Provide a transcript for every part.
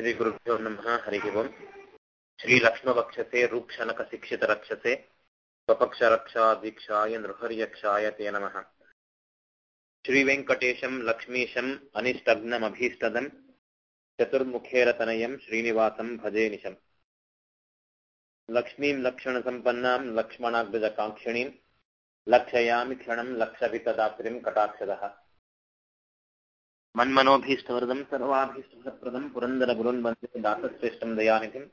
श्रीगुरुभ्यो नमः हरिः ओम् श्रीलक्ष्मवक्षसे रूक्षनकशिक्षितरक्षसे स्वपक्षरक्षादीक्षाय नृहर्यक्षाय ते नमः श्रीवेङ्कटेशम् लक्ष्मीशम् अनिष्टग्नमभीष्टदम् चतुर्मुखेरतनयम् श्रीनिवासम् भजे निशम् लक्ष्मीम् लक्षणसम्पन्नाम् लक्ष्मणाग्रजकाङ्क्षिणीम् लक्षयामि क्षणम् लक्षभितदात्रिम् कटाक्षदः मन्मनोभीष्टवरदम् सर्वाभीष्टप्रदम् पुरन्दरगुरुन् वन्दे दासश्रेष्ठम् दयानिधिम्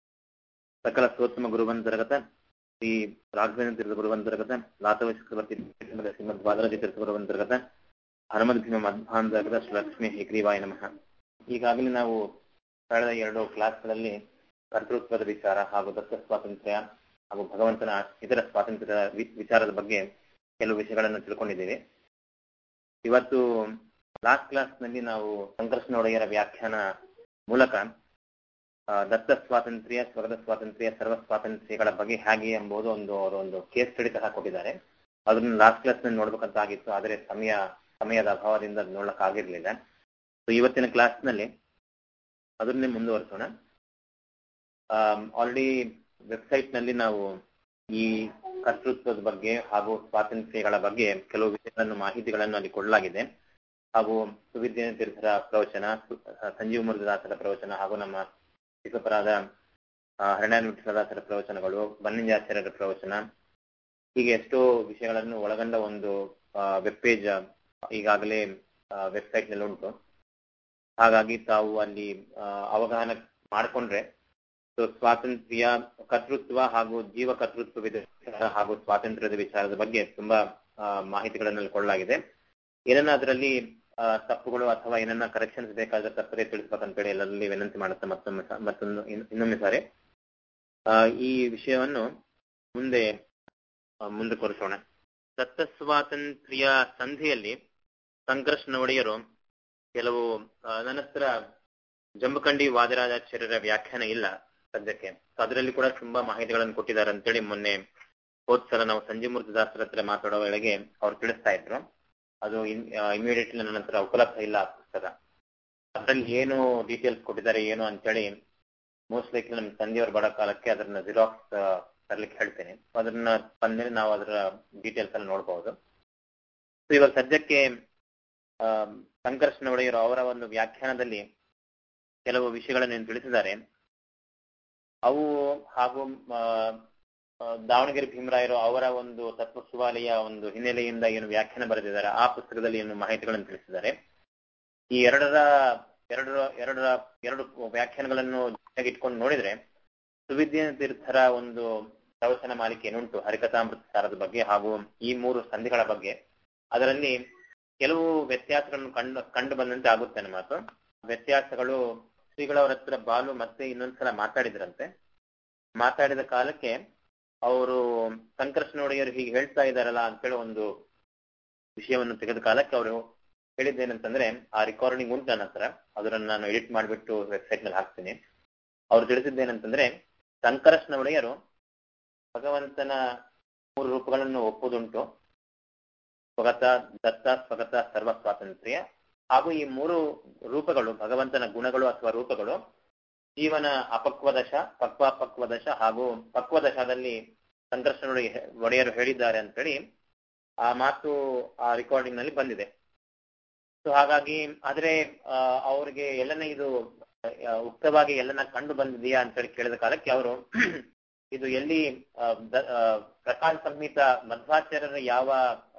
सकलस्तोत्तमगुरुवन्तर्गत ಶ್ರೀ ರಾಘವೇಂದ್ರ ತೀರ್ಥ ಗುರುವಂತರ್ಗತ ಲಾತವ ಚಕ್ರವರ್ತಿ ಶ್ರೀಮದ್ ಬಾದರಾಜ ತೀರ್ಥ ಗುರುವಂತರ್ಗತ ಹನುಮದ್ ಭೀಮ ಮಧ್ವಾಂತರ್ಗತ ಶ್ರೀ ಲಕ್ಷ್ಮೀ ಹೇಗ್ರೀವಾಯ ನಮಃ ಈಗಾಗಲೇ ನಾವು ಕಳೆದ ಎರಡು ಕ್ಲಾಸ್ಗಳಲ್ಲಿ ಕರ್ತೃತ್ವದ ವಿಚಾರ ಹಾಗೂ ದತ್ತ ಸ್ವಾತಂತ್ರ್ಯ ಹಾಗೂ ಭಗವಂತನ ಇತರ ಸ್ವಾತಂತ್ರ್ಯದ ವಿಚಾರದ ಬಗ್ಗೆ ಕೆಲವು ವಿಷಯಗಳನ್ನು ತಿಳ್ಕೊಂಡಿದ್ದೇವೆ ಇವತ್ತು ಲಾಸ್ಟ್ ಕ್ಲಾಸ್ನಲ್ಲಿ ನಾವು ಸಂಕರ್ಷಣ ಒಡೆಯರ ವ್ಯಾಖ್ಯಾನ ಮೂಲಕ ದತ್ತ ಸ್ವಾತಂತ್ರ್ಯ ಸ್ವರ್ಗದ ಸ್ವಾತಂತ್ರ್ಯ ಸರ್ವ ಸ್ವಾತಂತ್ರ್ಯಗಳ ಬಗ್ಗೆ ಹೇಗೆ ಎಂಬುದು ಒಂದು ಅವರು ಒಂದು ಕೇಸ್ ಸ್ಟಡಿ ಸಹ ಕೊಟ್ಟಿದ್ದಾರೆ ಅದನ್ನು ಲಾಸ್ಟ್ ಕ್ಲಾಸ್ ನಲ್ಲಿ ನೋಡ್ಬೇಕಂತ ಆಗಿತ್ತು ಆದರೆ ಸಮಯ ಸಮಯದ ಅಭಾವದಿಂದ ನೋಡಕ್ ಆಗಿರ್ಲಿಲ್ಲ ಸೊ ಇವತ್ತಿನ ಕ್ಲಾಸ್ ನಲ್ಲಿ ಅದನ್ನೇ ಮುಂದುವರಿಸೋಣ ಆಲ್ರೆಡಿ ವೆಬ್ಸೈಟ್ ನಲ್ಲಿ ನಾವು ಈ ಕರ್ತೃತ್ವದ ಬಗ್ಗೆ ಹಾಗೂ ಸ್ವಾತಂತ್ರ್ಯಗಳ ಬಗ್ಗೆ ಕೆಲವು ವಿಷಯಗಳನ್ನು ಮಾಹಿತಿಗಳನ್ನು ಅಲ್ಲಿ ಕೊಡಲಾಗಿದೆ ಹಾಗೂ ಸುವಿದ್ಯಾ ತೀರ್ಥರ ಪ್ರವಚನ ಸಂಜೀವ ಮುರುಘದಾಸರ ಪ್ರವಚನ ಹಾಗೂ ನಮ್ಮ ವಿಶ್ವಪರಾದ ಹರಣ್ಯಾನ ವಿಠಲದಾಸರ ಪ್ರವಚನಗಳು ಬನ್ನಂಜಾಚಾರ್ಯರ ಪ್ರವಚನ ಹೀಗೆ ಎಷ್ಟೋ ವಿಷಯಗಳನ್ನು ಒಳಗೊಂಡ ಒಂದು ವೆಬ್ ಪೇಜ್ ಈಗಾಗಲೇ ವೆಬ್ಸೈಟ್ ನಲ್ಲಿ ಉಂಟು ಹಾಗಾಗಿ ತಾವು ಅಲ್ಲಿ ಅವಗಾಹನ ಮಾಡಿಕೊಂಡ್ರೆ ಸೊ ಸ್ವಾತಂತ್ರ್ಯ ಕರ್ತೃತ್ವ ಹಾಗೂ ಜೀವ ಕರ್ತೃತ್ವ ಹಾಗೂ ಸ್ವಾತಂತ್ರ್ಯದ ವಿಚಾರದ ಬಗ್ಗೆ ತುಂಬಾ ಮಾಹಿತಿಗಳನ್ನು ಕೊಡಲಾಗಿದೆ ಏನನ್ನ ಅದರಲ್ಲಿ ತಪ್ಪುಗಳು ಅಥವಾ ಏನನ್ನ ಕರೆಕ್ಷನ್ಸ್ ಬೇಕಾದ್ರೆ ತಪ್ಪದೇ ತಿಳಿಸ್ಬೇಕಂತೇಳಿ ಎಲ್ಲರಲ್ಲಿ ವಿನಂತಿ ಮಾಡುತ್ತೆ ಮತ್ತೊಮ್ಮೆ ಮತ್ತೊಂದು ಇನ್ನೊಮ್ಮೆ ಸಾರಿ ಈ ವಿಷಯವನ್ನು ಮುಂದೆ ಮುಂದುವರಿಸೋಣ ದತ್ತ ಸ್ವಾತಂತ್ರ್ಯ ಸಂಧಿಯಲ್ಲಿ ಸಂಕರ್ಷಣ ಒಡೆಯರು ಕೆಲವು ನನ್ನ ಹತ್ರ ಜಂಬುಕಂಡಿ ವಾದರಾಜಾಚಾರ್ಯರ ವ್ಯಾಖ್ಯಾನ ಇಲ್ಲ ಸದ್ಯಕ್ಕೆ ಅದರಲ್ಲಿ ಕೂಡ ತುಂಬಾ ಮಾಹಿತಿಗಳನ್ನು ಕೊಟ್ಟಿದ್ದಾರೆ ಅಂತೇಳಿ ಮೊನ್ನೆ ಹೋದ್ ಸಲ ನಾವು ಸಂಜೀಮೂರ್ತಿ ದಾಸರ ಹತ್ರ ಮಾತಾಡೋ ವೇಳೆಗೆ ಅವ್ರು ತಿಳಿಸ್ತಾ ಇದ್ರು ಅದು ಇಮಿಡಿಯೇಟ್ಲಿ ನನ್ನ ಹತ್ರ ಉಪಲಬ್ಧ ಇಲ್ಲ ಆ ಪುಸ್ತಕ ಅದರಲ್ಲಿ ಏನು ಡೀಟೇಲ್ಸ್ ಕೊಟ್ಟಿದ್ದಾರೆ ಏನು ಅಂತೇಳಿ ಮೋಸ್ಟ್ ಲೈಕ್ಲಿ ನಮ್ಮ ತಂದೆಯವರು ಬಡ ಕಾಲಕ್ಕೆ ಅದನ್ನ ಜಿರಾಕ್ಸ್ ತರ್ಲಿಕ್ಕೆ ಹೇಳ್ತೇನೆ ಅದನ್ನ ಬಂದ್ಮೇಲೆ ನಾವು ಅದರ ಡೀಟೇಲ್ಸ್ ಅನ್ನು ನೋಡಬಹುದು ಸೊ ಇವಾಗ ಸದ್ಯಕ್ಕೆ ಸಂಕರ್ಷಣ ಒಡೆಯರು ಅವರ ಒಂದು ವ್ಯಾಖ್ಯಾನದಲ್ಲಿ ಕೆಲವು ವಿಷಯಗಳನ್ನು ತಿಳಿಸಿದ್ದಾರೆ ಅವು ಹಾಗೂ ದಾವಣಗೆರೆ ಭೀಮರಾಯರು ಅವರ ಒಂದು ತತ್ವ ಸುವಾಲೆಯ ಒಂದು ಹಿನ್ನೆಲೆಯಿಂದ ಏನು ವ್ಯಾಖ್ಯಾನ ಬರೆದಿದ್ದಾರೆ ಆ ಪುಸ್ತಕದಲ್ಲಿ ಏನು ಮಾಹಿತಿಗಳನ್ನು ತಿಳಿಸಿದ್ದಾರೆ ಈ ಎರಡರ ಎರಡರ ಎರಡರ ಎರಡು ವ್ಯಾಖ್ಯಾನಗಳನ್ನು ಇಟ್ಕೊಂಡು ನೋಡಿದ್ರೆ ಸುವಿದ್ಯಾ ತೀರ್ಥರ ಒಂದು ಪ್ರವಚನ ಮಾಲಿಕೆ ಏನುಂಟು ಹರಿಕಥಾಮೃತ ಸಾರದ ಬಗ್ಗೆ ಹಾಗೂ ಈ ಮೂರು ಸಂಧಿಗಳ ಬಗ್ಗೆ ಅದರಲ್ಲಿ ಕೆಲವು ವ್ಯತ್ಯಾಸಗಳನ್ನು ಕಂಡು ಕಂಡು ಬಂದಂತೆ ಆಗುತ್ತೆ ನನ್ನ ಮಾತು ವ್ಯತ್ಯಾಸಗಳು ಶ್ರೀಗಳವರ ಹತ್ರ ಬಾಲು ಮತ್ತೆ ಇನ್ನೊಂದ್ಸಲ ಮಾತಾಡಿದ್ರಂತೆ ಮಾತಾಡಿದ ಕಾಲಕ್ಕೆ ಅವರು ಸಂಕರ್ಷಣ ಒಡೆಯರು ಹೀಗೆ ಹೇಳ್ತಾ ಇದ್ದಾರಲ್ಲ ಅಂತೇಳಿ ಒಂದು ವಿಷಯವನ್ನು ತೆಗೆದ ಕಾಲಕ್ಕೆ ಅವರು ಹೇಳಿದ್ದೇನಂತಂದ್ರೆ ಆ ರೆಕಾರ್ಡಿಂಗ್ ಉಂಟು ನನ್ನ ಹತ್ರ ಅದನ್ನ ನಾನು ಎಡಿಟ್ ಮಾಡಿಬಿಟ್ಟು ವೆಬ್ಸೈಟ್ ನಲ್ಲಿ ಹಾಕ್ತೀನಿ ಅವ್ರು ತಿಳಿಸಿದ್ದೇನಂತಂದ್ರೆ ಸಂಕರ್ಷಣ ಒಡೆಯರು ಭಗವಂತನ ಮೂರು ರೂಪಗಳನ್ನು ಒಪ್ಪುದುಂಟು ಸ್ವಗತ ದತ್ತ ಸ್ವಗತ ಸರ್ವ ಸ್ವಾತಂತ್ರ್ಯ ಹಾಗೂ ಈ ಮೂರು ರೂಪಗಳು ಭಗವಂತನ ಗುಣಗಳು ಅಥವಾ ರೂಪಗಳು ಜೀವನ ಅಪಕ್ವದಶ ಪಕ್ವಾಪಕ್ವದಶ ಹಾಗೂ ಪಕ್ವದಶದಲ್ಲಿ ಸಂಕರ್ಷಣ ಒಡೆಯರು ಹೇಳಿದ್ದಾರೆ ಅಂತೇಳಿ ಆ ಮಾತು ಆ ರೆಕಾರ್ಡಿಂಗ್ ನಲ್ಲಿ ಬಂದಿದೆ ಸೊ ಹಾಗಾಗಿ ಆದ್ರೆ ಅವ್ರಿಗೆ ಎಲ್ಲನ ಇದು ಉಕ್ತವಾಗಿ ಎಲ್ಲನ ಕಂಡು ಬಂದಿದೆಯಾ ಅಂತೇಳಿ ಕೇಳಿದ ಕಾಲಕ್ಕೆ ಅವರು ಇದು ಎಲ್ಲಿ ಪ್ರಕಾಶ ಸಂಹಿತ ಮಧ್ವಾಚಾರ್ಯರ ಯಾವ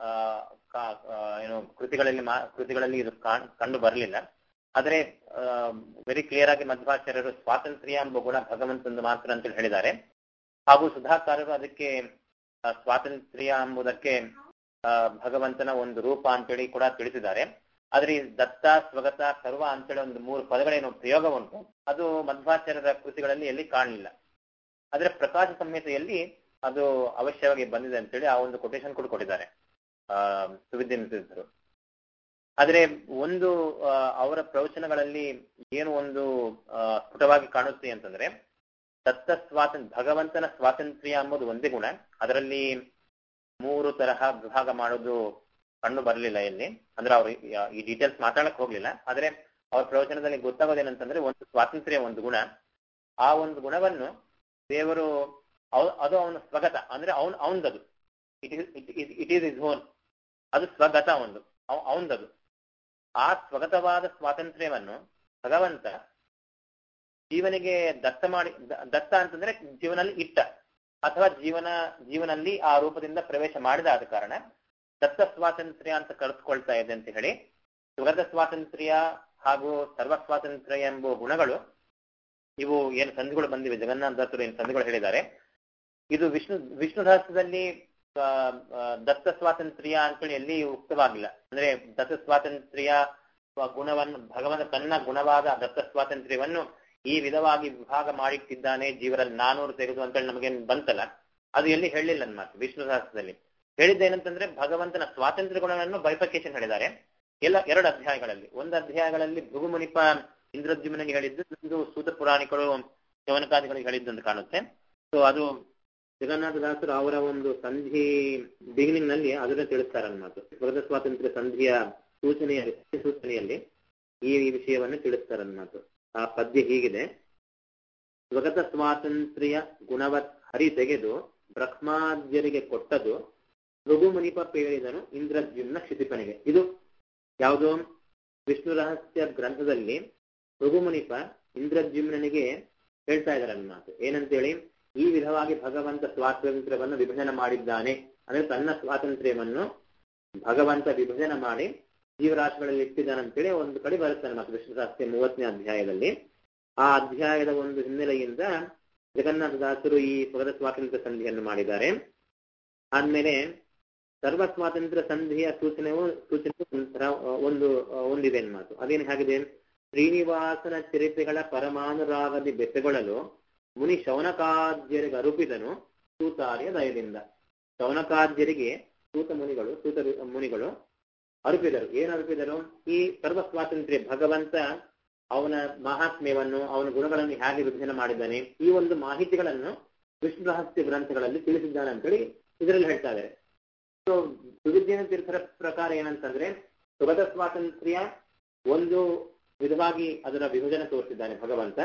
ಏನು ಕೃತಿಗಳಲ್ಲಿ ಕೃತಿಗಳಲ್ಲಿ ಇದು ಕಂಡು ಬರಲಿಲ್ಲ ಆದ್ರೆ ವೆರಿ ಕ್ಲಿಯರ್ ಆಗಿ ಮಧ್ವಾಚಾರ್ಯರು ಸ್ವಾತಂತ್ರ್ಯ ಎಂಬ ಗುಣ ಭಗವಂತಂದು ಮಾತ್ರ ಅಂತ ಹೇಳಿದ್ದಾರೆ ಹಾಗೂ ಸುಧಾಕಾರರು ಅದಕ್ಕೆ ಸ್ವಾತಂತ್ರ್ಯ ಎಂಬುದಕ್ಕೆ ಭಗವಂತನ ಒಂದು ರೂಪ ಅಂತೇಳಿ ಕೂಡ ತಿಳಿಸಿದ್ದಾರೆ ಆದ್ರೆ ಈ ದತ್ತ ಸ್ವಗತ ಸರ್ವ ಅಂತೇಳಿ ಒಂದು ಮೂರು ಪದಗಳೇನು ಪ್ರಯೋಗ ಉಂಟು ಅದು ಮಧ್ವಾಚಾರ್ಯರ ಕೃತಿಗಳಲ್ಲಿ ಎಲ್ಲಿ ಕಾಣಲಿಲ್ಲ ಆದ್ರೆ ಪ್ರಕಾಶ ಸಂಹಿತೆಯಲ್ಲಿ ಅದು ಅವಶ್ಯವಾಗಿ ಬಂದಿದೆ ಅಂತೇಳಿ ಆ ಒಂದು ಕೊಟೇಶನ್ ಕೂಡ ಕೊಟ್ಟಿದ್ದಾರೆ ಆ ಸುವಿದ್ಯರು ಆದ್ರೆ ಒಂದು ಅವರ ಪ್ರವಚನಗಳಲ್ಲಿ ಏನು ಒಂದು ಸ್ಫುಟವಾಗಿ ಕಾಣುತ್ತೆ ಅಂತಂದ್ರೆ ದತ್ತ ಸ್ವಾತಂತ್ರ್ಯ ಭಗವಂತನ ಸ್ವಾತಂತ್ರ್ಯ ಎಂಬುದು ಒಂದೇ ಗುಣ ಅದರಲ್ಲಿ ಮೂರು ತರಹ ವಿಭಾಗ ಮಾಡೋದು ಕಂಡು ಬರಲಿಲ್ಲ ಇಲ್ಲಿ ಅಂದ್ರೆ ಅವರು ಈ ಡೀಟೇಲ್ಸ್ ಮಾತಾಡಕ್ ಹೋಗ್ಲಿಲ್ಲ ಆದ್ರೆ ಅವ್ರ ಪ್ರವಚನದಲ್ಲಿ ಗೊತ್ತಾಗೋದೇನಂತಂದ್ರೆ ಒಂದು ಸ್ವಾತಂತ್ರ್ಯ ಒಂದು ಗುಣ ಆ ಒಂದು ಗುಣವನ್ನು ದೇವರು ಅವ್- ಅದು ಅವನ ಸ್ವಗತ ಅಂದ್ರೆ ಅವನ್ ಅವನದದು it is it is his own ಅದು ಸ್ವಗತ ಒಂದು ಅವನದದು ಆ ಸ್ವಗತವಾದ ಸ್ವಾತಂತ್ರ್ಯವನ್ನು ಭಗವಂತ ಜೀವನಿಗೆ ದತ್ತ ಮಾಡಿ ದ- ದತ್ತ ಅಂತಂದ್ರೆ ಜೀವನಲ್ಲಿ ಇಟ್ಟ ಅಥವಾ ಜೀವನ ಜೀವನಲ್ಲಿ ಆ ರೂಪದಿಂದ ಪ್ರವೇಶ ಮಾಡಿದ ಆದ ಕಾರಣ ದತ್ತ ಸ್ವಾತಂತ್ರ್ಯ ಅಂತ ಕರೆದುಕೊಳ್ತಾ ಇದೆ ಅಂತ ಹೇಳಿ ಸ್ವಗತ ಸ್ವಾತಂತ್ರ್ಯ ಹಾಗೂ ಸರ್ವ ಸ್ವಾತಂತ್ರ್ಯ ಎಂಬ ಗುಣಗಳು ಇವು ಏನು ಸಂಧಿಗಳು ಬಂದಿವೆ ಜಗನ್ನಾಥ ದತ್ತರು ಏನು ಸಂಧಿಗಳು ಹೇಳಿದ್ದಾರೆ ಇದು ವಿಷ್ಣು ವಿಷ್ಣು ರಹಸ್ಯದಲ್ಲಿ ಆ, ಆ, ದತ್ತ ಸ್ವಾತಂತ್ರ್ಯ ಅಂತೇಳಿ ಎಲ್ಲಿ ಉಕ್ತವಾಗಿಲ್ಲ ಅಂದ್ರೆ ದತ್ತ ಸ್ವಾತಂತ್ರ್ಯ ಸ್ವ- ಗುಣವನ್ನು ಭಗವಂತ ತನ್ನ ಗುಣವಾದ ದತ್ತ ಸ್ವಾತಂತ್ರ್ಯವನ್ನು ಈ ವಿಧವಾಗಿ ವಿಭಾಗ ಮಾಡಿಟ್ಟಿದ್ದಾನೆ ಜೀವರಲ್ಲಿ ನಾನೂರು ತೆಗೆದು ಅಂತೇಳಿ ನಮಗೇನು ಬಂತಲ್ಲ ಅದು ಎಲ್ಲಿ ಹೇಳಿಲ್ಲ ನನ್ನ ಮಾತು ವಿಷ್ಣು ಸಹಸ್ರದಲ್ಲಿ ಹೇಳಿದ್ದೇನಂತಂದ್ರೆ ಭಗವಂತನ ಸ್ವಾತಂತ್ರ್ಯ ಗುಣವನ್ನು ಬೈಫಿಕೇಶನ್ ಹೇಳಿದ್ದಾರೆ ಎಲ್ಲ ಎರಡು ಅಧ್ಯಾಯಗಳಲ್ಲಿ ಒಂದು ಅಧ್ಯಾಯಗಳಲ್ಲಿ ಭೃಗುಮುನಿಪ ಇಂದ್ರದ್ಯುಮ್ನಿಗೆ ಹೇಳಿದ್ದು ಒಂದು ಸೂತ ಪುರಾಣಿಕರು ಶವನಕಾದಿಗಳಿಗೆ ಹೇಳಿದ್ದು ಅಂತ ಕಾಣುತ್ತೆ ಸೊ ಅದು ಜಗನ್ನಾಥ ದಾಸರು ಅವರ ಒಂದು ಸಂಧಿ ಬಿಗಿನಿಂಗ್ ನಲ್ಲಿ ಅದನ್ನ ತಿಳಿಸ್ತಾರೆ ಅನ್ಮಾತು ಸ್ವಗತ ಸ್ವಾತಂತ್ರ್ಯ ಸಂಧಿಯ ಸೂಚನೆಯ ಸೂಚನೆಯಲ್ಲಿ ಈ ವಿಷಯವನ್ನು ತಿಳಿಸ್ತಾರೆ ಅನ್ಮಾತು ಆ ಪದ್ಯ ಹೀಗಿದೆ ಸ್ವಗತ ಸ್ವಾತಂತ್ರ್ಯ ಗುಣವತ್ ಹರಿ ತೆಗೆದು ಬ್ರಹ್ಮಾದ್ಯರಿಗೆ ಕೊಟ್ಟದು ಭೃಗುಮುನಿಪ ಪೇಳಿದನು ಇಂದ್ರದ್ಯುಮ್ನ ಕ್ಷಿತಿಪನಿಗೆ ಇದು ಯಾವುದೋ ವಿಷ್ಣು ರಹಸ್ಯ ಗ್ರಂಥದಲ್ಲಿ ಭೃಗುಮುನಿಪ ಇಂದ್ರದ್ಯುಮ್ನಿಗೆ ಹೇಳ್ತಾ ಇದ್ದಾರೆ ನನ್ನ ಮಾತು ಏನಂತೇಳಿ ಈ ವಿಧವಾಗಿ ಭಗವಂತ ಸ್ವಾತಂತ್ರ್ಯವನ್ನು ವಿಭಜನೆ ಮಾಡಿದ್ದಾನೆ ಅಂದ್ರೆ ತನ್ನ ಸ್ವಾತಂತ್ರ್ಯವನ್ನು ಭಗವಂತ ವಿಭಜನೆ ಮಾಡಿ ಜೀವರಾಶಿಗಳಲ್ಲಿ ಇಟ್ಟಿದ್ದಾನಂತೇಳಿ ಒಂದು ಕಡೆ ಬರುತ್ತಾನೆ ಮತ್ತು ವಿಷ್ಣು ರಹಸ್ಯ ಮೂವತ್ತನೇ ಅಧ್ಯಾಯದಲ್ಲಿ ಆ ಅಧ್ಯಾಯದ ಒಂದು ಹಿನ್ನೆಲೆಯಿಂದ ಜಗನ್ನಾಥ ದಾಸರು ಈ ಸ್ವಗತ ಸ್ವಾತಂತ್ರ್ಯ ಸಂಧಿಯನ್ನು ಮಾಡಿದ್ದಾರೆ ಆದ್ಮೇಲೆ ಸರ್ವ ಸ್ವಾತಂತ್ರ್ಯ ಸಂಧಿಯ ಸೂಚನೆಯು ಸೂಚನೆ ಒಂಥರ ಒಂದು ಒಂದಿದೆ ಮಾತು ಅದೇನು ಹಾಗಿದೆ ಶ್ರೀನಿವಾಸನ ಚರಿತ್ರೆಗಳ ಪರಮಾನುರಾಗದಿ ಬೆಸೆಗೊಳ್ಳಲು ಮುನಿ ಶೌನಕಾದ್ಯರಿಗೆ ಅರುಪಿದನು ಸೂತಾರ್ಯ ದಯದಿಂದ ಶೌನಕಾದ್ಯರಿಗೆ ಸೂತ ಮುನಿಗಳು ಸೂತ ಮುನಿಗಳು ಅರುಪಿದರು ಏನು ಅರುಪಿದರು ಈ ಸರ್ವ ಸ್ವಾತಂತ್ರ್ಯ ಭಗವಂತ ಅವನ ಮಹಾತ್ಮ್ಯವನ್ನು ಅವನ ಗುಣಗಳನ್ನು ಹೇಗೆ ವಿಭಜನೆ ಮಾಡಿದ್ದಾನೆ ಈ ಒಂದು ಮಾಹಿತಿಗಳನ್ನು ವಿಷ್ಣು ರಹಸ್ಯ ಗ್ರಂಥಗಳಲ್ಲಿ ತಿಳಿಸಿದ್ದಾನೆ ಅಂತೇಳಿ ಇದರಲ್ಲಿ ಹೇಳ್ತಾ ಇದ್ದಾರೆ ಸೊ ಸುವಿದ್ಯನ ತೀರ್ಥರ ಪ್ರಕಾರ ಏನಂತಂದ್ರೆ ಸುಗತ ಸ್ವಾತಂತ್ರ್ಯ ಒಂದು ವಿಧವಾಗಿ ಅದರ ವಿಭಜನೆ ತೋರಿಸಿದ್ದಾನೆ ಭಗವಂತ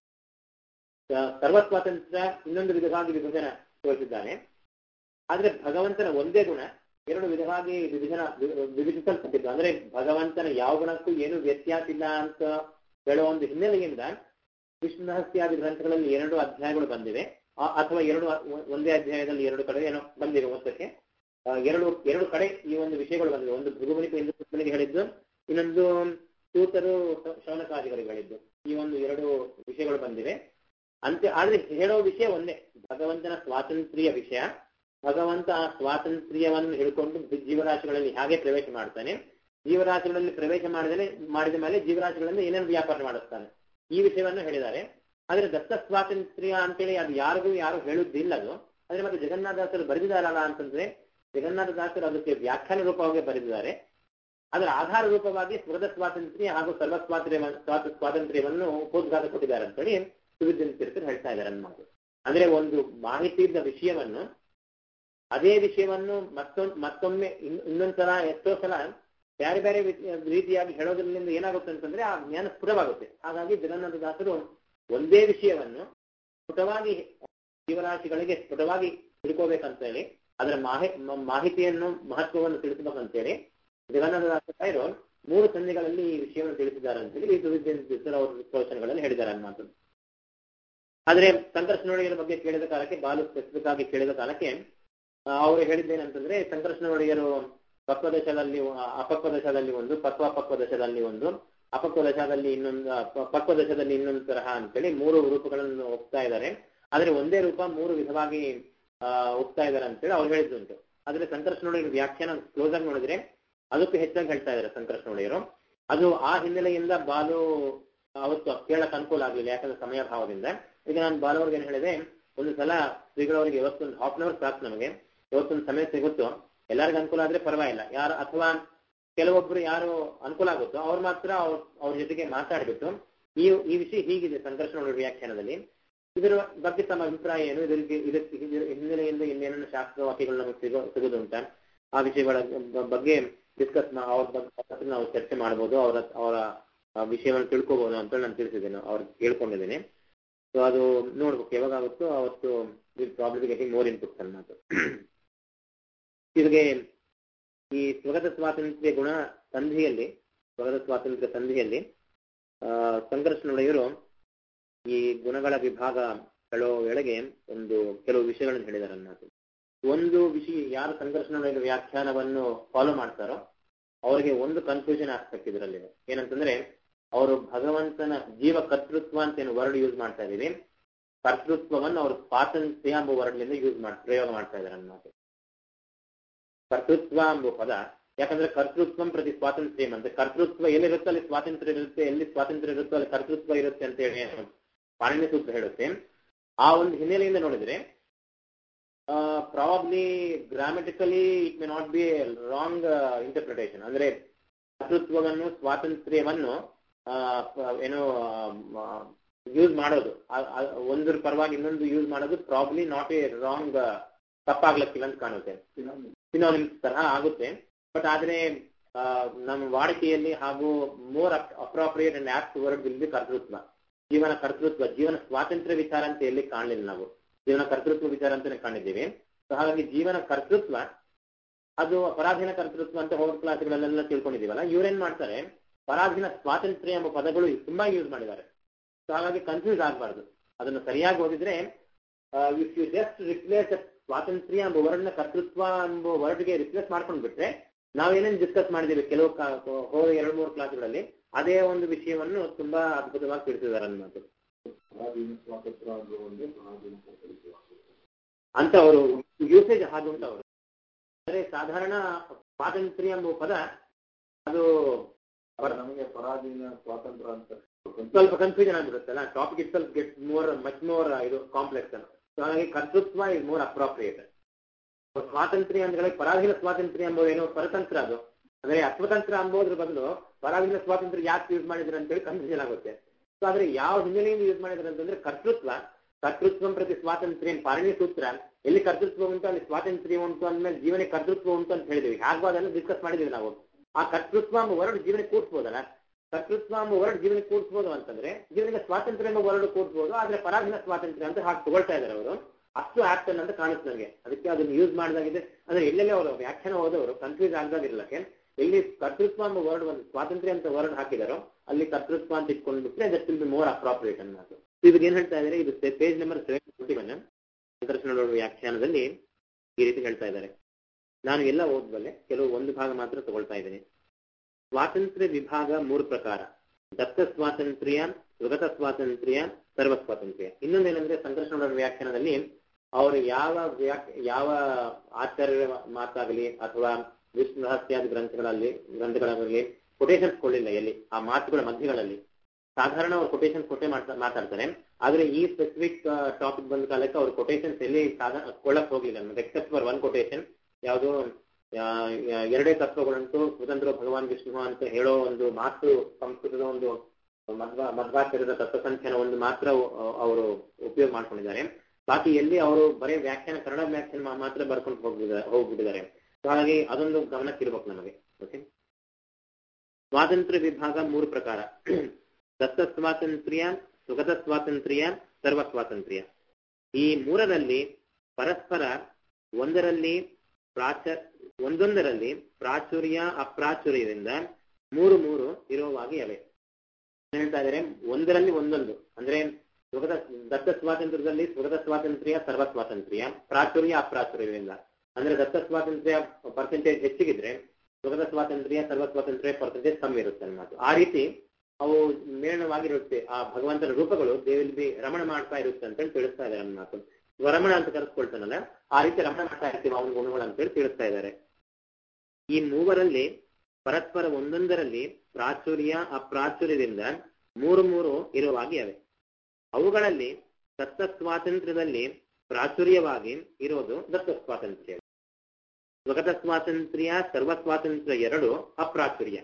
ಸರ್ವ ಸ್ವಾತಂತ್ರ್ಯ ಇನ್ನೊಂದು ವಿಧವಾಗಿ ವಿಭಜನೆ ತೋರಿಸಿದ್ದಾನೆ ಆದ್ರೆ ಭಗವಂತನ ಒಂದೇ ಗುಣ ಎರಡು ವಿಧವಾಗಿ ವಿಭಜನ ವಿಭಜಿಸಲ್ಪಟ್ಟಿದ್ದು ಅಂದ್ರೆ ಭಗವಂತನ ಯಾವ ಗುಣಕ್ಕೂ ಏನು ವ್ಯತ್ಯಾಸ ಇಲ್ಲ ಅಂತ ಹೇಳುವ ಒಂದು ಹಿನ್ನೆಲೆಯಿಂದ ವಿಷ್ಣು ರಹಸ್ಯಾದಿ ಗ್ರಂಥಗಳಲ್ಲಿ ಎರಡು ಅಧ್ಯಾಯಗಳು ಬಂದಿವೆ ಅಥವಾ ಎರಡು ಒಂದೇ ಅಧ್ಯಾಯದಲ್ಲಿ ಎರಡು ಕಡೆ ಏನೋ ಬಂದಿವೆ ಮೊತ್ತಕ್ಕೆ ಎರಡು ಎರಡು ಕಡೆ ಈ ಒಂದು ವಿಷಯಗಳು ಬಂದಿವೆ ಒಂದು ಭೃಗುಮುನಿಕ ಇಂದ್ರನಿಗೆ ಹೇಳಿದ್ದು ಇನ್ನೊಂದು ಸೂತರು ಶೌನಕಾದಿಗಳಿಗೆ ಹೇಳಿದ್ದು ಈ ಒಂದು ಎರಡು ವಿಷಯಗಳು ಬಂದಿವೆ ಅಂತೆ ಆದ್ರೆ ಹೇಳೋ ವಿಷಯ ಒಂದೇ ಭಗವಂತನ ಸ್ವಾತಂತ್ರ್ಯ ವಿಷಯ ಭಗವಂತ ಆ ಸ್ವಾತಂತ್ರ್ಯವನ್ನು ಹಿಡ್ಕೊಂಡು ಜೀವರಾಶಿಗಳಲ್ಲಿ ಹೇಗೆ ಪ್ರವೇಶ ಮಾಡ್ತಾನೆ ಜೀವರಾಶಿಗಳಲ್ಲಿ ಪ್ರವೇಶ ಮಾಡಿದರೆ ಮಾಡಿದ ಮೇಲೆ ಜೀವರಾಶಿಗಳಿಂದ ಏನೇನು ವ್ಯಾಪಾರ ಮಾಡಿಸ್ತಾನೆ ಈ ವಿಷಯವನ್ನು ಹೇಳಿದ್ದಾರೆ ಆದ್ರೆ ದತ್ತ ಸ್ವಾತಂತ್ರ್ಯ ಅಂತೇಳಿ ಅದು ಯಾರಿಗೂ ಯಾರು ಹೇಳುವುದಿಲ್ಲ ಅದು ಆದ್ರೆ ಮತ್ತೆ ಜಗನ್ನಾಥದಾಸರು ಬರೆದಿದ್ದಾರಲ್ಲ ಅಂತಂದ್ರೆ ಜಗನ್ನಾಥದಾಸರು ಅದಕ್ಕೆ ವ್ಯಾಖ್ಯಾನ ರೂಪವಾಗಿ ಬರೆದಿದ್ದಾರೆ ಅದರ ಆಧಾರ ರೂಪವಾಗಿ ಸ್ವಗತ ಸ್ವಾತಂತ್ರ್ಯ ಹಾಗೂ ಸರ್ವ ಸ್ವಾತಂತ್ರ್ಯ ಸ್ವಾತಂತ್ರ್ಯವನ್ನು ಉಪೋದ್ಘಾತ ಕೊಟ್ಟಿದ್ದಾರೆ ಅಂತೇಳಿ ಸುವಿದ್ಯನ್ ತೀರ್ಥರು ಹೇಳ್ತಾ ಇದ್ದಾರೆ ಅನ್ಮಾತು ಅಂದ್ರೆ ಒಂದು ಮಾಹಿತಿ ಇದ್ದ ವಿಷಯವನ್ನು ಅದೇ ವಿಷಯವನ್ನು ಮತ್ತೊಂದು ಮತ್ತೊಮ್ಮೆ ಇನ್ನೊಂದ್ಸಲ ಎಷ್ಟೋ ಸಲ ಬೇರೆ ಬೇರೆ ರೀತಿಯಾಗಿ ಹೇಳೋದ್ರಿಂದ ಏನಾಗುತ್ತೆ ಅಂತಂದ್ರೆ ಆ ಜ್ಞಾನ ಸ್ಫುಟವಾಗುತ್ತೆ ಹಾಗಾಗಿ ಜಗನ್ನಾಥ ದಾಸರು ಒಂದೇ ವಿಷಯವನ್ನು ಸ್ಫುಟವಾಗಿ ಜೀವರಾಶಿಗಳಿಗೆ ಸ್ಫುಟವಾಗಿ ತಿಳ್ಕೋಬೇಕಂತ ಹೇಳಿ ಅದರ ಮಾಹಿ ಮಾಹಿತಿಯನ್ನು ಮಹತ್ವವನ್ನು ತಿಳಿಸಬೇಕಂತೇಳಿ ಜಗನ್ನಾಥ ದಾಸರು ಮೂರು ಸಂಧಿಗಳಲ್ಲಿ ಈ ವಿಷಯವನ್ನು ತಿಳಿಸಿದ್ದಾರೆ ಅಂತೇಳಿ ಈ ಸುವಿದ್ಯನ್ ಅವರ ಪ್ರವಚನಗಳಲ್ಲಿ ಹೇಳಿದ್ದಾರೆ ಅನ್ನೋದು ಆದ್ರೆ ಸಂಕರ್ಷಣೊಡೆಯರ ಬಗ್ಗೆ ಕೇಳಿದ ಕಾಲಕ್ಕೆ ಬಾಲು ಸ್ಪೆಸಿಫಿಕ್ ಆಗಿ ಕೇಳಿದ ಕಾಲಕ್ಕೆ ಅವರು ಹೇಳಿದ್ದೇನಂತಂದ್ರೆ ಸಂಕರ್ಷಣೊಡೆಯರು ಪಕ್ವ ದಶದಲ್ಲಿ ಅಪಕ್ವ ದಶದಲ್ಲಿ ಒಂದು ಪಕ್ವ ಅಪಕ್ವ ದಶದಲ್ಲಿ ಒಂದು ಅಪಕ್ವ ದಶದಲ್ಲಿ ಇನ್ನೊಂದು ಪಕ್ವ ದಶದಲ್ಲಿ ಇನ್ನೊಂದು ತರಹ ಅಂತೇಳಿ ಮೂರು ರೂಪಗಳನ್ನು ಒಪ್ತಾ ಇದ್ದಾರೆ ಆದ್ರೆ ಒಂದೇ ರೂಪ ಮೂರು ವಿಧವಾಗಿ ಆ ಒಪ್ತಾ ಇದ್ದಾರೆ ಅಂತೇಳಿ ಅವ್ರು ಹೇಳಿದ್ದುಂಟು ಆದ್ರೆ ಸಂಕರ್ಷಣೊಡೆಯರ ವ್ಯಾಖ್ಯಾನ ಕ್ಲೋಸ್ ಆಗಿ ನೋಡಿದ್ರೆ ಅದಕ್ಕೂ ಹೆಚ್ಚಾಗಿ ಹೇಳ್ತಾ ಇದ್ದಾರೆ ಸಂಕರ್ಷಣೊಡೆಯರು ಅದು ಆ ಹಿನ್ನೆಲೆಯಿಂದ ಬಾಲು ಅವತ್ತು ಕೇಳಕ್ ಅನುಕೂಲ ಆಗ್ಲಿಲ್ಲ ಯಾಕಂದ್ರೆ ಸಮಯ ಭಾವದಿಂದ ಈಗ ನಾನು ಬಾಲವ್ರಿಗೆ ಏನ್ ಹೇಳಿದೆ ಒಂದು ಸಲ ಶ್ರೀಗಳವರಿಗೆ ಇವತ್ತೊಂದು ಹಾಫ್ ಅನ್ ಅವರ್ ಸಾಕು ನಮಗೆ ಇವತ್ತೊಂದು ಸಮಯ ಸಿಗುತ್ತೋ ಎಲ್ಲರಿಗೂ ಅನುಕೂಲ ಆದ್ರೆ ಪರವಾಗಿಲ್ಲ ಯಾರು ಅಥವಾ ಕೆಲವೊಬ್ರು ಯಾರು ಅನುಕೂಲ ಆಗುತ್ತೋ ಅವ್ರು ಮಾತ್ರ ಅವ್ರ ಅವ್ರ ಜೊತೆಗೆ ಮಾತಾಡ್ಬಿಟ್ಟು ಈ ಈ ವಿಷಯ ಹೀಗಿದೆ ಸಂಕರ್ಷಣ ವ್ಯಾಖ್ಯಾನದಲ್ಲಿ ಇದರ ಬಗ್ಗೆ ತಮ್ಮ ಅಭಿಪ್ರಾಯ ಏನು ಇದರಿಗೆ ಇದಕ್ಕೆ ಹಿನ್ನೆಲೆಯಿಂದ ಇನ್ನೇನನ್ನು ಶಾಸ್ತ್ರ ವಾಕ್ಯಗಳು ನಮಗೆ ಸಿಗೋ ಸಿಗೋದುಂಟ ಆ ವಿಷಯಗಳ ಬಗ್ಗೆ ಡಿಸ್ಕಸ್ ಅವ್ರ ಬಗ್ಗೆ ನಾವು ಚರ್ಚೆ ಮಾಡ್ಬೋದು ಅವರ ಅವರ ಆ ವಿಷಯವನ್ನು ತಿಳ್ಕೊಬಹುದು ಅಂತ ನಾನು ತಿಳಿಸಿದ್ದೇನೆ ಅವ್ರಿಗೆ ಕೇಳ್ಕೊಂಡಿದ್ದೇನೆ ಸೊ ಅದು ನೋಡ್ಬೇಕು ಯಾವಾಗ ಆಗುತ್ತೋ ಅವತ್ತು ಪ್ರಾಬ್ಲಮ್ ಗೆಟಿಂಗ್ ಮೋರ್ ಇನ್ಪುಟ್ಸ್ ಅನ್ನೋದು ಇಲ್ಲಿಗೆ ಈ ಸ್ವಗತ ಸ್ವಾತಂತ್ರ್ಯ ಗುಣ ಸಂಧಿಯಲ್ಲಿ ಸ್ವಗತ ಸ್ವಾತಂತ್ರ್ಯ ಸಂಧಿಯಲ್ಲಿ ಆ ಸಂಘರ್ಷಣೆಯವರು ಈ ಗುಣಗಳ ವಿಭಾಗ ಹೇಳೋ ವೇಳೆಗೆ ಒಂದು ಕೆಲವು ವಿಷಯಗಳನ್ನು ಹೇಳಿದ್ದಾರೆ ಅನ್ನೋದು ಒಂದು ವಿಷಯ ಯಾರು ಸಂಘರ್ಷಣೆಯ ವ್ಯಾಖ್ಯಾನವನ್ನು ಫಾಲೋ ಮಾಡ್ತಾರೋ ಅವರಿಗೆ ಒಂದು ಕನ್ಫ್ಯೂಷನ್ ಆಸ್ಪೆಕ್ಟ್ ಇದರಲ್ಲಿ ಏನಂತಂದ್ರೆ ಅವರು ಭಗವಂತನ ಜೀವ ಕರ್ತೃತ್ವ ಅಂತ ಏನು ವರ್ಡ್ ಯೂಸ್ ಮಾಡ್ತಾ ಇದೀವಿ ಕರ್ತೃತ್ವವನ್ನು ಅವರು ಸ್ವಾತಂತ್ರ್ಯ ಎಂಬ ವರ್ಡ್ನಿಂದ ಯೂಸ್ ಮಾಡಿ ಪ್ರಯೋಗ ಮಾಡ್ತಾ ಇದ್ದಾರೆ ಅನ್ನೋದು ಕರ್ತೃತ್ವ ಎಂಬ ಪದ ಯಾಕಂದ್ರೆ ಕರ್ತೃತ್ವ ಪ್ರತಿ ಸ್ವಾತಂತ್ರ್ಯ ಅಂತ ಕರ್ತೃತ್ವ ಎಲ್ಲಿರುತ್ತೋ ಅಲ್ಲಿ ಸ್ವಾತಂತ್ರ್ಯ ಇರುತ್ತೆ ಎಲ್ಲಿ ಸ್ವಾತಂತ್ರ್ಯ ಇರುತ್ತೋ ಅಲ್ಲಿ ಕರ್ತೃತ್ವ ಇರುತ್ತೆ ಅಂತ ಹೇಳಿ ಪಾಣಿನಿ ಸೂತ್ರ ಹೇಳುತ್ತೆ ಆ ಒಂದು ಹಿನ್ನೆಲೆಯಿಂದ ನೋಡಿದ್ರೆ probably grammatically it may not be wrong interpretation ಅಂದ್ರೆ ಕರ್ತೃತ್ವವನ್ನು ಸ್ವಾತಂತ್ರ್ಯವನ್ನು ಏನು ಯೂಸ್ ಮಾಡೋದು ಒಂದ್ರ ಪರವಾಗಿ ಇನ್ನೊಂದು ಯೂಸ್ ಮಾಡೋದು ಪ್ರಾಬ್ಲಿ ನಾಟ್ ಎ ರಾಂಗ್ ತಪ್ಪಾಗ್ಲಕ್ಕಿಲ್ಲ ಅಂತ ಕಾಣುತ್ತೆ ಸಿನೋನಿಮ್ಸ್ ತರಹ ಆಗುತ್ತೆ ಬಟ್ ಆದ್ರೆ ನಮ್ಮ ವಾಡಿಕೆಯಲ್ಲಿ ಹಾಗೂ more appropriate and apt word will be ಕರ್ತೃತ್ವ ಜೀವನ ಕರ್ತೃತ್ವ ಜೀವನ ಸ್ವಾತಂತ್ರ್ಯ ವಿಚಾರ ಅಂತ ಎಲ್ಲಿ ಕಾಣಲಿಲ್ಲ ನಾವು ಜೀವನ ಕರ್ತೃತ್ವ ವಿಚಾರ ಅಂತಾನೆ ಕಾಣಿದ್ದೀವಿ ಸೊ ಹಾಗಾಗಿ ಜೀವನ ಕರ್ತೃತ್ವ ಅದು ಪರಾಧೀನ ಕರ್ತೃತ್ವ ಅಂತ ಹೋರ್ ಕ್ಲಾಸ್ಗಳಲ್ಲೆಲ್ಲ ತಿಳ್ಕೊಂಡಿದೀವಲ್ಲ ಇವ್ರೇನ್ ಮಾಡ್ತಾರೆ ಪರಾಧೀನ ಸ್ವಾತಂತ್ರ್ಯ ಎಂಬ ಪದಗಳು ತುಂಬಾ ಯೂಸ್ ಮಾಡಿದ್ದಾರೆ ಸೊ ಹಾಗಾಗಿ ಕನ್ಫ್ಯೂಸ್ ಆಗಬಾರ್ದು ಅದನ್ನು ಸರಿಯಾಗಿ ಓದಿದ್ರೆ ಇಫ್ ಯು ಜಸ್ಟ್ ರಿಪ್ಲೇಸ್ ಸ್ವಾತಂತ್ರ್ಯ ಎಂಬ ವರ್ಡ್ನ ಕರ್ತೃತ್ವ ಎಂಬ ವರ್ಡ್ಗೆ ರಿಪ್ಲೇಸ್ ಮಾಡ್ಕೊಂಡು ಬಿಟ್ರೆ ನಾವೇನೇನು ಡಿಸ್ಕಸ್ ಮಾಡಿದ್ದೀವಿ ಕೆಲವು ಹೋದ ಎರಡು ಮೂರು ಕ್ಲಾಸ್ಗಳಲ್ಲಿ ಅದೇ ಒಂದು ವಿಷಯವನ್ನು ತುಂಬಾ ಅದ್ಭುತವಾಗಿ ತಿಳಿಸಿದ್ದಾರೆ ಅನ್ನೋದು ಅಂತ ಅವರು ಯೂಸೇಜ್ ಹಾಗುಂಟು ಅವರು ಅಂದ್ರೆ ಸಾಧಾರಣ ಸ್ವಾತಂತ್ರ್ಯ ಎಂಬ ಪದ ಅದು ನಮಗೆ ಪರಾಧೀನ ಸ್ವಾತಂತ್ರ್ಯ ಅಂತ ಸ್ವಲ್ಪ ಕನ್ಫ್ಯೂಷನ್ ಆಗ್ಬಿಡುತ್ತಲ್ಲ ಟಾಪಿಕ್ ಇಟ್ ಸ್ವಲ್ಪ ಗೆಟ್ ಮೋರ್ ಮಚ್ ಮೋರ್ ಇದು ಕಾಂಪ್ಲೆಕ್ಸ್ ಹಾಗಾಗಿ ಕರ್ತೃತ್ವ ಇಸ್ ಮೋರ್ ಅಪ್ರಾಪ್ರಿಯೇಟ್ ಸ್ವಾತಂತ್ರ್ಯ ಅಂದ್ರೆ ಪರಾಧೀನ ಸ್ವಾತಂತ್ರ್ಯ ಎಂಬುದೇನು ಪರತಂತ್ರ ಅದು ಅಂದ್ರೆ ಅಸ್ವತಂತ್ರ ಅಂಬೋದ್ರ ಬದಲು ಪರಾಧೀನ ಸ್ವಾತಂತ್ರ್ಯ ಯಾಕೆ ಯೂಸ್ ಮಾಡಿದ್ರೆ ಅಂತೇಳಿ ಕನ್ಫ್ಯೂಷನ್ ಆಗುತ್ತೆ ಸೊ ಆದ್ರೆ ಯಾವ ಹಿನ್ನೆಲೆಯಿಂದ ಯೂಸ್ ಮಾಡಿದ್ರೆ ಅಂತಂದ್ರೆ ಕರ್ತೃತ್ವ ಕರ್ತೃತ್ವ ಪ್ರತಿ ಸ್ವಾತಂತ್ರ್ಯ ಪಾರಣಿ ಸೂತ್ರ ಎಲ್ಲಿ ಕರ್ತೃತ್ವ ಉಂಟು ಅಲ್ಲಿ ಸ್ವಾತಂತ್ರ್ಯ ಉಂಟು ಅಂದ್ಮೇಲೆ ಜೀವನ ಕರ್ತೃತ್ವ ಉಂಟು ಅಂತ ಹೇಳಿದೀವಿ ಹಾಗೋ ಅದೆಲ್ಲ ಡಿಸ್ಕಸ್ ಮಾಡಿದೀವಿ ನಾವು ಆ ಕರ್ತೃತ್ವ ಎಂಬ ವರ್ಡ್ ಜೀವನಕ್ಕೆ ಕೂಡ್ಸ್ಬೋದಲ್ಲ ಕರ್ತೃತ್ವ ಎಂಬ ವರ್ಡ್ ಜೀವನಕ್ಕೆ ಕೂಡ್ಸ್ಬೋದು ಅಂತಂದ್ರೆ ಜೀವನಕ್ಕೆ ಸ್ವಾತಂತ್ರ್ಯ ಎಂಬ ವರ್ಡ್ ಕೂಡ್ಸ್ಬೋದು ಆದ್ರೆ ಪರಾಧೀನ ಸ್ವಾತಂತ್ರ್ಯ ಅಂತ ಹಾಕಿ ತಗೊಳ್ತಾ ಇದ್ದಾರೆ ಅವರು ಅಷ್ಟು ಆಪ್ಟನ್ ಅಂತ ಕಾಣುತ್ತೆ ನನಗೆ ಅದಕ್ಕೆ ಅದನ್ನು ಯೂಸ್ ಮಾಡಿದಾಗಿದೆ ಅಂದ್ರೆ ಎಲ್ಲೆಲ್ಲಿ ಅವರು ವ್ಯಾಖ್ಯಾನ ಓದೋರು ಕನ್ಫ್ಯೂಸ್ ಆಗದಾಗಿರ್ಲಕ್ಕೆ ಎಲ್ಲಿ ಕರ್ತೃತ್ವ ಎಂಬ ವರ್ಡ್ ಒಂದು ಸ್ವಾತಂತ್ರ್ಯ ಅಂತ ವರ್ಡ್ ಹಾಕಿದಾರೋ ಅಲ್ಲಿ ಕರ್ತೃತ್ವ ಅಂತ ಇಟ್ಕೊಂಡು ಬಿಟ್ರೆ that will be more appropriate ಅನ್ನೋದು ಇವಾಗ ಏನ್ ಹೇಳ್ತಾ ಇದ್ದಾರೆ ಇದು page number seven forty one ಸಂದರ್ಶನ ವ್ಯಾಖ್ಯಾನದಲ್ಲಿ ಈ ರೀತಿ ಹೇಳ್ತಾ ಇದ್ದಾರೆ ನಾನು ಎಲ್ಲ ಓದ್ಬಲ್ಲೆ ಕೆಲವು ಒಂದು ಭಾಗ ಮಾತ್ರ ತಗೊಳ್ತಾ ಇದ್ದೀನಿ ಸ್ವಾತಂತ್ರ್ಯ ವಿಭಾಗ ಮೂರು ಪ್ರಕಾರ ದತ್ತ ಸ್ವಾತಂತ್ರ್ಯ ಸ್ವಗತ ಸ್ವಾತಂತ್ರ್ಯ ಸರ್ವ ಸ್ವಾತಂತ್ರ್ಯ ಇನ್ನೊಂದೇನೆಂದ್ರೆ ಸಂದರ್ಶನ ವ್ಯಾಖ್ಯಾನದಲ್ಲಿ ಅವರು ಯಾವ ವ್ಯಾಕ್ ಯಾವ ಆಚಾರ್ಯರ ಮಾತಾಗಲಿ ಅಥವಾ ವಿಷ್ಣು ರಹಸ್ಯಾದಿ ಗ್ರಂಥಗಳಲ್ಲಿ ಗ್ರಂಥಗಳಲ್ಲಿ ಕೊಟೇಶನ್ಸ್ ಕೊಡಲಿಲ್ಲ ಎಲ್ಲಿ ಆ ಮಾತುಗಳ ಮಧ್ಯಗಳಲ್ಲಿ ಸಾಧಾರಣ ಅವರು ಕೊಟೇಶನ್ ಕೊಟ್ಟೆ ಮಾಡ್ತಾ ಮಾತಾಡ್ತಾರೆ ಆದ್ರೆ ಈ ಸ್ಪೆಸಿಫಿಕ್ ಟಾಪಿಕ್ ಬಂದ ಕಾಲಕ್ಕೆ ಅವ್ರು ಕೊಟೇಶನ್ಸ್ ಎಲ್ಲಿ ಸಾಧಾರಣ ಕೊಳ್ಳಕ್ ಹೋಗ್ಲಿಲ್ಲ ನಮ್ಗೆ ಎಕ್ಸೆಪ್ಟ್ ಫಾರ್ ಒನ್ ಕೊಟೇಶನ್ ಯಾವುದು ಎರಡೇ ತತ್ವಗಳುಂಟು ಸ್ವತಂತ್ರ ಭಗವಾನ್ ವಿಷ್ಣು ಅಂತ ಹೇಳೋ ಒಂದು ಮಾತು ಸಂಸ್ಕೃತದ ಒಂದು ಮಧ್ವ ಮಧ್ವಾಚಾರ್ಯದ ತತ್ವಸಂಖ್ಯಾನ ಒಂದು ಮಾತ್ರ ಅವರು ಉಪಯೋಗ ಮಾಡ್ಕೊಂಡಿದ್ದಾರೆ ಬಾಕಿ ಎಲ್ಲಿ ಅವರು ಬರೀ ವ್ಯಾಖ್ಯಾನ ಕನ್ನಡ ವ್ಯಾಖ್ಯಾನ ಮಾತ್ರ ಬರ್ಕೊಂಡು ಹೋಗ್ಬಿಟ್ಟಿದ್ದಾರೆ ಹೋಗ್ಬಿಟ್ಟಿದ್ದಾರೆ ಹಾಗಾಗಿ ಅದೊಂದು ಗಮನಕ್ಕಿರ್ಬೇಕು ನಮಗೆ ಓಕೆ ಸ್ವಾತಂತ್ರ್ಯ ವಿಭಾಗ ಮೂರು ಪ್ರಕಾರ ದತ್ತ ಸ್ವಾತಂತ್ರ್ಯ ಸುಗತ ಸ್ವಾತಂತ್ರ್ಯ ಸರ್ವ ಸ್ವಾತಂತ್ರ್ಯ ಈ ಮೂರರಲ್ಲಿ ಪರಸ್ಪರ ಒಂದರಲ್ಲಿ ಪ್ರಾಚ ಒಂದೊಂದರಲ್ಲಿ ಪ್ರಾಚುರ್ಯ ಅಪ್ರಾಚುರ್ಯದಿಂದ ಮೂರು ಮೂರು ಇರುವಾಗಿ ಅವೆ ಹೇಳ್ತಾ ಇದ್ದಾರೆ ಒಂದರಲ್ಲಿ ಒಂದೊಂದು ಅಂದ್ರೆ ಸುಗತ ದತ್ತ ಸ್ವಾತಂತ್ರ್ಯದಲ್ಲಿ ಸುಗತ ಸ್ವಾತಂತ್ರ್ಯ ಸರ್ವ ಸ್ವಾತಂತ್ರ್ಯ ಪ್ರಾಚುರ್ಯ ಅಪ್ರಾಚುರ್ಯದಿಂದ ಅಂದ್ರೆ ದತ್ತ ಸ್ವಾತಂತ್ರ್ಯ ಪರ್ಸೆಂಟೇಜ್ ಹೆಚ್ಚಿಗಿದ್ರೆ ಸುಗತ ಸ್ವಾತಂತ್ರ್ಯ ಸರ್ವ ಸ್ವಾತಂತ್ರ್ಯ ಪರ್ಸೆಂಟೇಜ್ ಕಮ್ಮಿ ಇರುತ್ತೆ ಅನ್ನೋದು ಆ ರೀತಿ ಅವು ಮೇಳವಾಗಿರುತ್ತೆ ಆ ಭಗವಂತನ ರೂಪಗಳು ದೇ ವಿಲ್ ಬಿ ರಮಣ ಮಾಡ್ತಾ ಇರುತ್ತೆ ಅಂತ ತಿಳಿಸ್ತಾ ಇದ್ದಾರೆ ನನ್ನ ಮಾತು ಸ್ವರಮಣ ಅಂತ ಕರೆಸ್ಕೊಳ್ತಾನಲ್ಲ ಆ ರೀತಿ ರಮಣ ಮಾಡ್ತಾ ಇರ್ತೀವಿ ಅವನ ಗುಣಗಳು ಅಂತೇಳಿ ತಿಳಿಸ್ತಾ ಇದ್ದಾರೆ ಈ ಮೂವರಲ್ಲಿ ಪರಸ್ಪರ ಒಂದೊಂದರಲ್ಲಿ ಪ್ರಾಚುರ್ಯ ಅಪ್ರಾಚುರ್ಯದಿಂದ ಮೂರು ಮೂರು ಇರುವಾಗಿ ಅವೆ ಅವುಗಳಲ್ಲಿ ದತ್ತ ಸ್ವಾತಂತ್ರ್ಯದಲ್ಲಿ ಪ್ರಾಚುರ್ಯವಾಗಿ ಇರೋದು ದತ್ತ ಸ್ವಾತಂತ್ರ್ಯ ಸ್ವಗತ ಸ್ವಾತಂತ್ರ್ಯ ಸರ್ವ ಸ್ವಾತಂತ್ರ್ಯ ಎರಡು ಅಪ್ರಾಚುರ್ಯ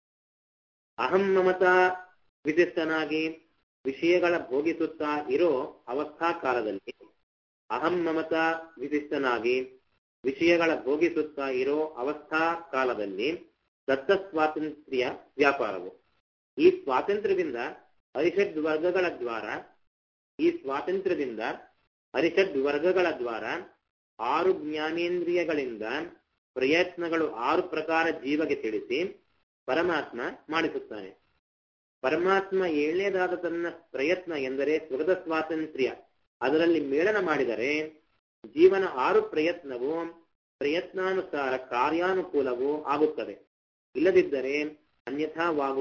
ಅಹಂ ಮಮತಾ ವಿಶಿಷ್ಟನಾಗಿ ವಿಷಯಗಳ ಭೋಗಿಸುತ್ತಾ ಇರೋ ಅವಸ್ಥಾ ಕಾಲದಲ್ಲಿ ಅಹಂ ಮಮತಾ ವಿಶಿಷ್ಟನಾಗಿ ವಿಷಯಗಳ ಭೋಗಿಸುತ್ತಾ ಇರೋ ಅವಸ್ಥಾ ಕಾಲದಲ್ಲಿ ದತ್ತ ಸ್ವಾತಂತ್ರ್ಯ ವ್ಯಾಪಾರವು ಈ ಸ್ವಾತಂತ್ರ್ಯದಿಂದ ಅರಿಷಡ್ ವರ್ಗಗಳ ದ್ವಾರ ಈ ಸ್ವಾತಂತ್ರ್ಯದಿಂದ ಅರಿಷಡ್ ವರ್ಗಗಳ ದ್ವಾರ ಆರು ಜ್ಞಾನೇಂದ್ರಿಯಗಳಿಂದ ಪ್ರಯತ್ನಗಳು ಆರು ಪ್ರಕಾರ ಜೀವಗೆ ತಿಳಿಸಿ ಪರಮಾತ್ಮ ಮಾಡಿಸುತ್ತಾನೆ ಪರಮಾತ್ಮ ಏಳನೇದಾದ ತನ್ನ ಪ್ರಯತ್ನ ಎಂದರೆ ಸ್ವಗತ ಸ್ವಾತಂತ್ರ್ಯ ಅದರಲ್ಲಿ ಮೇಳನ ಮಾಡಿದರೆ ಜೀವನ ಆರು ಪ್ರಯತ್ನವು ಪ್ರಯತ್ನಾನುಸಾರ ಕಾರ್ಯಾನುಕೂಲವೂ ಆಗುತ್ತದೆ ಇಲ್ಲದಿದ್ದರೆ ಅನ್ಯಥಾವಾಗು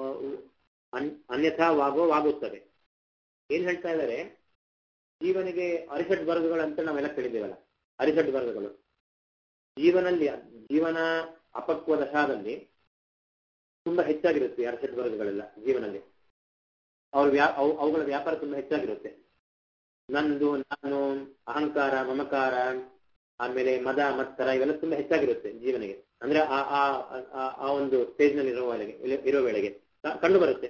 ಅನ್- ಅನ್ಯಥಾವಾಗುವಾಗುತ್ತದೆ ಏನ್ ಹೇಳ್ತಾ ಇದ್ದಾರೆ ಜೀವನಿಗೆ ಅರಿಷಡ್ ವರ್ಗಗಳಂತ ನಾವೆಲ್ಲ ಕೇಳಿದ್ದೇವಲ್ಲ ಅರಿಷಡ್ ವರ್ಗಗಳು ಜೀವನಲ್ಲಿ ಜೀವನ ಅಪಕ್ವ ದಶಾದಲ್ಲಿ ತುಂಬಾ ಹೆಚ್ಚಾಗಿರುತ್ತೆ ಅರಿಷಡ್ ವರ್ಗಗಳೆಲ್ಲ ಜೀವನಲ್ಲಿ ಅವ್ರ ವ್ಯಾ ಅವು- ಅವುಗಳ ವ್ಯಾಪಾರ ತುಂಬಾ ಹೆಚ್ಚಾಗಿರುತ್ತೆ ನಂದು ನಾನು ಅಹಂಕಾರ ಮಮಕಾರ ಆಮೇಲೆ ಮದ ಮತ್ಸರ ಇವೆಲ್ಲ ತುಂಬಾ ಹೆಚ್ಚಾಗಿರುತ್ತೆ ಜೀವನಿಗೆ ಅಂದ್ರೆ ಆ ಆ ಆ- ಆ ಒಂದು ಸ್ಟೇಜ್ ನಲ್ಲಿ ಇರೋ ವೇಳೆಗೆ ಇರೋ ವೇಳೆಗೆ ಕ- ಕಂಡು ಬರುತ್ತೆ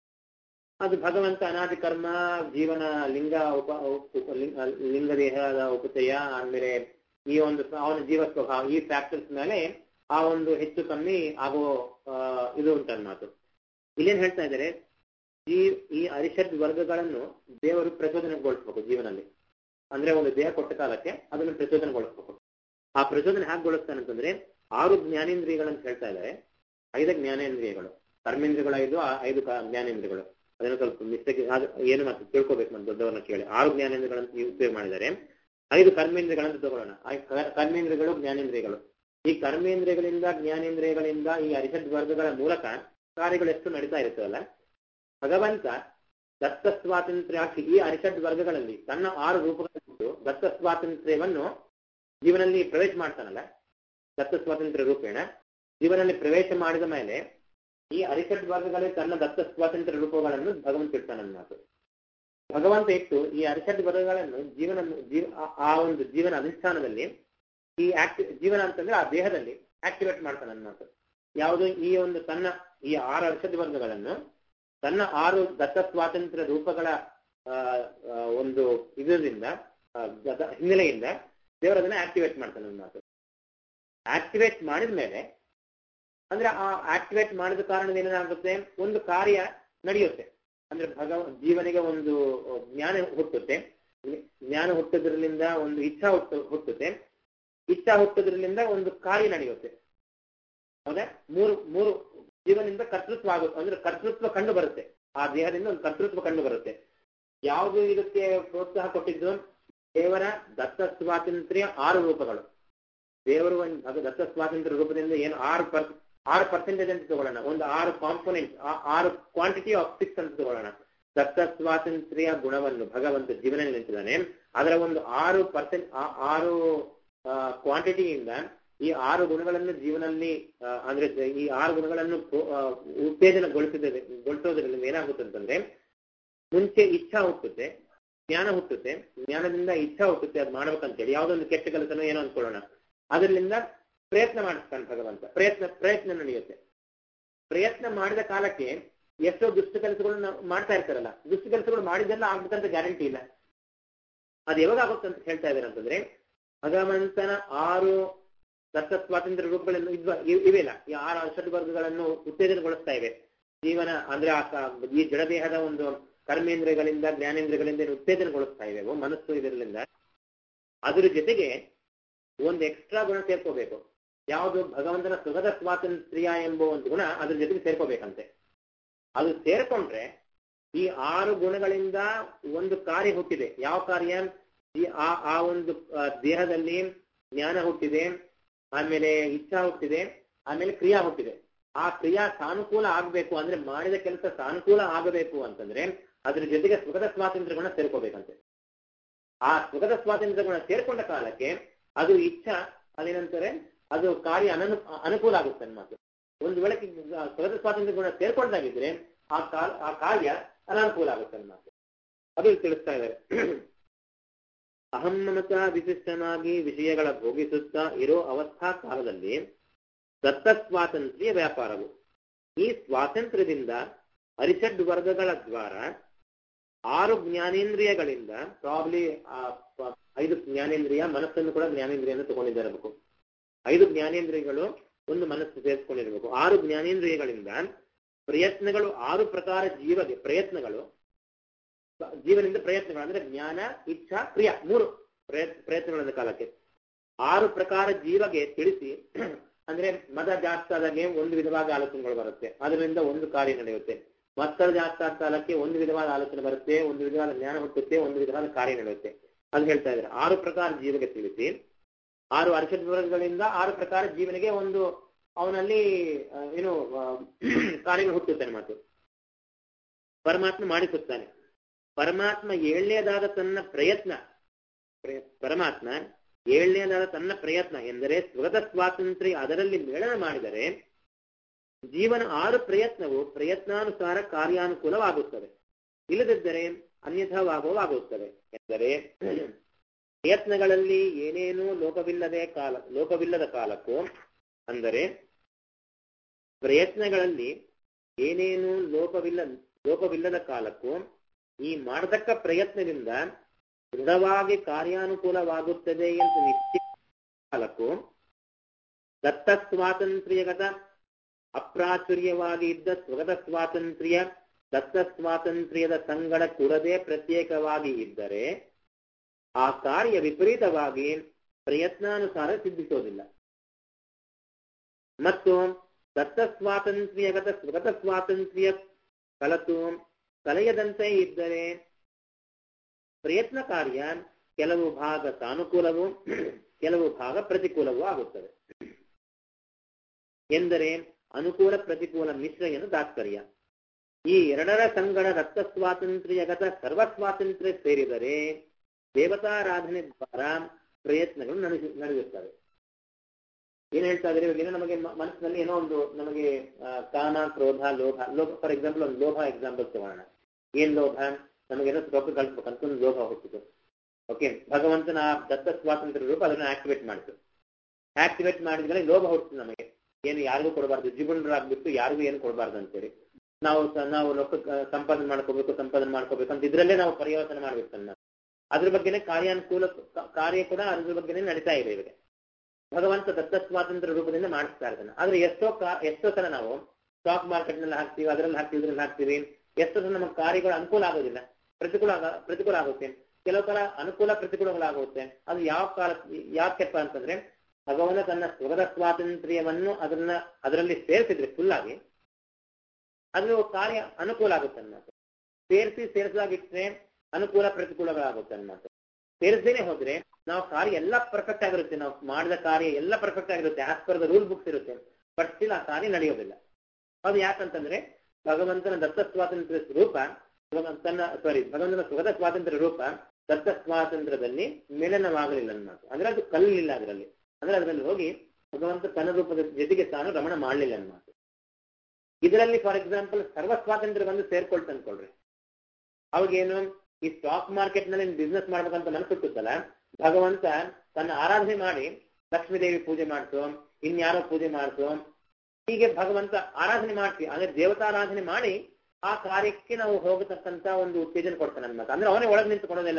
ಅದು ಭಗವಂತ ಅನಾದಿ ಕರ್ಮ ಜೀವನ ಲಿಂಗ ಉಪ ಉಪ- ಲಿಂಗ- ಲಿಂಗ ದೇಹದ ಉಪಚಯ ಆಮೇಲೆ ಈ ಒಂದು ಅವನ ಜೀವ ಸ್ವಭಾವ ಈ ಫ್ಯಾಕ್ಟರ್ಸ್ ಮೇಲೆ ಆ ಒಂದು ಹೆಚ್ಚು ಕಮ್ಮಿ ಆಗೋ ಆ, ಇದು ಉಂಟನ್ ಮಾತು ಇಲ್ಲೇನ್ ಹೇಳ್ತಾ ಇದ್ದಾರೆ ಈ ಈ ಅರಿಷಡ್ ವರ್ಗಗಳನ್ನು ದೇವರು ಪ್ರಚೋದನೆಗೊಳಿಸ್ಬೇಕು ಜೀವನಲ್ಲಿ ಅಂದ್ರೆ ಒಂದು ದೇಹ ಕೊಟ್ಟ ಕಾಲಕ್ಕೆ ಅದನ್ನು ಪ್ರಚೋದನೆಗೊಳಿಸ್ಬೇಕು ಆ ಪ್ರಚೋದನೆ ಹೇಗೆ ಗೊಳಿಸ್ತಾನೆ ಅಂತಂದ್ರೆ ಆರು ಜ್ಞಾನೇಂದ್ರಿಯಗಳಂತ ಹೇಳ್ತಾ ಇದ್ದಾರೆ ಐದು ಜ್ಞಾನೇಂದ್ರಿಯಗಳು ಕರ್ಮೇಂದ್ರಿಯಗಳು ಐದು ಆ ಐದು ಕ- ಜ್ಞಾನೇಂದ್ರಿಯಗಳು ಅದನ್ನು ಸ್ವಲ್ಪ ಮಿಸ್ಟೇಕ್ ಏನು ಮತ್ತೆ ತಿಳ್ಕೊಬೇಕು ಮತ್ತೆ ದೊಡ್ಡವರನ್ನ ಕೇಳಿ ಆರು ಜ್ಞಾನೇಂದ್ರಿಯಗಳಂತ ನೀವು ಉಪಯೋಗ ಮಾಡಿದ್ದಾರೆ ಐದು ಕರ್ಮೇಂದ್ರಿಯಗಳಂತ ತಗೊಳ್ಳೋಣ ಆ ಕ- ಕರ್ಮೇಂದ್ರಿಯಗಳು ಜ್ಞಾನೇಂದ್ರಿಯಗಳು ಈ ಕರ್ಮೇಂದ್ರಿಯಗಳಿಂದ ಜ್ಞಾನೇಂದ್ರಿಯಗಳಿಂದ ಈ ಅರಿಷಡ್ ವರ್ಗಗಳ ಮೂಲಕ ಕಾರ್ಯಗಳು ಎಷ್ಟು ನಡೀತಾ ಇರುತ್ತವಲ್ಲ ಭಗವಂತ ದತ್ತ ಸ್ವಾತಂತ್ರ್ಯ ಹಾಕಿ ಈ ಅರಿಷಡ್ ವರ್ಗಗಳಲ್ಲಿ ತನ್ನ ಆರು ರೂಪಗಳಿಟ್ಟು ದತ್ತ ಸ್ವಾತಂತ್ರ್ಯವನ್ನು ಜೀವನಲ್ಲಿ ಪ್ರವೇಶ ಮಾಡ್ತಾನಲ್ಲ ದತ್ತ ಸ್ವಾತಂತ್ರ್ಯ ರೂಪೇಣ ಜೀವನಲ್ಲಿ ಪ್ರವೇಶ ಮಾಡಿದ ಮೇಲೆ ಈ ಅರಿಷಡ್ ವರ್ಗಗಳಲ್ಲಿ ತನ್ನ ದತ್ತ ಸ್ವಾತಂತ್ರ್ಯ ರೂಪಗಳನ್ನು ಭಗವಂತ ಇಡ್ತಾನೆ ಮಾತು ಭಗವಂತ ಇಟ್ಟು ಈ ಅರಿಷಡ್ ವರ್ಗಗಳನ್ನು ಜೀವನ ಜೀವ ಆ- ಆ ಒಂದು ಜೀವನ ಅನುಷ್ಠಾನದಲ್ಲಿ ಈ ಆಕ್ಟಿ ಜೀವನ ಅಂತಂದ್ರೆ ಆ ದೇಹದಲ್ಲಿ ಆಕ್ಟಿವೇಟ್ ಮಾಡ್ತಾನೆ ಮಾತು ಯಾವುದು ಈ ಒಂದು ತನ್ನ ಈ ಆರು ಅರಿಷಡ್ ವರ್ಗಗಳನ್ನು ತನ್ನ ಆರು ದತ್ತ ಸ್ವಾತಂತ್ರ್ಯ ರೂಪಗಳ ಆ, ಆ, ಒಂದು ಇದರಿಂದ ಆ, ಗತ- ಹಿನ್ನೆಲೆಯಿಂದ ದೇವರದನ್ನ ಆಕ್ಟಿವೇಟ್ ಮಾಡ್ತಾನೆ ನನ್ನ ಮಾತು ಆಕ್ಟಿವೇಟ್ ಮಾಡಿದ ಮೇಲೆ ಅಂದ್ರೆ ಆ ಆಕ್ಟಿವೇಟ್ ಮಾಡಿದ ಕಾರಣದಿಂದ ಏನಾಗುತ್ತೆ ಒಂದು ಕಾರ್ಯ ನಡೆಯುತ್ತೆ ಅಂದ್ರೆ ಭಗವ ಜೀವನಿಗೆ ಒಂದು ಜ್ಞಾನ ಹುಟ್ಟುತ್ತೆ ಜ್ಞಾನ ಹುಟ್ಟೋದ್ರಲ್ಲಿಂದ ಒಂದು ಇಚ್ಛಾ ಹುಟ್ಟು ಹುಟ್ಟುತ್ತೆ ಇಚ್ಛಾ ಹುಟ್ಟೋದ್ರಲ್ಲಿಂದ ಒಂದು ಕಾರ್ಯ ನಡೆಯುತ್ತೆ ಹೌದಾ ಮೂರು ಮೂರು ಜೀವನದಿಂದ ಕರ್ತೃತ್ವ ಆಗುತ್ತೆ ಅಂದ್ರೆ ಕರ್ತೃತ್ವ ಕಂಡು ಬರುತ್ತೆ ಆ ದೇಹದಿಂದ ಒಂದು ಕರ್ತೃತ್ವ ಕಂಡು ಬರುತ್ತೆ ಯಾವುದು ಇದಕ್ಕೆ ಪ್ರೋತ್ಸಾಹ ಕೊಟ್ಟಿದ್ದು ದೇವರ ದತ್ತ ಸ್ವಾತಂತ್ರ್ಯ ಆರು ರೂಪಗಳು ದೇವರು ಒಂದು ಭಗ ದತ್ತ ಸ್ವಾತಂತ್ರ್ಯ ರೂಪದಿಂದ ಏನು ಆರು ಪರ್ ಆರು ಪರ್ಸೆಂಟೇಜ್ ಅಂತ ತಗೊಳ್ಳೋಣ ಒಂದು ಆರು ಕಾಂಪೊನೆಂಟ್ ಆರು ಕ್ವಾಂಟಿಟಿ ಆಫ್ ಸಿಕ್ಸ್ ಅಂತ ತಗೊಳ್ಳೋಣ ದತ್ತ ಸ್ವಾತಂತ್ರ್ಯ ಗುಣವನ್ನು ಭಗವಂತ ಜೀವನ ನಿಂತಿದ್ದಾನೆ ಅದರ ಒಂದು ಆರು ಪರ್ಸೆಂಟ್ ಆರು ಕ್ವಾಂಟಿಟಿಯಿಂದ ಈ ಆರು ಗುಣಗಳನ್ನು ಜೀವನಲ್ಲಿ ಆ, ಅಂದ್ರೆ ಈ ಆರು ಗುಣಗಳನ್ನು ಪ್ರೋ- ಆ, ಉತ್ತೇಜನಗೊಳಿಸಿದ ಗೊಳಿಸೋದ್ರಿಂದ ಏನಾಗುತ್ತೆ ಅಂತಂದ್ರೆ ಮುಂಚೆ ಇಚ್ಛಾ ಹುಟ್ಟುತ್ತೆ ಜ್ಞಾನ ಹುಟ್ಟುತ್ತೆ ಜ್ಞಾನದಿಂದ ಇಚ್ಛಾ ಹುಟ್ಟುತ್ತೆ ಅದು ಮಾಡ್ಬೇಕಂತೇಳಿ ಯಾವುದೊಂದು ಕೆಟ್ಟ ಕೆಲಸನೋ ಏನೋ ಅನ್ಕೊಳ್ಳೋಣ ಅದರಿಂದ ಪ್ರಯತ್ನ ಮಾಡಿಸ್ತಾನೆ ಭಗವಂತ ಪ್ರಯತ್ನ ಪ್ರಯತ್ನ ನಡೆಯುತ್ತೆ ಪ್ರಯತ್ನ ಮಾಡಿದ ಕಾಲಕ್ಕೆ ಎಷ್ಟೋ ದುಷ್ಟ ಕೆಲಸಗಳನ್ನ ಮಾಡ್ತಾ ಇರ್ತಾರಲ್ಲ ದುಷ್ಟ ಕೆಲಸಗಳು ಮಾಡಿದ್ದೆಲ್ಲ ಆಗ್ಬೇಕಂತ ಗ್ಯಾರಂಟಿ ಇಲ್ಲ ಅದು ಯಾವಾಗ ಆಗುತ್ತೆ ಅಂತ ಹೇಳ್ತಾ ಇದ್ದಾರೆ ಅಂತಂದ್ರೆ ಭಗವಂತನ ಆರು ದತ್ತ ಸ್ವಾತಂತ್ರ್ಯ ರೂಪಗಳನ್ನು ಇದ್ವ ಇವ್- ಇವೆಲ್ಲ ಈ ಆರು ಅಷಡ್ ವರ್ಗಗಳನ್ನು ಉತ್ತೇಜನಗೊಳಿಸ್ತಾ ಇವೆ ಜೀವನ ಅಂದ್ರೆ ಆ ಕ- ಈ ಜಡದೇಹದ ಒಂದು ಕರ್ಮೇಂದ್ರಿಯಗಳಿಂದ ಜ್ಞಾನೇಂದ್ರಿಯಗಳಿಂದ ಏನು ಉತ್ತೇಜನಗೊಳಿಸ್ತಾ ಇವೆವೋ ಮನಸ್ಸು ಇದರಿಂದ ಅದ್ರ ಜೊತೆಗೆ ಒಂದು ಎಕ್ಸ್ಟ್ರಾ ಗುಣ ಸೇರ್ಕೋಬೇಕು ಯಾವುದು ಭಗವಂತನ ಸುಖದ ಸ್ವಾತಂತ್ರ್ಯ ಎಂಬ ಒಂದು ಗುಣ ಅದ್ರ ಜೊತೆಗೆ ಸೇರ್ಕೋಬೇಕಂತೆ ಅದು ಸೇರ್ಕೊಂಡ್ರೆ ಈ ಆರು ಗುಣಗಳಿಂದ ಒಂದು ಕಾರ್ಯ ಹುಟ್ಟಿದೆ ಯಾವ ಕಾರ್ಯ ಈ ಆ ಆ ಒಂದು ಆ, ದೇಹದಲ್ಲಿ ಜ್ಞಾನ ಹುಟ್ಟಿದೆ ಆಮೇಲೆ ಇಚ್ಛಾ ಹುಟ್ಟಿದೆ ಆಮೇಲೆ ಕ್ರಿಯಾ ಹುಟ್ಟಿದೆ ಆ ಕ್ರಿಯಾ ಸಾನುಕೂಲ ಆಗ್ಬೇಕು ಅಂದ್ರೆ ಮಾಡಿದ ಕೆಲಸ ಸಾನುಕೂಲ ಆಗಬೇಕು ಅಂತಂದ್ರೆ ಅದ್ರ ಜೊತೆಗೆ ಸುಖದ ಸ್ವಾತಂತ್ರ್ಯ ಗುಣ ಸೇರ್ಕೋಬೇಕಂತೆ ಆ ಸುಖದ ಸ್ವಾತಂತ್ರ್ಯ ಗುಣ ಸೇರ್ಕೊಂಡ ಕಾಲಕ್ಕೆ ಅದು ಇಚ್ಛಾ ಅದೇನಂತಾರೆ ಅದು ಕಾರ್ಯ ಅನನು ಅನುಕೂಲ ಆಗುತ್ತೆ ಮಾತು ಒಂದು ವೇಳೆ ಸುಖದ ಸ್ವಾತಂತ್ರ್ಯ ಗುಣ ಸೇರ್ಕೊಂಡಾಗಿದ್ರೆ ಆ ಕಾಲ ಆ ಕಾರ್ಯ ಅನಾನುಕೂಲ ಆಗುತ್ತೆ ಮಾತು ಅದು ಇಲ್ಲಿ ತಿಳಿಸ್ತಾ ಇದ್ದಾರೆ ಅಹಮ್ಮತ ವಿಶಿಷ್ಟನಾಗಿ ವಿಷಯಗಳ ಭೋಗಿಸುತ್ತಾ ಇರೋ ಅವಸ್ಥಾ ಕಾಲದಲ್ಲಿ ದತ್ತ ಸ್ವಾತಂತ್ರ್ಯ ವ್ಯಾಪಾರವು ಈ ಸ್ವಾತಂತ್ರ್ಯದಿಂದ ಅರಿಷಡ್ ವರ್ಗಗಳ ದ್ವಾರ ಆರು ಜ್ಞಾನೇಂದ್ರಿಯಗಳಿಂದ ಪ್ರಾಬ್ಲಿ ಐದು ಜ್ಞಾನೇಂದ್ರಿಯ ಮನಸ್ಸನ್ನು ಕೂಡ ಜ್ಞಾನೇಂದ್ರಿಯನ್ನು ತಗೊಂಡಿದ್ದಿರಬೇಕು ಐದು ಜ್ಞಾನೇಂದ್ರಿಯಗಳು ಒಂದು ಮನಸ್ಸು ಸೇರಿಸ್ಕೊಂಡಿರ್ಬೇಕು ಆರು ಜ್ಞಾನೇಂದ್ರಿಯಗಳಿಂದ ಪ್ರಯತ್ನಗಳು ಆರು ಪ್ರಕಾರ ಜೀವಗೆ ಪ್ರಯತ್ನಗಳು ಜೀವನಿಂದ ಪ್ರಯತ್ನಗಳು ಅಂದ್ರೆ ಜ್ಞಾನ ಇಚ್ಛಾ ಕ್ರಿಯಾ ಮೂರು ಪ್ರಯತ್ನ ಪ್ರಯತ್ನಗಳ ಕಾಲಕ್ಕೆ ಆರು ಪ್ರಕಾರ ಜೀವಗೆ ತಿಳಿಸಿ ಅಂದ್ರೆ ಮದ ಜಾಸ್ತಿ ಆದಾಗೆ ಒಂದು ವಿಧವಾದ ಆಲೋಚನೆಗಳು ಬರುತ್ತೆ ಅದರಿಂದ ಒಂದು ಕಾರ್ಯ ನಡೆಯುತ್ತೆ ಮತ್ತದ ಜಾಸ್ತಿ ಆದ ಕಾಲಕ್ಕೆ ಒಂದು ವಿಧವಾದ ಆಲೋಚನೆ ಬರುತ್ತೆ ಒಂದು ವಿಧವಾದ ಜ್ಞಾನ ಹುಟ್ಟುತ್ತೆ ಒಂದು ವಿಧವಾದ ಕಾರ್ಯ ನಡೆಯುತ್ತೆ ಅದು ಹೇಳ್ತಾ ಇದ್ದಾರೆ ಆರು ಪ್ರಕಾರ ಜೀವಗೆ ತಿಳಿಸಿ ಆರು ಅರ್ಷದ್ ವರ್ಗಗಳಿಂದ ಆರು ಪ್ರಕಾರ ಜೀವನಿಗೆ ಒಂದು ಅವನಲ್ಲಿ ಆ, ಏನು ಆ, ಕಾರ್ಯಗಳು ಹುಟ್ಟುತ್ತಾನೆ ಮಾತು ಪರಮಾತ್ಮ ಮಾಡಿಸುತ್ತಾನೆ ಪರಮಾತ್ಮ ಏಳನೇದಾದ ತನ್ನ ಪ್ರಯತ್ನ ಪ್ರಯ- ಪರಮಾತ್ಮ ಏಳನೇದಾದ ತನ್ನ ಪ್ರಯತ್ನ ಎಂದರೆ ಸ್ವಗತ ಸ್ವಾತಂತ್ರ್ಯ ಅದರಲ್ಲಿ ಮೇಳನ ಮಾಡಿದರೆ ಜೀವನ ಆರು ಪ್ರಯತ್ನವು ಪ್ರಯತ್ನಾನುಸಾರ ಕಾರ್ಯಾನುಕೂಲವಾಗುತ್ತದೆ ಇಲ್ಲದಿದ್ದರೆ ಅನ್ಯಥಾವಾಗುವಾಗುತ್ತದೆ ಎಂದರೆ ಪ್ರಯತ್ನಗಳಲ್ಲಿ ಏನೇನೂ ಲೋಪವಿಲ್ಲದೆ ಕಾಲ ಲೋಪವಿಲ್ಲದ ಕಾಲಕ್ಕೂ ಅಂದರೆ ಪ್ರಯತ್ನಗಳಲ್ಲಿ ಏನೇನೂ ಲೋಪವಿಲ್ಲ ಲೋಪವಿಲ್ಲದ ಕಾಲಕ್ಕೂ ಈ ಮಾಡತಕ್ಕ ಪ್ರಯತ್ನದಿಂದ ದೃಢವಾಗಿ ಕಾರ್ಯಾನುಕೂಲವಾಗುತ್ತದೆ ಎಂದು ನಿಶ್ಚಿತ ಕಾಲಕ್ಕೂ ದತ್ತ ಸ್ವಾತಂತ್ರ್ಯಗತ ಅಪ್ರಾಚುರ್ಯವಾಗಿ ಇದ್ದ ಸ್ವಗತ ಸ್ವಾತಂತ್ರ್ಯ ದತ್ತ ಸ್ವಾತಂತ್ರ್ಯದ ಸಂಗಡ ಕೂಡದೆ ಪ್ರತ್ಯೇಕವಾಗಿ ಇದ್ದರೆ ಆ ಕಾರ್ಯ ವಿಪರೀತವಾಗಿ ಪ್ರಯತ್ನಾನುಸಾರ ಸಿದ್ಧಿಸೋದಿಲ್ಲ ಮತ್ತು ದತ್ತ ಸ್ವಾತಂತ್ರ್ಯಗತ ಸ್ವಗತ ಸ್ವಾತಂತ್ರ್ಯ ಕಲತು ಕಲೆಯದಂತೆ ಇದ್ದರೆ ಪ್ರಯತ್ನ ಕಾರ್ಯ ಕೆಲವು ಭಾಗ ಸಾನುಕೂಲವೂ ಕೆಲವು ಭಾಗ ಪ್ರತಿಕೂಲವೂ ಆಗುತ್ತದೆ ಎಂದರೆ ಅನುಕೂಲ ಪ್ರತಿಕೂಲ ಮಿಶ್ರ ಎಂದು ತಾತ್ಪರ್ಯ ಈ ಎರಡರ ಸಂಗಡ ದತ್ತ ಸ್ವಾತಂತ್ರ್ಯಗತ ಸರ್ವ ಸ್ವಾತಂತ್ರ್ಯ ಸೇರಿದರೆ ದೇವತಾರಾಧನೆ ದ್ವಾರ ಪ್ರಯತ್ನಗಳು ನಡೆಸಿ ನಡೆಯುತ್ತವೆ ಏನ್ ಹೇಳ್ತಾ ಇದ್ರೆ ಇವಾಗ ಏನೋ ನಮಗೆ ಮ- ಮನಸ್ಸಿನಲ್ಲಿ ಏನೋ ಒಂದು ನಮಗೆ ಆ, ಕಾಮ ಕ್ರೋಧ ಲೋಭ ಲೋಭ ಫಾರ್ ಎಕ್ಸಾಂಪಲ್ ಒಂದು ಲೋಭ ಎಕ್ಸಾಂಪಲ್ ತಗೋಣ ಏನ್ ಲೋಭ ನಮಗೇನೋ ರೊಕ್ಕ ಕಳಿಸ್ಬೇಕು ಅಂತ ಒಂದು ಲೋಭ ಹುಟ್ಟಿತು ಓಕೆ ಭಗವಂತನ ಆ ದತ್ತ ಸ್ವಾತಂತ್ರ್ಯ ರೂಪ ಅದನ್ನ ಆಕ್ಟಿವೇಟ್ ಮಾಡಿತು ಆಕ್ಟಿವೇಟ್ ಮಾಡಿದ್ರೆ ಲೋಭ ಹುಟ್ಟಿತು ನಮಗೆ ಏನು ಯಾರಿಗೂ ಕೊಡಬಾರ್ದು ಜೀವನರಾಗ್ಬಿಟ್ಟು ಯಾರಿಗೂ ಏನು ಕೊಡಬಾರ್ದು ಅಂತೇಳಿ ನಾವು ಸ- ನಾವು ರೊಕ್ಕ ಕ- ಸಂಪಾದನೆ ಮಾಡ್ಕೋಬೇಕು ಸಂಪಾದನೆ ಮಾಡ್ಕೋಬೇಕು ಅಂತ ಇದ್ರಲ್ಲೇ ನಾವು ಪರಿವರ್ತನೆ ಮಾಡ್ಬೇಕು ತನ್ನ ಅದ್ರ ಬಗ್ಗೆನೇ ಕಾರ್ಯಾನುಕೂಲ ಕ- ಕಾರ್ಯ ಕೂಡ ಅದ್ರ ಬಗ್ಗೆನೇ ನಡೀತಾ ಇದೆ ಇವಾಗ ಭಗವಂತ ದತ್ತ ಸ್ವಾತಂತ್ರ್ಯ ರೂಪದಿಂದ ಮಾಡಿಸ್ತಾ ಇದ್ದಾನೆ ಆದ್ರೆ ಎಷ್ಟೋ ಕಾ ಎಷ್ಟೋ ಸಲ ನಾವು ಸ್ಟಾಕ್ ಮಾರ್ಕೆಟ್ ನಲ್ಲಿ ಹಾಕ್ತೀವಿ ಅದರಲ್ಲಿ ಹಾಕ್ತೀವಿ ಇದ್ರಲ್ಲಿ ಹಾಕ್ತೀವಿ ಎಷ್ಟೋ ಸಲ ನಮ್ಮ ಕಾರ್ಯಗಳು ಅನುಕೂಲ ಆಗೋದಿಲ್ಲ ಪ್ರತಿಕೂಲ ಆಗ- ಪ್ರತಿಕೂಲ ಆಗುತ್ತೆ ಕೆಲವು ಕಾಲ ಅನುಕೂಲ ಪ್ರತಿಕೂಲಗಳಾಗುತ್ತೆ ಅದು ಯಾವ ಕಾಲ ಯಾಕೆಪ್ಪ ಅಂತಂದ್ರೆ ಭಗವಂತ ತನ್ನ ಸ್ವಗತ ಸ್ವಾತಂತ್ರ್ಯವನ್ನು ಅದನ್ನ ಅದರಲ್ಲಿ ಸೇರಿಸಿದ್ರೆ ಫುಲ್ ಆಗಿ ಅದು ಕಾರ್ಯ ಅನುಕೂಲ ಆಗುತ್ತೆ ಅನ್ಮಾತು ಸೇರಿಸಿ ಸೇರಿಸಲಾಗಿಟ್ರೆ ಅನುಕೂಲ ಪ್ರತಿಕೂಲಗಳಾಗುತ್ತೆ ಅನ್ಮಾತು ಸೇರಿಸದೇನೆ ಹೋದ್ರೆ ನಾವು ಕಾರ್ಯ ಎಲ್ಲ ಪರ್ಫೆಕ್ಟ್ ಆಗಿರುತ್ತೆ ನಾವು ಮಾಡಿದ ಕಾರ್ಯ ಎಲ್ಲ ಪರ್ಫೆಕ್ಟ್ ಆಗಿರುತ್ತೆ as per the rule books ಇರುತ್ತೆ ಬಟ್ ಸ್ಟಿಲ್ ಆ ಕಾರ್ಯ ನಡೆಯೋದಿಲ್ಲ ಅದು ಯಾಕಂತಂದ್ರೆ ಭಗವಂತನ ದತ್ತ ಸ್ವಾತಂತ್ರ್ಯ ರೂಪ ತನ್ನ ಸಾರಿ ಭಗವಂತನ ಸುಗತ ಸ್ವಾತಂತ್ರ್ಯ ರೂಪ ದತ್ತ ಸ್ವಾತಂತ್ರ್ಯದಲ್ಲಿ ಮಿಲನವಾಗಲಿಲ್ಲ ಅನ್ಮಾತು ಅಂದ್ರೆ ಅದು ಕಲ್ಲಿಲ್ಲ ಅದರಲ್ಲಿ ಅಂದ್ರೆ ಅದರಲ್ಲಿ ಹೋಗಿ ಭಗವಂತ ತನ್ನ ರೂಪದ ಜೊತೆಗೆ ತಾನು ರಮಣ ಮಾಡಲಿಲ್ಲ ಅನ್ಮಾತು ಇದರಲ್ಲಿ ಫಾರ್ ಎಕ್ಸಾಂಪಲ್ ಸರ್ವ ಸ್ವಾತಂತ್ರ್ಯ ಬಂದು ಸೇರ್ಕೊಳ್ತ ಅನ್ಕೊಳ್ರಿ ಅವಾಗೇನು ಈ ಸ್ಟಾಕ್ ಮಾರ್ಕೆಟ್ ನಲ್ಲಿ ಬಿಸ್ನೆಸ್ ಮಾಡ್ಬೇಕಂತ ಮನಸ್ಸುತ್ತಲ್ಲ ಭಗವಂತ ತನ್ನ ಆರಾಧನೆ ಮಾಡಿ ಲಕ್ಷ್ಮೀ ದೇವಿ ಪೂಜೆ ಮಾಡ್ತು ಇನ್ಯಾರೋ ಪೂಜೆ ಮಾಡ್ತು ಹೀಗೆ ಭಗವಂತ ಆರಾಧನೆ ಮಾಡ್ತೀವಿ ಅಂದ್ರೆ ದೇವತಾರಾಧನೆ ಮಾಡಿ ಆ ಕಾರ್ಯಕ್ಕೆ ನಾವು ಹೋಗತಕ್ಕಂತ ಒಂದು ಉತ್ತೇಜನ ಕೊಡ್ತಾನೆ ಅನ್ಮತ ಅಂದ್ರೆ ಅವನೇ ಒಳಗೆ ನಿಂತು ಕೊಡೋದಿಲ್ಲ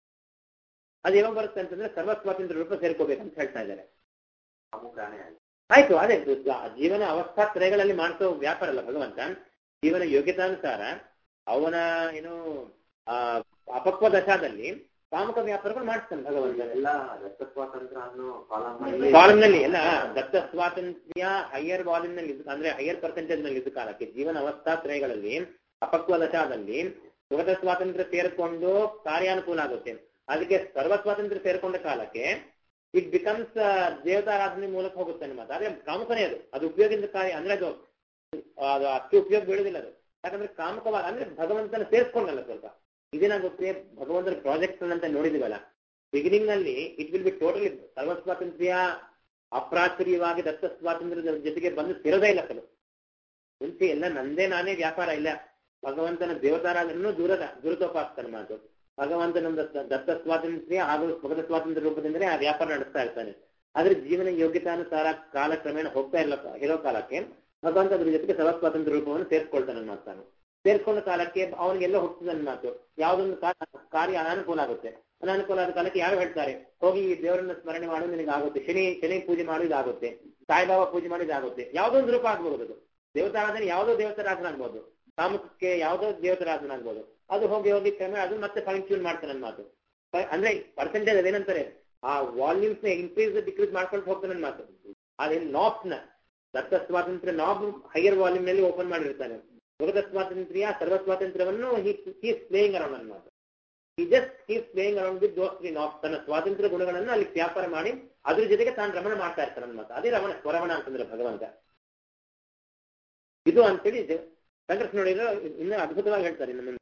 ಅದು ಯಾವಾಗ ಬರುತ್ತೆ ಅಂತಂದ್ರೆ ಸರ್ವ ಸ್ವಾತಂತ್ರ್ಯ ರೂಪ ಸೇರ್ಕೋಬೇಕಂತ ಹೇಳ್ತಾ ಇದ್ದಾರೆ ಅಮುಖಾನೇ ಆಯ್ತು ಆಯ್ತು ಅದೇ ದ- ಜೀವನ ಅವಸ್ಥಾತ್ರಯಗಳಲ್ಲಿ ಮಾಡಿಸೋ ವ್ಯಾಪಾರ ಅಲ್ಲ ಭಗವಂತ ಜೀವನ ಯೋಗ್ಯತಾನುಸಾರ ಅವನ ಏನು ಆ ಅಪಕ್ವ ದಶಾದಲ್ಲಿ ಕಾಮಕ ವ್ಯಾಪಾರಗಳು ಮಾಡಿಸ್ತಾನೆ ಭಗವಂತ ಎಲ್ಲ ದತ್ತ ಸ್ವಾತಂತ್ರ್ಯ ಅನ್ನೋ ಕಾಲಂ ಕಾಲಮ್ ನಲ್ಲಿ ಎಲ್ಲ ದತ್ತ ಸ್ವಾತಂತ್ರ್ಯ ಹೈಯರ್ ವಾಲ್ಯೂಮ್ ನಲ್ಲಿ ಇದ್ದ- ಅಂದ್ರೆ ಹೈಯರ್ ಪರ್ಸೆಂಟೇಜ್ ನಲ್ಲಿ ಇದ್ದ ಕಾಲಕ್ಕೆ ಜೀವನ ಅವಸ್ಥಾತ್ರಯಗಳಲ್ಲಿ ಅಪಕ್ವ ದಶಾದಲ್ಲಿ ಸುಗತ ಸ್ವಾತಂತ್ರ್ಯ ಸೇರಿಕೊಂಡು ಕಾರ್ಯಾನುಕೂಲ ಆಗುತ್ತೆ ಅದಕ್ಕೆ ಸರ್ವ ಸ್ವಾತಂತ್ರ್ಯ ಸೇರ್ಕೊಂಡ ಕಾಲಕ್ಕೆ ಇಟ್ ಬಿಕಮ್ಸ್ ದೇವತಾರಾಧನೆ ಮೂಲಕ ಹೋಗುತ್ತೆ ಅನ್ನೋ ಮಾತು ಆದ್ರೆ ಕಾಮಕನೇ ಅದು ಅದು ಉಪಯೋಗದಿಂದ ಕಾರ್ಯ ಅಂದ್ರೆ ಅದು ಅದು ಅಷ್ಟು ಉಪಯೋಗ ಬೀಳುದಿಲ್ಲ ಅದು ಯಾಕಂದ್ರೆ ಕಾಮಕವಾಗಿ ಅಂದ್ರೆ ಭಗವಂತನ ಸೇರಿಸ್ಕೊಂಡಲ್ಲ ಸ್ವಲ್ಪ ಇದೇನಾಗುತ್ತೆ ಭಗವಂತನ ಪ್ರಾಜೆಕ್ಟ್ ಅಂತ ನೋಡಿದಿವಲ್ಲ ಬಿಗಿನಿಂಗ್ ನಲ್ಲಿ ಇಟ್ ವಿಲ್ ಬಿ ಟೋಟಲಿ ಸರ್ವ ಸ್ವಾತಂತ್ರ್ಯ ಅಪ್ರಾಚುರ್ಯವಾಗಿ ದತ್ತ ಸ್ವಾತಂತ್ರ್ಯದ ಜೊತೆಗೆ ಬಂದು ಸೇರೋದೇ ಇಲ್ಲ ಕಲು ಮುಂಚೆ ಎಲ್ಲ ನಂದೇ ನಾನೇ ವ್ಯಾಪಾರ ಇಲ್ಲ ಭಗವಂತನ ದೇವತಾರಾಧನೂ ದೂರದ ದೂರತೋಪಾಸ್ತಾನೆ ಮಾತು ಭಗವಂತನ ದತ್ತ- ದತ್ತ ಸ್ವಾತಂತ್ರ್ಯ ಹಾಗೂ ಸ್ವಗತ ಸ್ವಾತಂತ್ರ್ಯ ರೂಪದಿಂದಲೇ ಆ ವ್ಯಾಪಾರ ನಡೆಸ್ತಾ ಇರ್ತಾನೆ ಆದ್ರೆ ಜೀವನ ಯೋಗ್ಯತಾನುಸಾರ ಕಾಲಕ್ರಮೇಣ ಹೋಗ್ತಾ ಇಲ್ಲ ಇರೋ ಕಾಲಕ್ಕೆ ಭಗವಂತ ಅದ್ರ ಜೊತೆಗೆ ಸರ್ವ ಸ್ವಾತಂತ್ರ್ಯ ರೂಪವನ್ನು ಸೇರಿಸ್ಕೊಳ್ತಾನೆ ಮಾತಾನು ಸೇರ್ಕೊಂಡ ಕಾಲಕ್ಕೆ ಅವನಿಗೆಲ್ಲ ಹುಟ್ಟುದ ಮಾತು ಯಾವ್ದೊಂದು ಕಾ- ಕಾರ್ಯ ಅನಾನುಕೂಲ ಆಗುತ್ತೆ ಅನಾನುಕೂಲ ಆದ ಕಾಲಕ್ಕೆ ಯಾರು ಹೇಳ್ತಾರೆ ಹೋಗಿ ಈ ದೇವರನ್ನ ಸ್ಮರಣೆ ಮಾಡು ನಿನಗೆ ಆಗುತ್ತೆ ಶನಿ ಶನಿ ಪೂಜೆ ಮಾಡೋದು ಆಗುತ್ತೆ ಸಾಯಿಬಾಬಾ ಪೂಜೆ ಮಾಡೋದು ಆಗುತ್ತೆ ಯಾವ್ದೊಂದು ರೂಪ ಆಗ್ಬಹುದು ಅದು ದೇವತಾರಾಧನೆ ಯಾವುದೋ ದೇವತಾರಾಧನೆ ಆಗ್ಬೋದು ಕಾಮಕ್ಕೆ ಯಾವುದೋ ದೇವತಾರಾಧನೆ ಆಗ್ಬೋದು ಅದು ಹೋಗಿ ಹೋಗಿ ಕ್ರಮೇಣ ಅದು ಮತ್ತೆ ಫೈನ್ ಟ್ಯೂನ್ ಮಾಡ್ತಾನೆ ನನ್ನ ಮಾತು ಫೈ- ಅಂದ್ರೆ ಪರ್ಸೆಂಟೇಜ್ ಅದೇನಂತಾರೆ ಆ ವಾಲ್ಯೂಮ್ಸ್ ನ ಇನ್ಕ್ರೀಸ್ ಡಿಕ್ರೀಸ್ ಮಾಡ್ಕೊಂಡು ಹೋಗ್ತಾನೆ ನನ್ನ ಮಾತು ಅದೇನು ನಾಬ್ಸ್ ನ ದತ್ತ ಸ್ವಾತಂತ್ರ್ಯ ನಾಬ್ ಹೈಯರ್ ವಾಲ್ಯೂಮ್ ನಲ್ಲಿ ಓಪನ್ ಮಾಡಿರ್ತಾನೆ ಭಗದ ಸ್ವಾತಂತ್ರ್ಯ ಸರ್ವ ಸ್ವಾತಂತ್ರ್ಯವನ್ನು ಹೀಸ್ ಪ್ಲೇಯಿಂಗ್ ಅರೌಂಡ್ ನನ್ನ ಮಾತು ಈ just he's playing around with those three knobs ತನ್ನ ಸ್ವಾತಂತ್ರ್ಯ ಗುಣಗಳನ್ನು ಅಲ್ಲಿ ವ್ಯಾಪಾರ ಮಾಡಿ ಅದ್ರ ಜೊತೆಗೆ ತಾನು ರಮಣ ಮಾಡ್ತಾ ಇರ್ತಾನೆ ನನ್ನ ಮಾತು ಅದೇ ರಮಣ ಸ್ವರಮಣ ಅಂತಂದ್ರೆ ಭಗವಂತ ಇದು ಅಂತೇಳಿ ಜ- ಸಂಘರ್ಷ ನೋಡಿದ್ರೆ ಇನ್ನು ಅದ್ಭುತವಾಗಿ ಹೇಳ್ತಾರೆ ನಮ್ಮ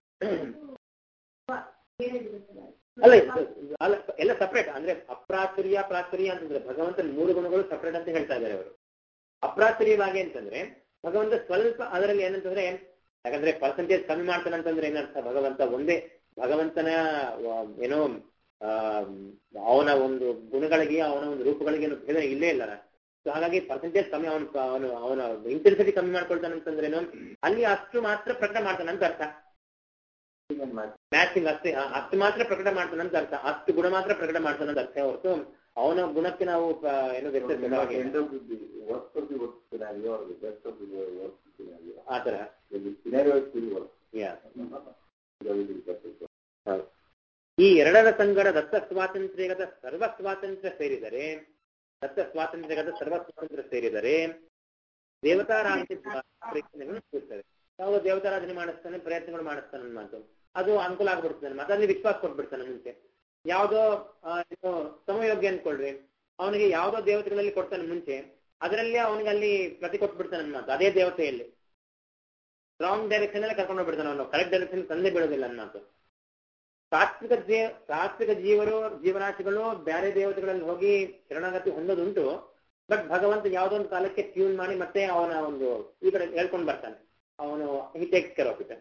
ಅಲ್ಲ ಇದು- ಅಲ್ಲ ಎಲ್ಲ ಸಪ್ರೇಟ್ ಅಂದ್ರೆ ಅಪ್ರಾಚುರ್ಯ ಪ್ರಾಚುರ್ಯ ಅಂತಂದ್ರೆ ಭಗವಂತನ ಮೂರು ಗುಣಗಳು ಸಪ್ರೇಟ್ ಅಂತ ಹೇಳ್ತಾ ಇದ್ದಾರೆ ಅವರು ಅಪ್ರಾಚುರ್ಯವಾಗಿ ಅಂತಂದ್ರೆ ಭಗವಂತ ಸ್ವಲ್ಪ ಅದರಲ್ಲಿ ಏನಂತಂದ್ರೆ ಯಾಕಂದ್ರೆ ಪರ್ಸೆಂಟೇಜ್ ಕಮ್ಮಿ ಮಾಡ್ತಾನೆ ಅಂತಂದ್ರೆ ಏನರ್ಥ ಭಗವಂತ ಒಂದೇ ಭಗವಂತನ ವ- ಏನೋ ಆ ಅವನ ಒಂದು ಗುಣಗಳಿಗೆ ಅವನ ಒಂದು ರೂಪಗಳಿಗೆ ಏನು ಭೇದ ಇಲ್ಲೇ ಇಲ್ಲ ಸೊ ಹಾಗಾಗಿ ಪರ್ಸೆಂಟೇಜ್ ಕಮ್ಮಿ ಅವನು ಅವನು ಅವನ ಇಂಟೆನ್ಸಿಟಿ ಕಮ್ಮಿ ಮಾಡ್ಕೊಳ್ತಾನೆ ಅಂತಂದ್ರೇನು ಅಲ್ಲಿ ಅಷ್ಟು ಮಾತ್ರ ಪ್ರಕಟ ಮಾಡ್ತಾನೆ ಅಂತ ಅರ್ಥ ಮ್ಯಾಚಿಂಗ್ ಅಷ್ಟೇ ಆ, ಅಷ್ಟು ಮಾತ್ರ ಪ್ರಕಟ ಮಾಡ್ತಾನೆ ಅಂತ ಅರ್ಥ ಅಷ್ಟು ಗುಣ ಮಾತ್ರ ಪ್ರಕಟ ಮಾಡ್ತಾನೆ ಅಂತ ಅರ್ಥ ಹೊರತು ಅವನ ಗುಣಕ್ಕೆ ನಾವು ಆ, ಏನು ವ್ಯತ್ಯಾಸ ಇಲ್ಲ ಹಾಗೆ. end of the worst of the worst scenario or the best of the worst scenario. ಆ ತರ The scenario is still worse. Yeah. That will be the best. ಹೌದು. ಈ ಎರಡರ ಸಂಗಡ ದತ್ತ ಸ್ವಾತಂತ್ರ್ಯಗತ ಸರ್ವ ಸ್ವಾತಂತ್ರ್ಯ ಸೇರಿದರೆ ದತ್ತ ಸ್ವಾತಂತ್ರ್ಯಗತ ಸರ್ವ ಸ್ವಾತಂತ್ರ್ಯ ಸೇರಿದರೆ ದೇವತಾರಾಧನೆ ಪ್ರಯತ್ನಗಳು ಇರ್ತವೆ ಯಾವ ದೇವತಾರಾಧನೆ ಮಾಡಿಸ್ತಾನೆ ಪ್ರಯತ್ನಗಳು ಮಾಡಿಸ್ತಾನೆ ನನ್ನ ಮಾತು ಅದು ಅನುಕೂಲ ಆಗ್ಬಿಡ್ತಾನೆ ಮತ್ತೆ ಅಲ್ಲಿ ವಿಶ್ವಾಸ ಕೊಟ್ಬಿಡ್ತಾನೆ ಮುಂಚೆ ಯಾವುದೋ ಆ, ಇದು ಸಮಯೋಗ್ಯ ಅನ್ಕೊಳ್ರಿ ಅವನಿಗೆ ಯಾವುದೋ ದೇವತೆಗಳಲ್ಲಿ ಕೊಡ್ತಾನೆ ಮುಂಚೆ ಅದರಲ್ಲಿ ಅವನಿಗೆ ಅಲ್ಲಿ ಪ್ರತಿ ಕೊಟ್ಬಿಡ್ತಾನೆ ನನ್ನ ಮಾತು ಅದೇ ದೇವತೆಯಲ್ಲಿ ರಾಂಗ್ ಡೈರೆಕ್ಷನ್ ಅಲ್ಲಿ ಕರ್ಕೊಂಡು ಹೋಗ್ಬಿಡ್ತಾನೆ ಅವನು ಕರೆಕ್ಟ್ ಡೈರೆಕ್ಷನ್ ತಂದೆ ಬಿಡೋದಿಲ್ಲ ನನ್ನ ಮಾತು ಸಾತ್ವಿಕ ಜೀ ಸಾತ್ವಿಕ ಜೀವರು ಜೀವರಾಶಿಗಳು ಬೇರೆ ದೇವತೆಗಳಲ್ಲಿ ಹೋಗಿ ಶರಣಾಗತಿ ಹೊಂದೋದುಂಟು ಬಟ್ ಭಗವಂತ ಯಾವುದೋ ಒಂದು ಕಾಲಕ್ಕೆ ಟ್ಯೂನ್ ಮಾಡಿ ಮತ್ತೆ ಅವನ ಒಂದು ಈ ಕಡೆ ಹೇಳ್ಕೊಂಡು ಬರ್ತಾನೆ ಅವನು he takes care of it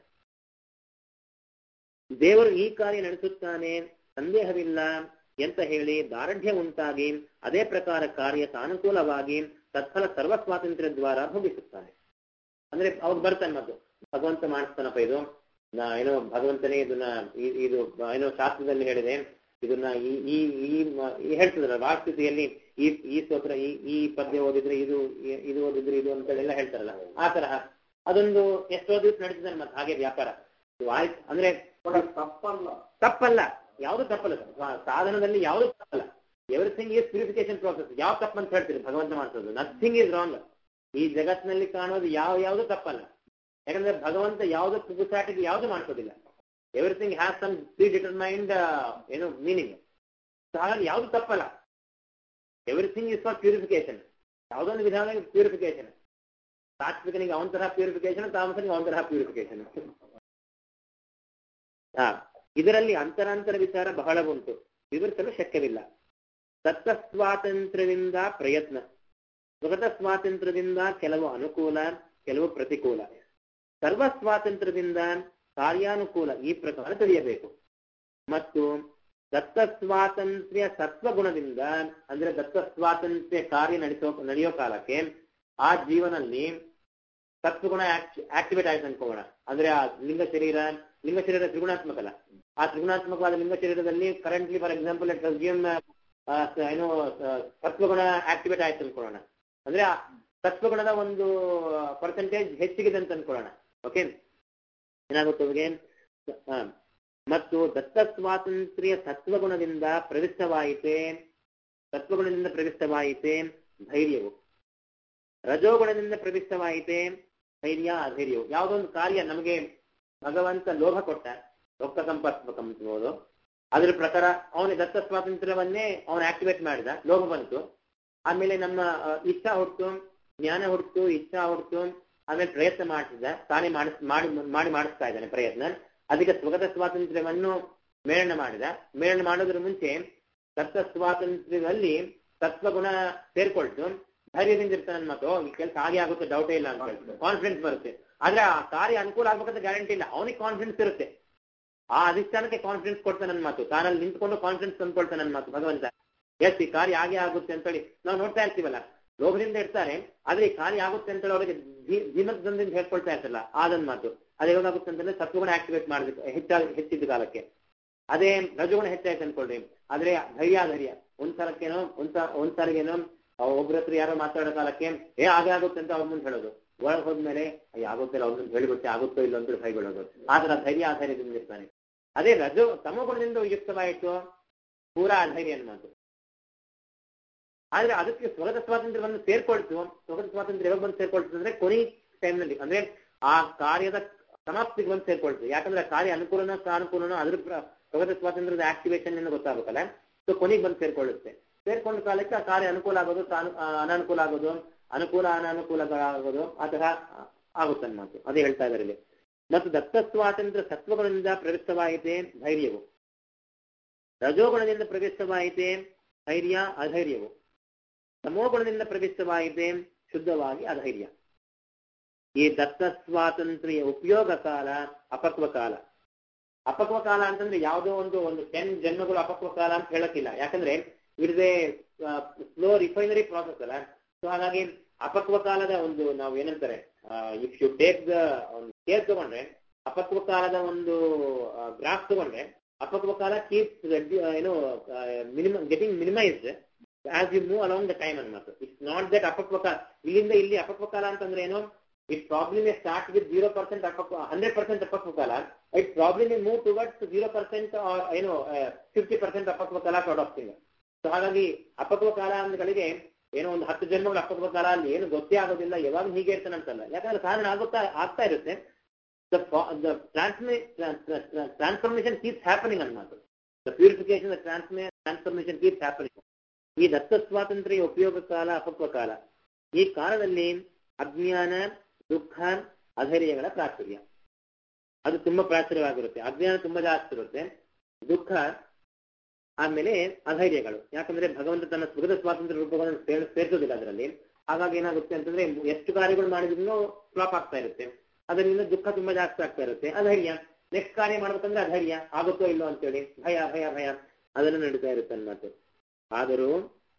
ದೇವರು ಈ ಕಾರ್ಯ ನಡೆಸುತ್ತಾನೆ ಸಂದೇಹವಿಲ್ಲ ಎಂತ ಹೇಳಿ ದಾರ್ಢ್ಯ ಉಂಟಾಗಿ ಅದೇ ಪ್ರಕಾರ ಕಾರ್ಯ ಸಾನುಕೂಲವಾಗಿ ತತ್ಫಲ ಸರ್ವ ಸ್ವಾತಂತ್ರ್ಯ ದ್ವಾರ ಭೋಗಿಸುತ್ತಾನೆ ಅಂದ್ರೆ ಅವ್ರು ಬರ್ತಾನೆ ಮತ್ತು ಭಗವಂತ ಮಾಡಿಸ್ತಾನಪ್ಪ ಇದು ನಾ ಏನೋ ಭಗವಂತನೇ ಇದನ್ನ ಈ- ಇದು ಏನೋ ಶಾಸ್ತ್ರದಲ್ಲಿ ಹೇಳಿದೆ ಇದನ್ನ ಈ ಈ ಈ ಮ- ಈ ಹೇಳ್ತಿದ್ರ ವಾಸ್ತುತಿಯಲ್ಲಿ ಈ ಈ ಸ್ತೋತ್ರ ಈ ಈ ಪದ್ಯ ಓದಿದ್ರೆ ಇದು ಈ- ಇದು ಓದಿದ್ರೆ ಇದು ಅಂತ ಎಲ್ಲ ಹೇಳ್ತಾರಲ್ಲ ಆ ತರಹ ಅದೊಂದು ಎಷ್ಟೋ ದಿವಸ ನಡೀತಿದ್ದಾರೆ ಮತ್ತೆ ಹಾಗೆ ವ್ಯಾಪಾರ ಇದು ಆಯ್ತು ಅಂದ್ರೆ But ಅದು ತಪ್ಪಲ್ಲ ತಪ್ಪಲ್ಲ ಯಾವುದು ತಪ್ಪಲ್ಲ ಸಾ- ಸಾಧನದಲ್ಲಿ ಯಾವುದು ತಪ್ಪಲ್ಲ ಎವ್ರಿಥಿಂಗ್ ಈಸ್ ಪ್ಯೂರಿಫಿಕೇಶನ್ ಪ್ರೋಸೆಸ್ ಯಾವ ತಪ್ಪಂತ ಹೇಳ್ತೀರಿ ಭಗವಂತ ಮಾಡ್ಸೋದು ನಥಿಂಗ್ ಈಸ್ ರಾಂಗ್ ಈ ಜಗತ್ತಿನಲ್ಲಿ ಕಾಣೋದು ಯಾವ ಯಾವುದು ತಪ್ಪಲ್ಲ ಯಾಕಂದ್ರೆ ಭಗವಂತ ಯಾವುದು ಪುಗುಸಾಟಿಗೆ ಯಾವುದು ಮಾಡ್ಸೋದಿಲ್ಲ everything has some predetermined ಏನು ಮೀನಿಂಗ್ ಹಾಗಾಗಿ ಯಾವುದು ತಪ್ಪಲ್ಲ ಎವ್ರಿಥಿಂಗ್ ಇಸ್ ಫಾರ್ ಪ್ಯೂರಿಫಿಕೇಶನ್ ಯಾವುದೊಂದು ವಿಧಾನ ಪ್ಯೂರಿಫಿಕೇಶನ್ ಸಾತ್ವಿಕನಿಗೆ ಅವನ ತರಹ ಪ್ಯೂರಿಫಿಕೇಶನ್ ತಾಮಸನಿಗೆ ಅವನ ತರಹ ಪ್ಯೂರಿಫಿಕೇಶನ್ ಹಾ ಇದರಲ್ಲಿ ಅಂತರಾಂತರ ವಿಚಾರ ಬಹಳ ಉಂಟು ವಿವರಿಸಲು ಶಕ್ಯವಿಲ್ಲ ತತ್ವ ಸ್ವಾತಂತ್ರ್ಯದಿಂದ ಪ್ರಯತ್ನ ಸ್ವಗತ ಸ್ವಾತಂತ್ರ್ಯದಿಂದ ಕೆಲವು ಅನುಕೂಲ ಕೆಲವು ಪ್ರತಿಕೂಲ ಸರ್ವ ಸ್ವಾತಂತ್ರ್ಯದಿಂದ ಕಾರ್ಯಾನುಕೂಲ ಈ ಪ್ರಕಾರ ತಿಳಿಯಬೇಕು ಮತ್ತು ದತ್ತ ಸ್ವಾತಂತ್ರ್ಯ ಸತ್ವಗುಣದಿಂದ ಅಂದ್ರೆ ದತ್ತ ಸ್ವಾತಂತ್ರ್ಯ ಕಾರ್ಯ ನಡೆಸೋ ನಡೆಯೋ ಕಾಲಕ್ಕೆ ಆ ಜೀವನಲ್ಲಿ ಸತ್ವಗುಣ ಆಕ್ಟಿವೇಟ್ ಆಯ್ತು ಅನ್ಕೋಣ ಅಂದ್ರೆ ಆ ಲಿಂಗ ಶರೀರ ಲಿಂಗ ಶರೀರ ತ್ರಿಗುಣಾತ್ಮಕ ಅಲ್ಲ ಆ ತ್ರಿಗುಣಾತ್ಮಕವಾದ ಲಿಂಗ ಶರೀರದಲ್ಲಿ ಕರೆಂಟ್ಲಿ ಫಾರ್ ಎಕ್ಸಾಂಪಲ್ ಏನು ಆ, ಸತ್ವಗುಣ ಆಕ್ಟಿವೇಟ್ ಆಯ್ತು ಅನ್ಕೊಳ್ಳೋಣ ಅಂದ್ರೆ ಆ ಸತ್ವಗುಣದ ಒಂದು ಪರ್ಸೆಂಟೇಜ್ ಹೆಚ್ಚಿಗಿದೆ ಅಂತ ಅನ್ಕೊಳ್ಳೋಣ ಓಕೆ ಏನಾಗುತ್ತೆ ಅವ್ರಿಗೆ ಹ. ಮತ್ತು ದತ್ತ ಸ್ವಾತಂತ್ರ್ಯ ಸತ್ವಗುಣದಿಂದ ಪ್ರವಿಷ್ಟವಾಯಿತೆ ಸತ್ವಗುಣದಿಂದ ಪ್ರವಿಷ್ಟವಾಯಿತೆ ಧೈರ್ಯವು ರಜೋಗುಣದಿಂದ ಪ್ರವಿಷ್ಟವಾಯಿತೆ ಧೈರ್ಯ ಅಧೈರ್ಯವು ಯಾವುದೋ ಒಂದು ಕಾರ್ಯ ನಮಗೆ ಭಗವಂತ ಲೋಭ ಕೊಟ್ಟ ರೊಕ್ಕ ಸಂಪರ್ಕಬಹುದು ಅದ್ರ ಪ್ರಕಾರ ಅವನ ದತ್ತ ಸ್ವಾತಂತ್ರ್ಯವನ್ನೇ ಅವನು ಆಕ್ಟಿವೇಟ್ ಮಾಡಿದ ಲೋಭ ಬಂತು ಆಮೇಲೆ ನಮ್ಮ ಆ, ಇಚ್ಛಾ ಹುಟ್ಟು ಜ್ಞಾನ ಹುಟ್ಟು ಇಚ್ಛಾ ಹುಟ್ಟು ಆಮೇಲೆ ಪ್ರಯತ್ನ ಮಾಡಿಸಿದ ತಾನೇ ಮಾಡಿಸ್ ಮಾಡಿ ಮಾಡಿ ಮಾಡಿಸ್ತಾ ಇದ್ದಾನೆ ಪ್ರಯತ್ನ ಅದಕ್ಕೆ ಸ್ವಗತ ಸ್ವಾತಂತ್ರ್ಯವನ್ನು ಮೇಳನ ಮಾಡಿದ ಮೇಳನ ಮಾಡೋದ್ರ ಮುಂಚೆ ದತ್ತ ಸ್ವಾತಂತ್ರ್ಯದಲ್ಲಿ ತತ್ವಗುಣ ಸೇರ್ಕೊಳ್ತು ಧೈರ್ಯದಿಂದ ಇರ್ತಾನೆ ಮತ್ತು ಈ ಕೆಲಸ ಹಾಗೆ ಆಗುತ್ತೆ ಡೌಟೇ ಇಲ್ಲ ಅಂತ ಹೇಳ್ತಾರೆ ಕಾನ್ಫಿಡೆನ್ಸ್ ಬರುತ್ತೆ ಆದ್ರೆ ಆ ಕಾರ್ಯ ಅನುಕೂಲ ಆಗ್ಬೇಕಂತ ಗ್ಯಾರಂಟಿ ಇಲ್ಲ ಅವನಿಗೆ ಕಾನ್ಫಿಡೆನ್ಸ್ ಇರುತ್ತೆ ಆ ಅಧಿಷ್ಠಾನಕ್ಕೆ ಕಾನ್ಫಿಡೆನ್ಸ್ ಕೊಡ್ತಾನೆ ನನ್ನ ಮಾತು ತಾನಲ್ಲಿ ನಿಂತ್ಕೊಂಡು ಕಾನ್ಫಿಡೆನ್ಸ್ ತಂದ್ಕೊಳ್ತಾನೆ ನನ್ನ ಮಾತು ಭಗವಂತ ಎಸ್ ಈ ಕಾರ್ಯ ಹಾಗೆ ಆಗುತ್ತೆ ಅಂತೇಳಿ ನಾವು ನೋಡ್ತಾ ಇರ್ತೀವಲ್ಲ ಲೋಭದಿಂದ ಇರ್ತಾರೆ ಆದ್ರೆ ಈ ಕಾರ್ಯ ಆಗುತ್ತೆ ಅಂತೇಳಿ ಅವರಿಗೆ ಧೀಮತದಿಂದ ಹೇಳ್ಕೊಳ್ತಾ ಇರ್ತಲ್ಲ ಆದನ್ ಮಾತು ಅದು ಯಾವಾಗುತ್ತೆ ಅಂತಂದ್ರೆ ಸತ್ವಗುಣ ಆಕ್ಟಿವೇಟ್ ಮಾಡ್ಬೇಕು ಹೆಚ್ಚ ಹೆಚ್ಚಿದ್ದ ಕಾಲಕ್ಕೆ ಅದೇ ರಜಗುಣ ಹೆಚ್ಚಾಯ್ತು ಅನ್ಕೊಳ್ರಿ ಆದ್ರೆ ಧೈರ್ಯ ಧೈರ್ಯ ಒಂದ್ ಸಲಕ್ಕೇನೋ ಒಂದ್ ಸ- ಒಂದ್ ಸಾರಿಗೇನೋ ಒಬ್ರ ಹತ್ರ ಯಾರೋ ಮಾತಾಡೋ ಕಾಲಕ್ಕೆ ಏ ಹಾಗೆ ಆಗುತ್ತೆ ಅಂತ ಅವ್ರ ಮುಂದೆ ಹೇಳೋದು ಒಳಗೆ ಹೋದ್ಮೇಲೆ ಅಯ್ಯ ಆಗುತ್ತಿಲ್ಲ ಅವ್ರನ್ನ ಹೇಳಿಬಿಟ್ಟೆ ಆಗುತ್ತೋ ಇಲ್ಲ ಅಂತ ಭಯ ಬೀಳೋದು ಆದ್ರೆ ಧೈರ್ಯ ಆಧೈರ್ಯದಿಂದ ಇರ್ತಾನೆ ಅದೇ ರಜೋ ತಮಗುಣದಿಂದ ಯುಕ್ತವಾಯಿತು ಪೂರಾ ಅಧೈರ್ಯ ಅನ್ನೋದು ಆದ್ರೆ ಅದಕ್ಕೆ ಸ್ವಗತ ಸ್ವಾತಂತ್ರ್ಯವನ್ನು ಸೇರ್ಕೊಳ್ತು ಸ್ವಗತ ಸ್ವಾತಂತ್ರ್ಯ ಯಾವಾಗ ಬಂದು ಸೇರ್ಕೊಳ್ತದೆ ಅಂದ್ರೆ ಕೊನೆ ಟೈಮ್ನಲ್ಲಿ ಅಂದ್ರೆ ಆ ಕಾರ್ಯದ ಸಮಾಪ್ತಿಗೆ ಬಂದು ಸೇರ್ಕೊಳ್ತದೆ ಯಾಕಂದ್ರೆ ಆ ಕಾರ್ಯ ಅನುಕೂಲನೋ ಅನುಕೂಲನೋ ಅದ್ರ ಪ್ರ- ಸ್ವಗತ ಸ್ವಾತಂತ್ರ್ಯದ ಆಕ್ಟಿವೇಶನ್ ಎಂದು ಗೊತ್ತಾಗಬೇಕಲ್ಲ ಸೊ ಕೊನೆಗೆ ಬಂದು ಸೇರ್ಕೊಳ್ಳುತ್ತೆ ಸೇರ್ಕೊಂಡ ಕಾಲಕ್ಕೆ ಆ ಕಾರ್ಯ ಅನುಕೂಲ ಆಗೋದು ತಾನು ಆ, ಅನಾನುಕೂಲ ಆಗೋದು ಅನುಕೂಲ ಅನಾನುಕೂಲಗಳಾಗೋದು ಆ ತರ ಆಗುತ್ತೆ ಮಾತು ಅದೇ ಹೇಳ್ತಾ ಇದ್ದಾರೆ ಇಲ್ಲಿ ಮತ್ತು ದತ್ತ ಸ್ವಾತಂತ್ರ್ಯ ಸತ್ವಗಳಿಂದ ಪ್ರವಿಷ್ಟವಾಯಿತೆ ಧೈರ್ಯವು ರಜೋಗುಣದಿಂದ ಪ್ರವಿಷ್ಟವಾಯಿತೆ ಧೈರ್ಯ ಅಧೈರ್ಯವು ತಮೋಗುಣದಿಂದ ಪ್ರವಿಷ್ಟವಾಯಿತೆ ಶುದ್ಧವಾಗಿ ಅಧೈರ್ಯ ಈ ದತ್ತ ಸ್ವಾತಂತ್ರ್ಯ ಉಪಯೋಗ ಕಾಲ ಅಪಕ್ವ ಕಾಲ ಅಪಕ್ವ ಕಾಲ ಅಂತಂದ್ರೆ ಯಾವುದೋ ಒಂದು ಒಂದು ಟೆನ್ ಜನ್ಮಗಳು ಅಪಕ್ವ ಕಾಲ ಅಂತ ಹೇಳಕ್ಕಿಲ್ಲ ಯಾಕಂದ್ರೆ it a slow refinery process ಅಲ್ಲ ಸೊ ಹಾಗಾಗಿ ಅಪಕ್ವ ಕಾಲದ ಒಂದು ನಾವು ಏನಂತಾರೆ ಇಫ್ ಯು ಟೇಕ್ ದ ಒಂದು ಕೇಸ್ ತಗೊಂಡ್ರೆ ಅಪಕ್ವ ಕಾಲದ ಒಂದು ಗ್ರಾಫ್ ತಗೊಂಡ್ರೆ ಅಪಕ್ವ ಕಾಲ ಕೀಪ್ಸ್ ಏನು minimum getting minimized as you move along the time ಅನ್ನೋದು ಇಟ್ಸ್ ನಾಟ್ ದಟ್ ಅಪಕ್ವ ಕಾಲ ಇಲ್ಲಿಂದ ಇಲ್ಲಿ ಅಪಕ್ವ ಕಾಲ ಅಂತಂದ್ರೆ ಏನು it problem a start with zero percent ಅಪಕ್ವ ಹಂಡ್ರೆಡ್ ಪರ್ಸೆಂಟ್ ಅಪಕ್ವ ಕಾಲ it problem a move towards zero percent ಏನು ಫಿಫ್ಟಿ ಪರ್ಸೆಂಟ್ ಅಪಕ್ವ ಕಾಲ ಸಾರ್ಟ್ ಆಫ್ ಥಿಂಗ್ ಸೊ ಹಾಗಾಗಿ ಅಪಕ್ವ ಕಾಲ ಅಂದ್ಗಳಿಗೆ ಏನೋ ಒಂದು ಹತ್ತು ಜನ್ಮಗಳ ಅಪಕ್ವ ಕಾಲ ಅಲ್ಲಿ ಏನು ಗೊತ್ತೇ ಆಗೋದಿಲ್ಲ ಯಾವಾಗ ಹೀಗೆ ಇರ್ತಾನೆ ಅಂತಲ್ಲ ಯಾಕಂದ್ರೆ ಕಾರಣ ಆಗುತ್ತಾ ಆಗ್ತಾ ಇರುತ್ತೆ the, the transformation keeps happening ಅನ್ನೋದು the purification the transma- transformation keeps happening ಈ ದತ್ತ ಸ್ವಾತಂತ್ರ್ಯ ಉಪಯೋಗ ಕಾಲ ಅಪಕ್ವ ಕಾಲ ಈ ಕಾಲದಲ್ಲಿ ಅಜ್ಞಾನ ದುಃಖ ಅಧೈರ್ಯಗಳ ಪ್ರಾಚುರ್ಯ ಅದು ತುಂಬಾ ಪ್ರಾಚುರ್ಯವಾಗಿರುತ್ತೆ ಅಜ್ಞಾನ ತುಂಬಾ ಜಾಸ್ತಿ ಇರುತ್ತೆ ದುಃಖ ಆಮೇಲೆ ಅಧೈರ್ಯಗಳು ಯಾಕಂದ್ರೆ ಭಗವಂತ ತನ್ನ ಸುಗದ ಸ್ವಾತಂತ್ರ್ಯ ರೂಪಗಳನ್ನು ಸೇರ್ ಸೇರಿಸೋದಿಲ್ಲ ಅದರಲ್ಲಿ ಹಾಗಾಗಿ ಏನಾಗುತ್ತೆ ಅಂತಂದ್ರೆ ಎಷ್ಟು ಕಾರ್ಯಗಳು ಮಾಡಿದ್ರು ಫ್ಲಾಪ್ ಆಗ್ತಾ ಇರುತ್ತೆ ಅದರಿಂದ ದುಃಖ ತುಂಬಾ ಜಾಸ್ತಿ ಆಗ್ತಾ ಇರುತ್ತೆ ಅಧೈರ್ಯ ನೆಕ್ಸ್ಟ್ ಕಾರ್ಯ ಮಾಡ್ಬೇಕಂದ್ರೆ ಅಧೈರ್ಯ ಆಗುತ್ತೋ ಇಲ್ಲೋ ಅಂತೇಳಿ ಭಯ ಭಯ ಭಯ ಅದನ್ನು ನಡೀತಾ ಇರುತ್ತೆ ಅನ್ನೋದು ಆದರೂ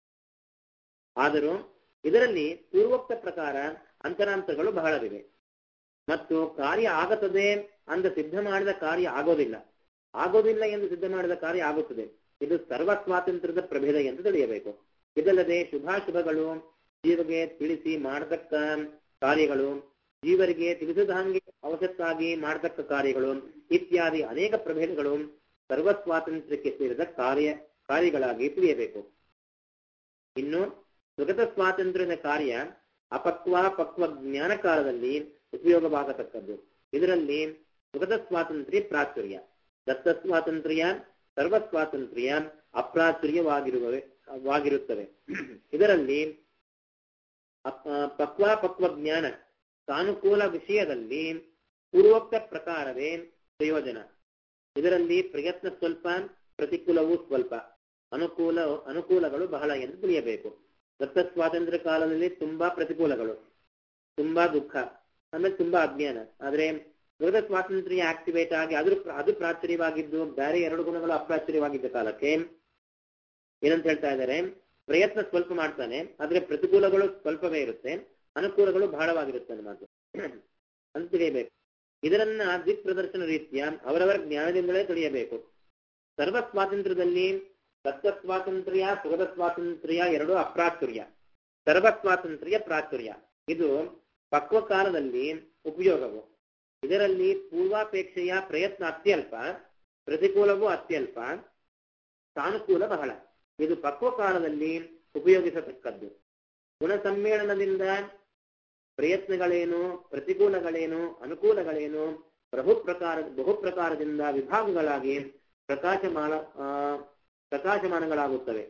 ಆದರೂ ಇದರಲ್ಲಿ ಪೂರ್ವೋಕ್ತ ಪ್ರಕಾರ ಅಂತರಾಂತರಗಳು ಬಹಳವಿವೆ ಮತ್ತು ಕಾರ್ಯ ಆಗತ್ತದೆ ಅಂದ ಸಿದ್ಧ ಮಾಡಿದ ಕಾರ್ಯ ಆಗೋದಿಲ್ಲ ಆಗೋದಿಲ್ಲ ಎಂದು ಸಿದ್ಧ ಮಾಡಿದ ಕಾರ್ಯ ಆಗುತ್ತದೆ ಇದು ಸರ್ವ ಸ್ವಾತಂತ್ರ್ಯದ ಪ್ರಭೇದ ಎಂದು ತಿಳಿಯಬೇಕು ಇದಲ್ಲದೆ ಶುಭಾಶುಭಗಳು ಜೀವಗೆ ತಿಳಿಸಿ ಮಾಡತಕ್ಕ ಕಾರ್ಯಗಳು ಜೀವರಿಗೆ ತಿಳಿಸಿದ ಹಾಗೆ ಅವಶ್ಯಕ್ಕಾಗಿ ಮಾಡತಕ್ಕ ಕಾರ್ಯಗಳು ಇತ್ಯಾದಿ ಅನೇಕ ಪ್ರಭೇದಗಳು ಸರ್ವ ಸ್ವಾತಂತ್ರ್ಯಕ್ಕೆ ಸೇರಿದ ಕಾರ್ಯ ಕಾರ್ಯಗಳಾಗಿ ತಿಳಿಯಬೇಕು ಇನ್ನು ಸುಗತ ಸ್ವಾತಂತ್ರ್ಯದ ಕಾರ್ಯ ಅಪಕ್ವ ಪಕ್ವ ಜ್ಞಾನ ಕಾಲದಲ್ಲಿ ಉಪಯೋಗವಾಗತಕ್ಕದ್ದು ಇದರಲ್ಲಿ ಸುಗತ ಸ್ವಾತಂತ್ರ್ಯ ಪ್ರಾಚುರ್ಯ ದತ್ತ ಸ್ವಾತಂತ್ರ್ಯ ಸರ್ವ ಸ್ವಾತಂತ್ರ್ಯ ಅಪ್ರಾಚುರ್ಯವಾಗಿರುವವೆ ವಾಗಿರುತ್ತವೆ ಇದರಲ್ಲಿ ಅಪ್- ಆ, ಪಕ್ವ ಪಕ್ವ ಜ್ಞಾನ ಸಾನುಕೂಲ ವಿಷಯದಲ್ಲಿ ಪೂರ್ವೋಕ್ತ ಪ್ರಕಾರವೇ ಪ್ರಯೋಜನ ಇದರಲ್ಲಿ ಪ್ರಯತ್ನ ಸ್ವಲ್ಪ ಪ್ರತಿಕೂಲವೂ ಸ್ವಲ್ಪ ಅನುಕೂಲ ಅನುಕೂಲಗಳು ಬಹಳ ಎಂದು ತಿಳಿಯಬೇಕು ದತ್ತ ಸ್ವಾತಂತ್ರ್ಯ ಕಾಲದಲ್ಲಿ ತುಂಬಾ ಪ್ರತಿಕೂಲಗಳು ತುಂಬಾ ದುಃಖ ಆಮೇಲೆ ತುಂಬಾ ಅಜ್ಞಾನ ಆದ್ರೆ ವಿರೋಧ ಸ್ವಾತಂತ್ರ್ಯ ಆಕ್ಟಿವೇಟ್ ಆಗಿ ಅದು ಅದು ಪ್ರಾಚುರ್ಯವಾಗಿದ್ದು ಬೇರೆ ಎರಡು ಗುಣಗಳು ಅಪ್ರಾಚುರ್ಯವಾಗಿದ್ದ ಕಾಲಕ್ಕೆ ಏನಂತ ಹೇಳ್ತಾ ಇದ್ದಾರೆ ಪ್ರಯತ್ನ ಸ್ವಲ್ಪ ಮಾಡ್ತಾನೆ ಆದ್ರೆ ಪ್ರತಿಕೂಲಗಳು ಸ್ವಲ್ಪವೇ ಇರುತ್ತೆ ಅನುಕೂಲಗಳು ಬಹಳವಾಗಿರುತ್ತೆ ಅನ್ನೋ ಮಾತು ಅಂತ ತಿಳಿಯಬೇಕು ಇದರನ್ನ ದಿಕ್ ಪ್ರದರ್ಶನ ರೀತಿಯ ಅವರವರ ಜ್ಞಾನದಿಂದಲೇ ತಿಳಿಯಬೇಕು ಸರ್ವ ಸ್ವಾತಂತ್ರ್ಯದಲ್ಲಿ ದತ್ತ ಸ್ವಾತಂತ್ರ್ಯ ಸುಗದ ಸ್ವಾತಂತ್ರ್ಯ ಎರಡು ಅಪ್ರಾಚುರ್ಯ ಸರ್ವ ಸ್ವಾತಂತ್ರ್ಯ ಪ್ರಾಚುರ್ಯ ಇದು ಪಕ್ವ ಕಾಲದಲ್ಲಿ ಉಪಯೋಗವು ಇದರಲ್ಲಿ ಪೂರ್ವಾಪೇಕ್ಷೆಯ ಪ್ರಯತ್ನ ಅತ್ಯಲ್ಪ ಪ್ರತಿಕೂಲವೂ ಅತ್ಯಲ್ಪ ಸಾನುಕೂಲ ಬಹಳ ಇದು ಪಕ್ವ ಕಾಲದಲ್ಲಿ ಉಪಯೋಗಿಸತಕ್ಕದ್ದು ಗುಣ ಸಮ್ಮೇಳನದಿಂದ ಪ್ರಯತ್ನಗಳೇನು ಪ್ರತಿಕೂಲಗಳೇನು ಅನುಕೂಲಗಳೇನು ಪ್ರಭು ಪ್ರಕಾರ ಬಹು ಪ್ರಕಾರದಿಂದ ವಿಭಾಗಗಳಾಗಿ ಪ್ರಕಾಶಮಾನ ಆ, ಪ್ರಕಾಶಮಾನಗಳಾಗುತ್ತವೆ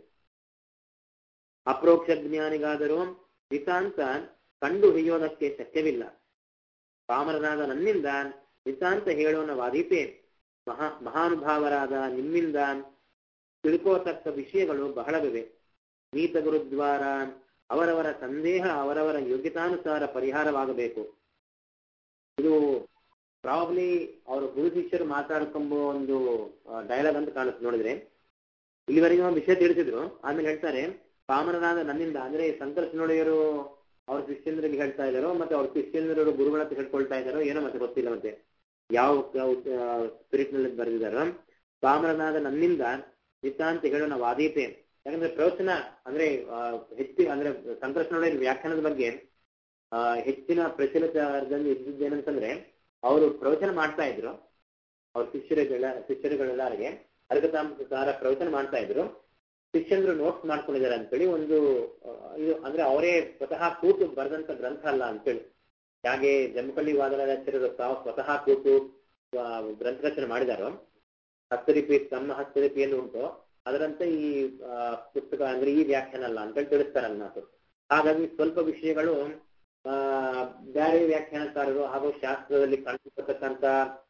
ಅಪ್ರೋಕ್ಷ ಜ್ಞಾನಿಗಾದರೂ ನಿತಾಂತ ಕಂಡು ಹಿಡಿಯೋದಕ್ಕೆ ಶಕ್ಯವಿಲ್ಲ ಪಾಮರನಾದ ನನ್ನಿಂದ ನಿತಾಂತ ಹೇಳೋಣ ವಾದೀಪೆ ಮಹಾ ಮಹಾನುಭಾವರಾದ ನಿಮ್ಮಿಂದ ತಿಳ್ಕೋತಕ್ಕ ವಿಷಯಗಳು ಬಹಳವಿವೆ ನೀತ ಗುರುದ್ವಾರ ಅವರವರ ಸಂದೇಹ ಅವರವರ ಯೋಗ್ಯತಾನುಸಾರ ಪರಿಹಾರವಾಗಬೇಕು ಇದು ಪ್ರಾಬ್ಲಿ ಅವರ ಗುರು ಶಿಷ್ಯರು ಮಾತಾಡ್ಕೊಂಬೋ ಒಂದು ಡೈಲಾಗ್ ಅಂತ ಕಾಣುತ್ತೆ ನೋಡಿದ್ರೆ ಇಲ್ಲಿವರೆಗೆ ಒಂದು ವಿಷಯ ತಿಳಿಸಿದ್ರು ಆಮೇಲೆ ಹೇಳ್ತಾರೆ ಪಾಮರನಾದ ನನ್ನಿಂದ ಅಂದ್ರೆ ಸಂಕರ್ಷಣೊಡೆಯರು ಅವ್ರ ಶಿಷ್ಯಂದ್ರಿಗೆ ಹೇಳ್ತಾ ಇದ್ದಾರೋ ಮತ್ತೆ ಅವ್ರ ಶಿಷ್ಯಂದ್ರರು ಗುರುಗಳ ಹತ್ರ ಹೇಳ್ಕೊಳ್ತಾ ಇದ್ದಾರೋ ಏನೋ ಮತ್ತೆ ಗೊತ್ತಿಲ್ಲ ಮತ್ತೆ ಯಾವ ಸ್ಪಿರಿಟ್ ನಲ್ಲಿ ಬರೆದಿದ್ದಾರೋ ಪಾಮರನಾದ ನನ್ನಿಂದ ನಿತಾಂತ ಹೇಳೋಣ ವಾದೀತೆ ಯಾಕಂದ್ರೆ ಪ್ರವಚನ ಅಂದ್ರೆ ಆ, ಹೆಚ್ಚು ಅಂದ್ರೆ ಸಂಕರ್ಷಣೊಡೆಯ ವ್ಯಾಖ್ಯಾನದ ಬಗ್ಗೆ ಆ, ಹೆಚ್ಚಿನ ಪ್ರಚಲಿತದಲ್ಲಿ ಇದ್ದಿದ್ದೇನಂತಂದ್ರೆ ಅವರು ಪ್ರವಚನ ಮಾಡ್ತಾ ಇದ್ರು ಅವ್ರ ಶಿಷ್ಯರುಗಳ ಶಿಷ್ಯರುಗಳೆಲ್ಲರಿಗೆ ಅರ್ಗತಾಂಸಾರ ಪ್ರವಚನ ಮಾಡ್ತಾ ಇದ್ರು ಶಿಷ್ಯಂದ್ರು ನೋಟ್ಸ್ ಮಾಡ್ಕೊಂಡಿದ್ದಾರೆ ಅಂತೇಳಿ ಒಂದು ಆ, ಇದು ಅಂದ್ರೆ ಅವರೇ ಸ್ವತಃ ಕೂತು ಬರೆದಂತ ಗ್ರಂಥ ಅಲ್ಲ ಅಂತೇಳಿ ಹಾಗೆ ಜಮಖಂಡಿ ವಾದರಾಚಾರ್ಯರು ತಾವು ಸ್ವತಃ ಕೂತು ಆ, ಗ್ರಂಥ ರಚನೆ ಮಾಡಿದಾರೋ ಹಸ್ತಲಿಪಿ ತಮ್ಮ ಹಸ್ತಲಿಪಿಯಲ್ಲಿ ಉಂಟು ಅದರಂತೆ ಈ ಆ, ಪುಸ್ತಕ ಅಂದ್ರೆ ಈ ವ್ಯಾಖ್ಯಾನ ಅಲ್ಲ ಅಂತೇಳಿ ತಿಳಿಸ್ತಾರಲ್ಲ ಮಾತು ಹಾಗಾಗಿ ಸ್ವಲ್ಪ ವಿಷಯಗಳು ಆ ಬೇರೆ ವ್ಯಾಖ್ಯಾನಕಾರರು ಹಾಗೂ ಶಾಸ್ತ್ರದಲ್ಲಿ ಕಂಡುಬರ್ತಕ್ಕಂಥ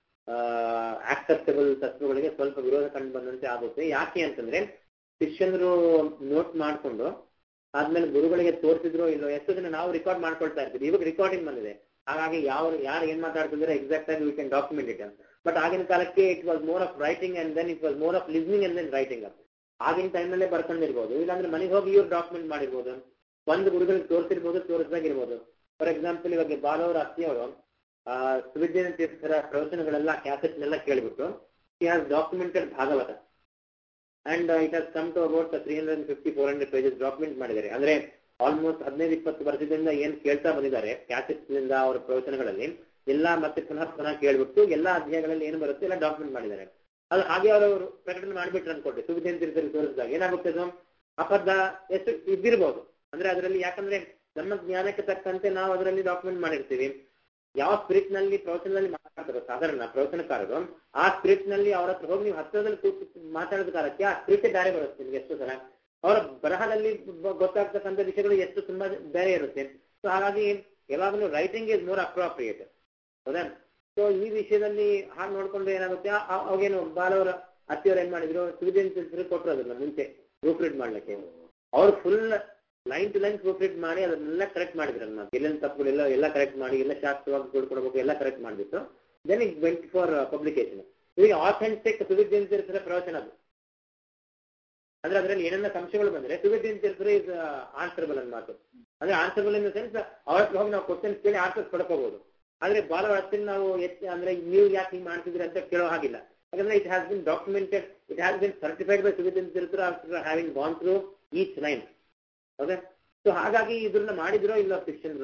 ಆಕ್ಸೆಪ್ಟಬಲ್ ತತ್ವಗಳಿಗೆ ಸ್ವಲ್ಪ ವಿರೋಧ ಕಂಡು ಬಂದಂತೆ ಆಗುತ್ತೆ ಯಾಕೆ ಅಂತಂದ್ರೆ ಶಿಷ್ಯಂದ್ರು ನೋಟ್ ಮಾಡ್ಕೊಂಡು ಆದ್ಮೇಲೆ ಗುರುಗಳಿಗೆ ತೋರಿಸಿದ್ರು ಇಲ್ಲೋ ಎಷ್ಟೋ ಜನ ನಾವು ರೆಕಾರ್ಡ್ ಮಾಡ್ಕೊಳ್ತಾ ಇರ್ತೀವಿ ಇವಾಗ ರೆಕಾರ್ಡಿಂಗ್ ಬಂದಿದೆ ಹಾಗಾಗಿ ಯಾವ ಯಾರು ಏನ್ ಮಾತಾಡ್ತಿದ್ರೆ ಎಕ್ಸಾಕ್ಟ್ ಆಗಿ we can document it but ಆಗಿನ ಕಾಲಕ್ಕೆ it was more of writing and then it was more of listening and then writing up ಆಗಿನ ಟೈಮಲ್ಲೇ ಬರ್ಕೊಂಡಿರ್ಬೋದು ಇಲ್ಲಾಂದ್ರೆ ಮನೆಗೆ ಹೋಗಿ ಇವ್ರು ಡಾಕ್ಯುಮೆಂಟ್ ಮಾಡಿರ್ಬೋದು ಒಂದು ಗುರುಗಳಿಗೆ ತೋರಿಸಿರ್ಬೋದು ತೋರಿಸ್ದಾಗಿರ್ಬೋದು ಫಾರ್ ಎಕ್ಸಾಂಪಲ್ ಇವಾಗ ಬಾಲವರ ಅತ್ತಿಯವರು ಆ ಸುವಿದ್ಯನ ತೀರ್ಥರ ಪ್ರವಚನಗಳೆಲ್ಲ ಕ್ಯಾಸೆಟ್ನೆಲ್ಲ ಕೇಳಿಬಿಟ್ಟು he has documented Bhagavata and it has come to about three hundred fifty four hundred pages document ಮಾಡಿದ್ದಾರೆ ಅಂದ್ರೆ ಆಲ್ಮೋಸ್ಟ್ ಹದಿನೈದು ಇಪ್ಪತ್ತು ವರ್ಷದಿಂದ ಏನ್ ಕೇಳ್ತಾ ಬಂದಿದ್ದಾರೆ ಕ್ಯಾಸೆಟ್ನಿಂದ ಅವರ ಪ್ರವಚನಗಳಲ್ಲಿ ಎಲ್ಲ ಮತ್ತೆ ಪುನಃ ಪುನಃ ಕೇಳ್ಬಿಟ್ಟು ಎಲ್ಲಾ ಅಧ್ಯಾಯಗಳಲ್ಲಿ ಏನು ಬರುತ್ತೆ ಎಲ್ಲ ಡಾಕ್ಯುಮೆಂಟ್ ಮಾಡಿದ್ದಾರೆ ಅದು ಹಾಗೆ ಅವರು ಪ್ರಕಟಣೆ ಮಾಡಿಬಿಟ್ರು ಅನ್ಕೊಟ್ಟೆ ಸುವಿಧೇನ್ ತೀರ್ಥರಿಗೆ ತೋರಿಸಿದಾಗ ಏನಾಗುತ್ತೆ ಅದು ಅಪದ ಎಷ್ಟು ಇದ್ದಿರ್ಬೋದು ಅಂದ್ರೆ ಅದರಲ್ಲಿ ಯಾಕಂದ್ರೆ ನಮ್ಮ ಜ್ಞಾನಕ್ಕೆ ತಕ್ಕಂತೆ ನಾವು ಅದರಲ್ಲಿ ಡಾಕ್ಯುಮೆಂಟ್ ಮಾಡಿರ್ತೀವಿ ಯಾವ ಸ್ಪಿರಿಟ್ ನಲ್ಲಿ ಪ್ರವಚನದಲ್ಲಿ ಮಾತಾಡ್ತಾರೋ ಸಾಧಾರಣ ಪ್ರವಚನಕಾರರು ಆ ಸ್ಪಿರಿಟ್ ನಲ್ಲಿ ಅವ್ರ ಹತ್ರ ಹೋಗಿ ನೀವು ಹತ್ತಿರದಲ್ಲಿ ಕೂತು ಮಾತಾಡೋದ ಕಾಲಕ್ಕೆ ಆ ಸ್ಪಿರಿಟ್ ಬೇರೆ ಬರುತ್ತೆ ನಿಮ್ಗೆ ಎಷ್ಟೋ ಸಲ ಅವರ ಬರಹದಲ್ಲಿ ಬ- ಗೊತ್ತಾಗ್ತಕ್ಕಂಥ ವಿಷಯಗಳು ಎಷ್ಟು ತುಂಬಾ ಬೇರೆ ಇರುತ್ತೆ ಸೊ ಹಾಗಾಗಿ ಯಾವಾಗಲೂ ರೈಟಿಂಗ್ ಇಸ್ ಮೋರ್ ಅಪ್ರೋಪ್ರಿಯೇಟ್ ಹೌದಾ ಸೊ ಈ ವಿಷಯದಲ್ಲಿ ಹಾಗೆ ನೋಡ್ಕೊಂಡ್ರೆ ಏನಾಗುತ್ತೆ ಆ- ಆ- ಅವಾಗೇನು ಬಾಲವರ ಅತ್ತಿಯವ್ರು ಏನ್ ಮಾಡಿದ್ರು ಸುವಿಧೇನ್ ಕೊಟ್ಟರು ಅದನ್ನ ಮುಂಚೆ ಪ್ರೂಫ್ ರೀಡ್ ಮಾಡ್ಲಿಕ್ಕೆ ಅವ್ರು full line to line proofread ಮಾಡಿ ಅದನ್ನೆಲ್ಲ ಕರೆಕ್ಟ್ ಮಾಡಿದ್ರು ಅದನ್ನ ಎಲ್ಲೆಲ್ಲಿ ತಪ್ಪುಗಳಿಲ್ಲ ಎಲ್ಲ ಕರೆಕ್ಟ್ ಮಾಡಿ ಎಲ್ಲ ಶಾಸ್ತ್ರವಾಗಿ ತಿಳ್ಕೊಡ್ಬೇಕು ಎಲ್ಲ ಕರೆಕ್ಟ್ ಮಾಡಿಬಿಟ್ಟು then it went for publication ಈಗ ಆಥೆಂಟಿಕ್ ಸುವಿದ್ಯನ್ ತೀರ್ಥರ ಪ್ರವಚನ ಅದು ಅಂದ್ರೆ ಅದರಲ್ಲಿ ಏನೆಲ್ಲ ಸಂಶಯಗಳು ಬಂದ್ರೆ ಸುವಿದ್ಯನ್ ತೀರ್ಥರು ಇಸ್ ಆನ್ಸರ್ಬಲ್ ಅನ್ ಮಾತು ಅಂದ್ರೆ ಆನ್ಸರ್ಬಲ್ ಇನ್ ದ ಸೆನ್ಸ್ ಅವ್ರ ಹತ್ರ ಹೋಗಿ ನಾವು ಕ್ವಶನ್ ಕೇಳಿ ಆನ್ಸರ್ಸ್ ಪಡ್ಕೋಬಹುದು ಆದ್ರೆ ಬಾಲ ಹತ್ತಿರ ನಾವು ಎತ್ ಅಂದ್ರೆ ನೀವು ಯಾಕೆ ಹಿಂಗ್ ಮಾಡ್ತಿದ್ರಿ ಅಂತ ಕೇಳೋ ಹಾಗಿಲ್ಲ ಯಾಕಂದ್ರೆ it has been documented it has been certified by ಸುವಿದ್ಯನ್ ತೀರ್ಥರು after having gone through each line okay so ಹಾಗಾಗಿ ಇದನ್ನ ಮಾಡಿದ್ರೋ ಇಲ್ಲ ಶಿಷ್ಯನ್ರು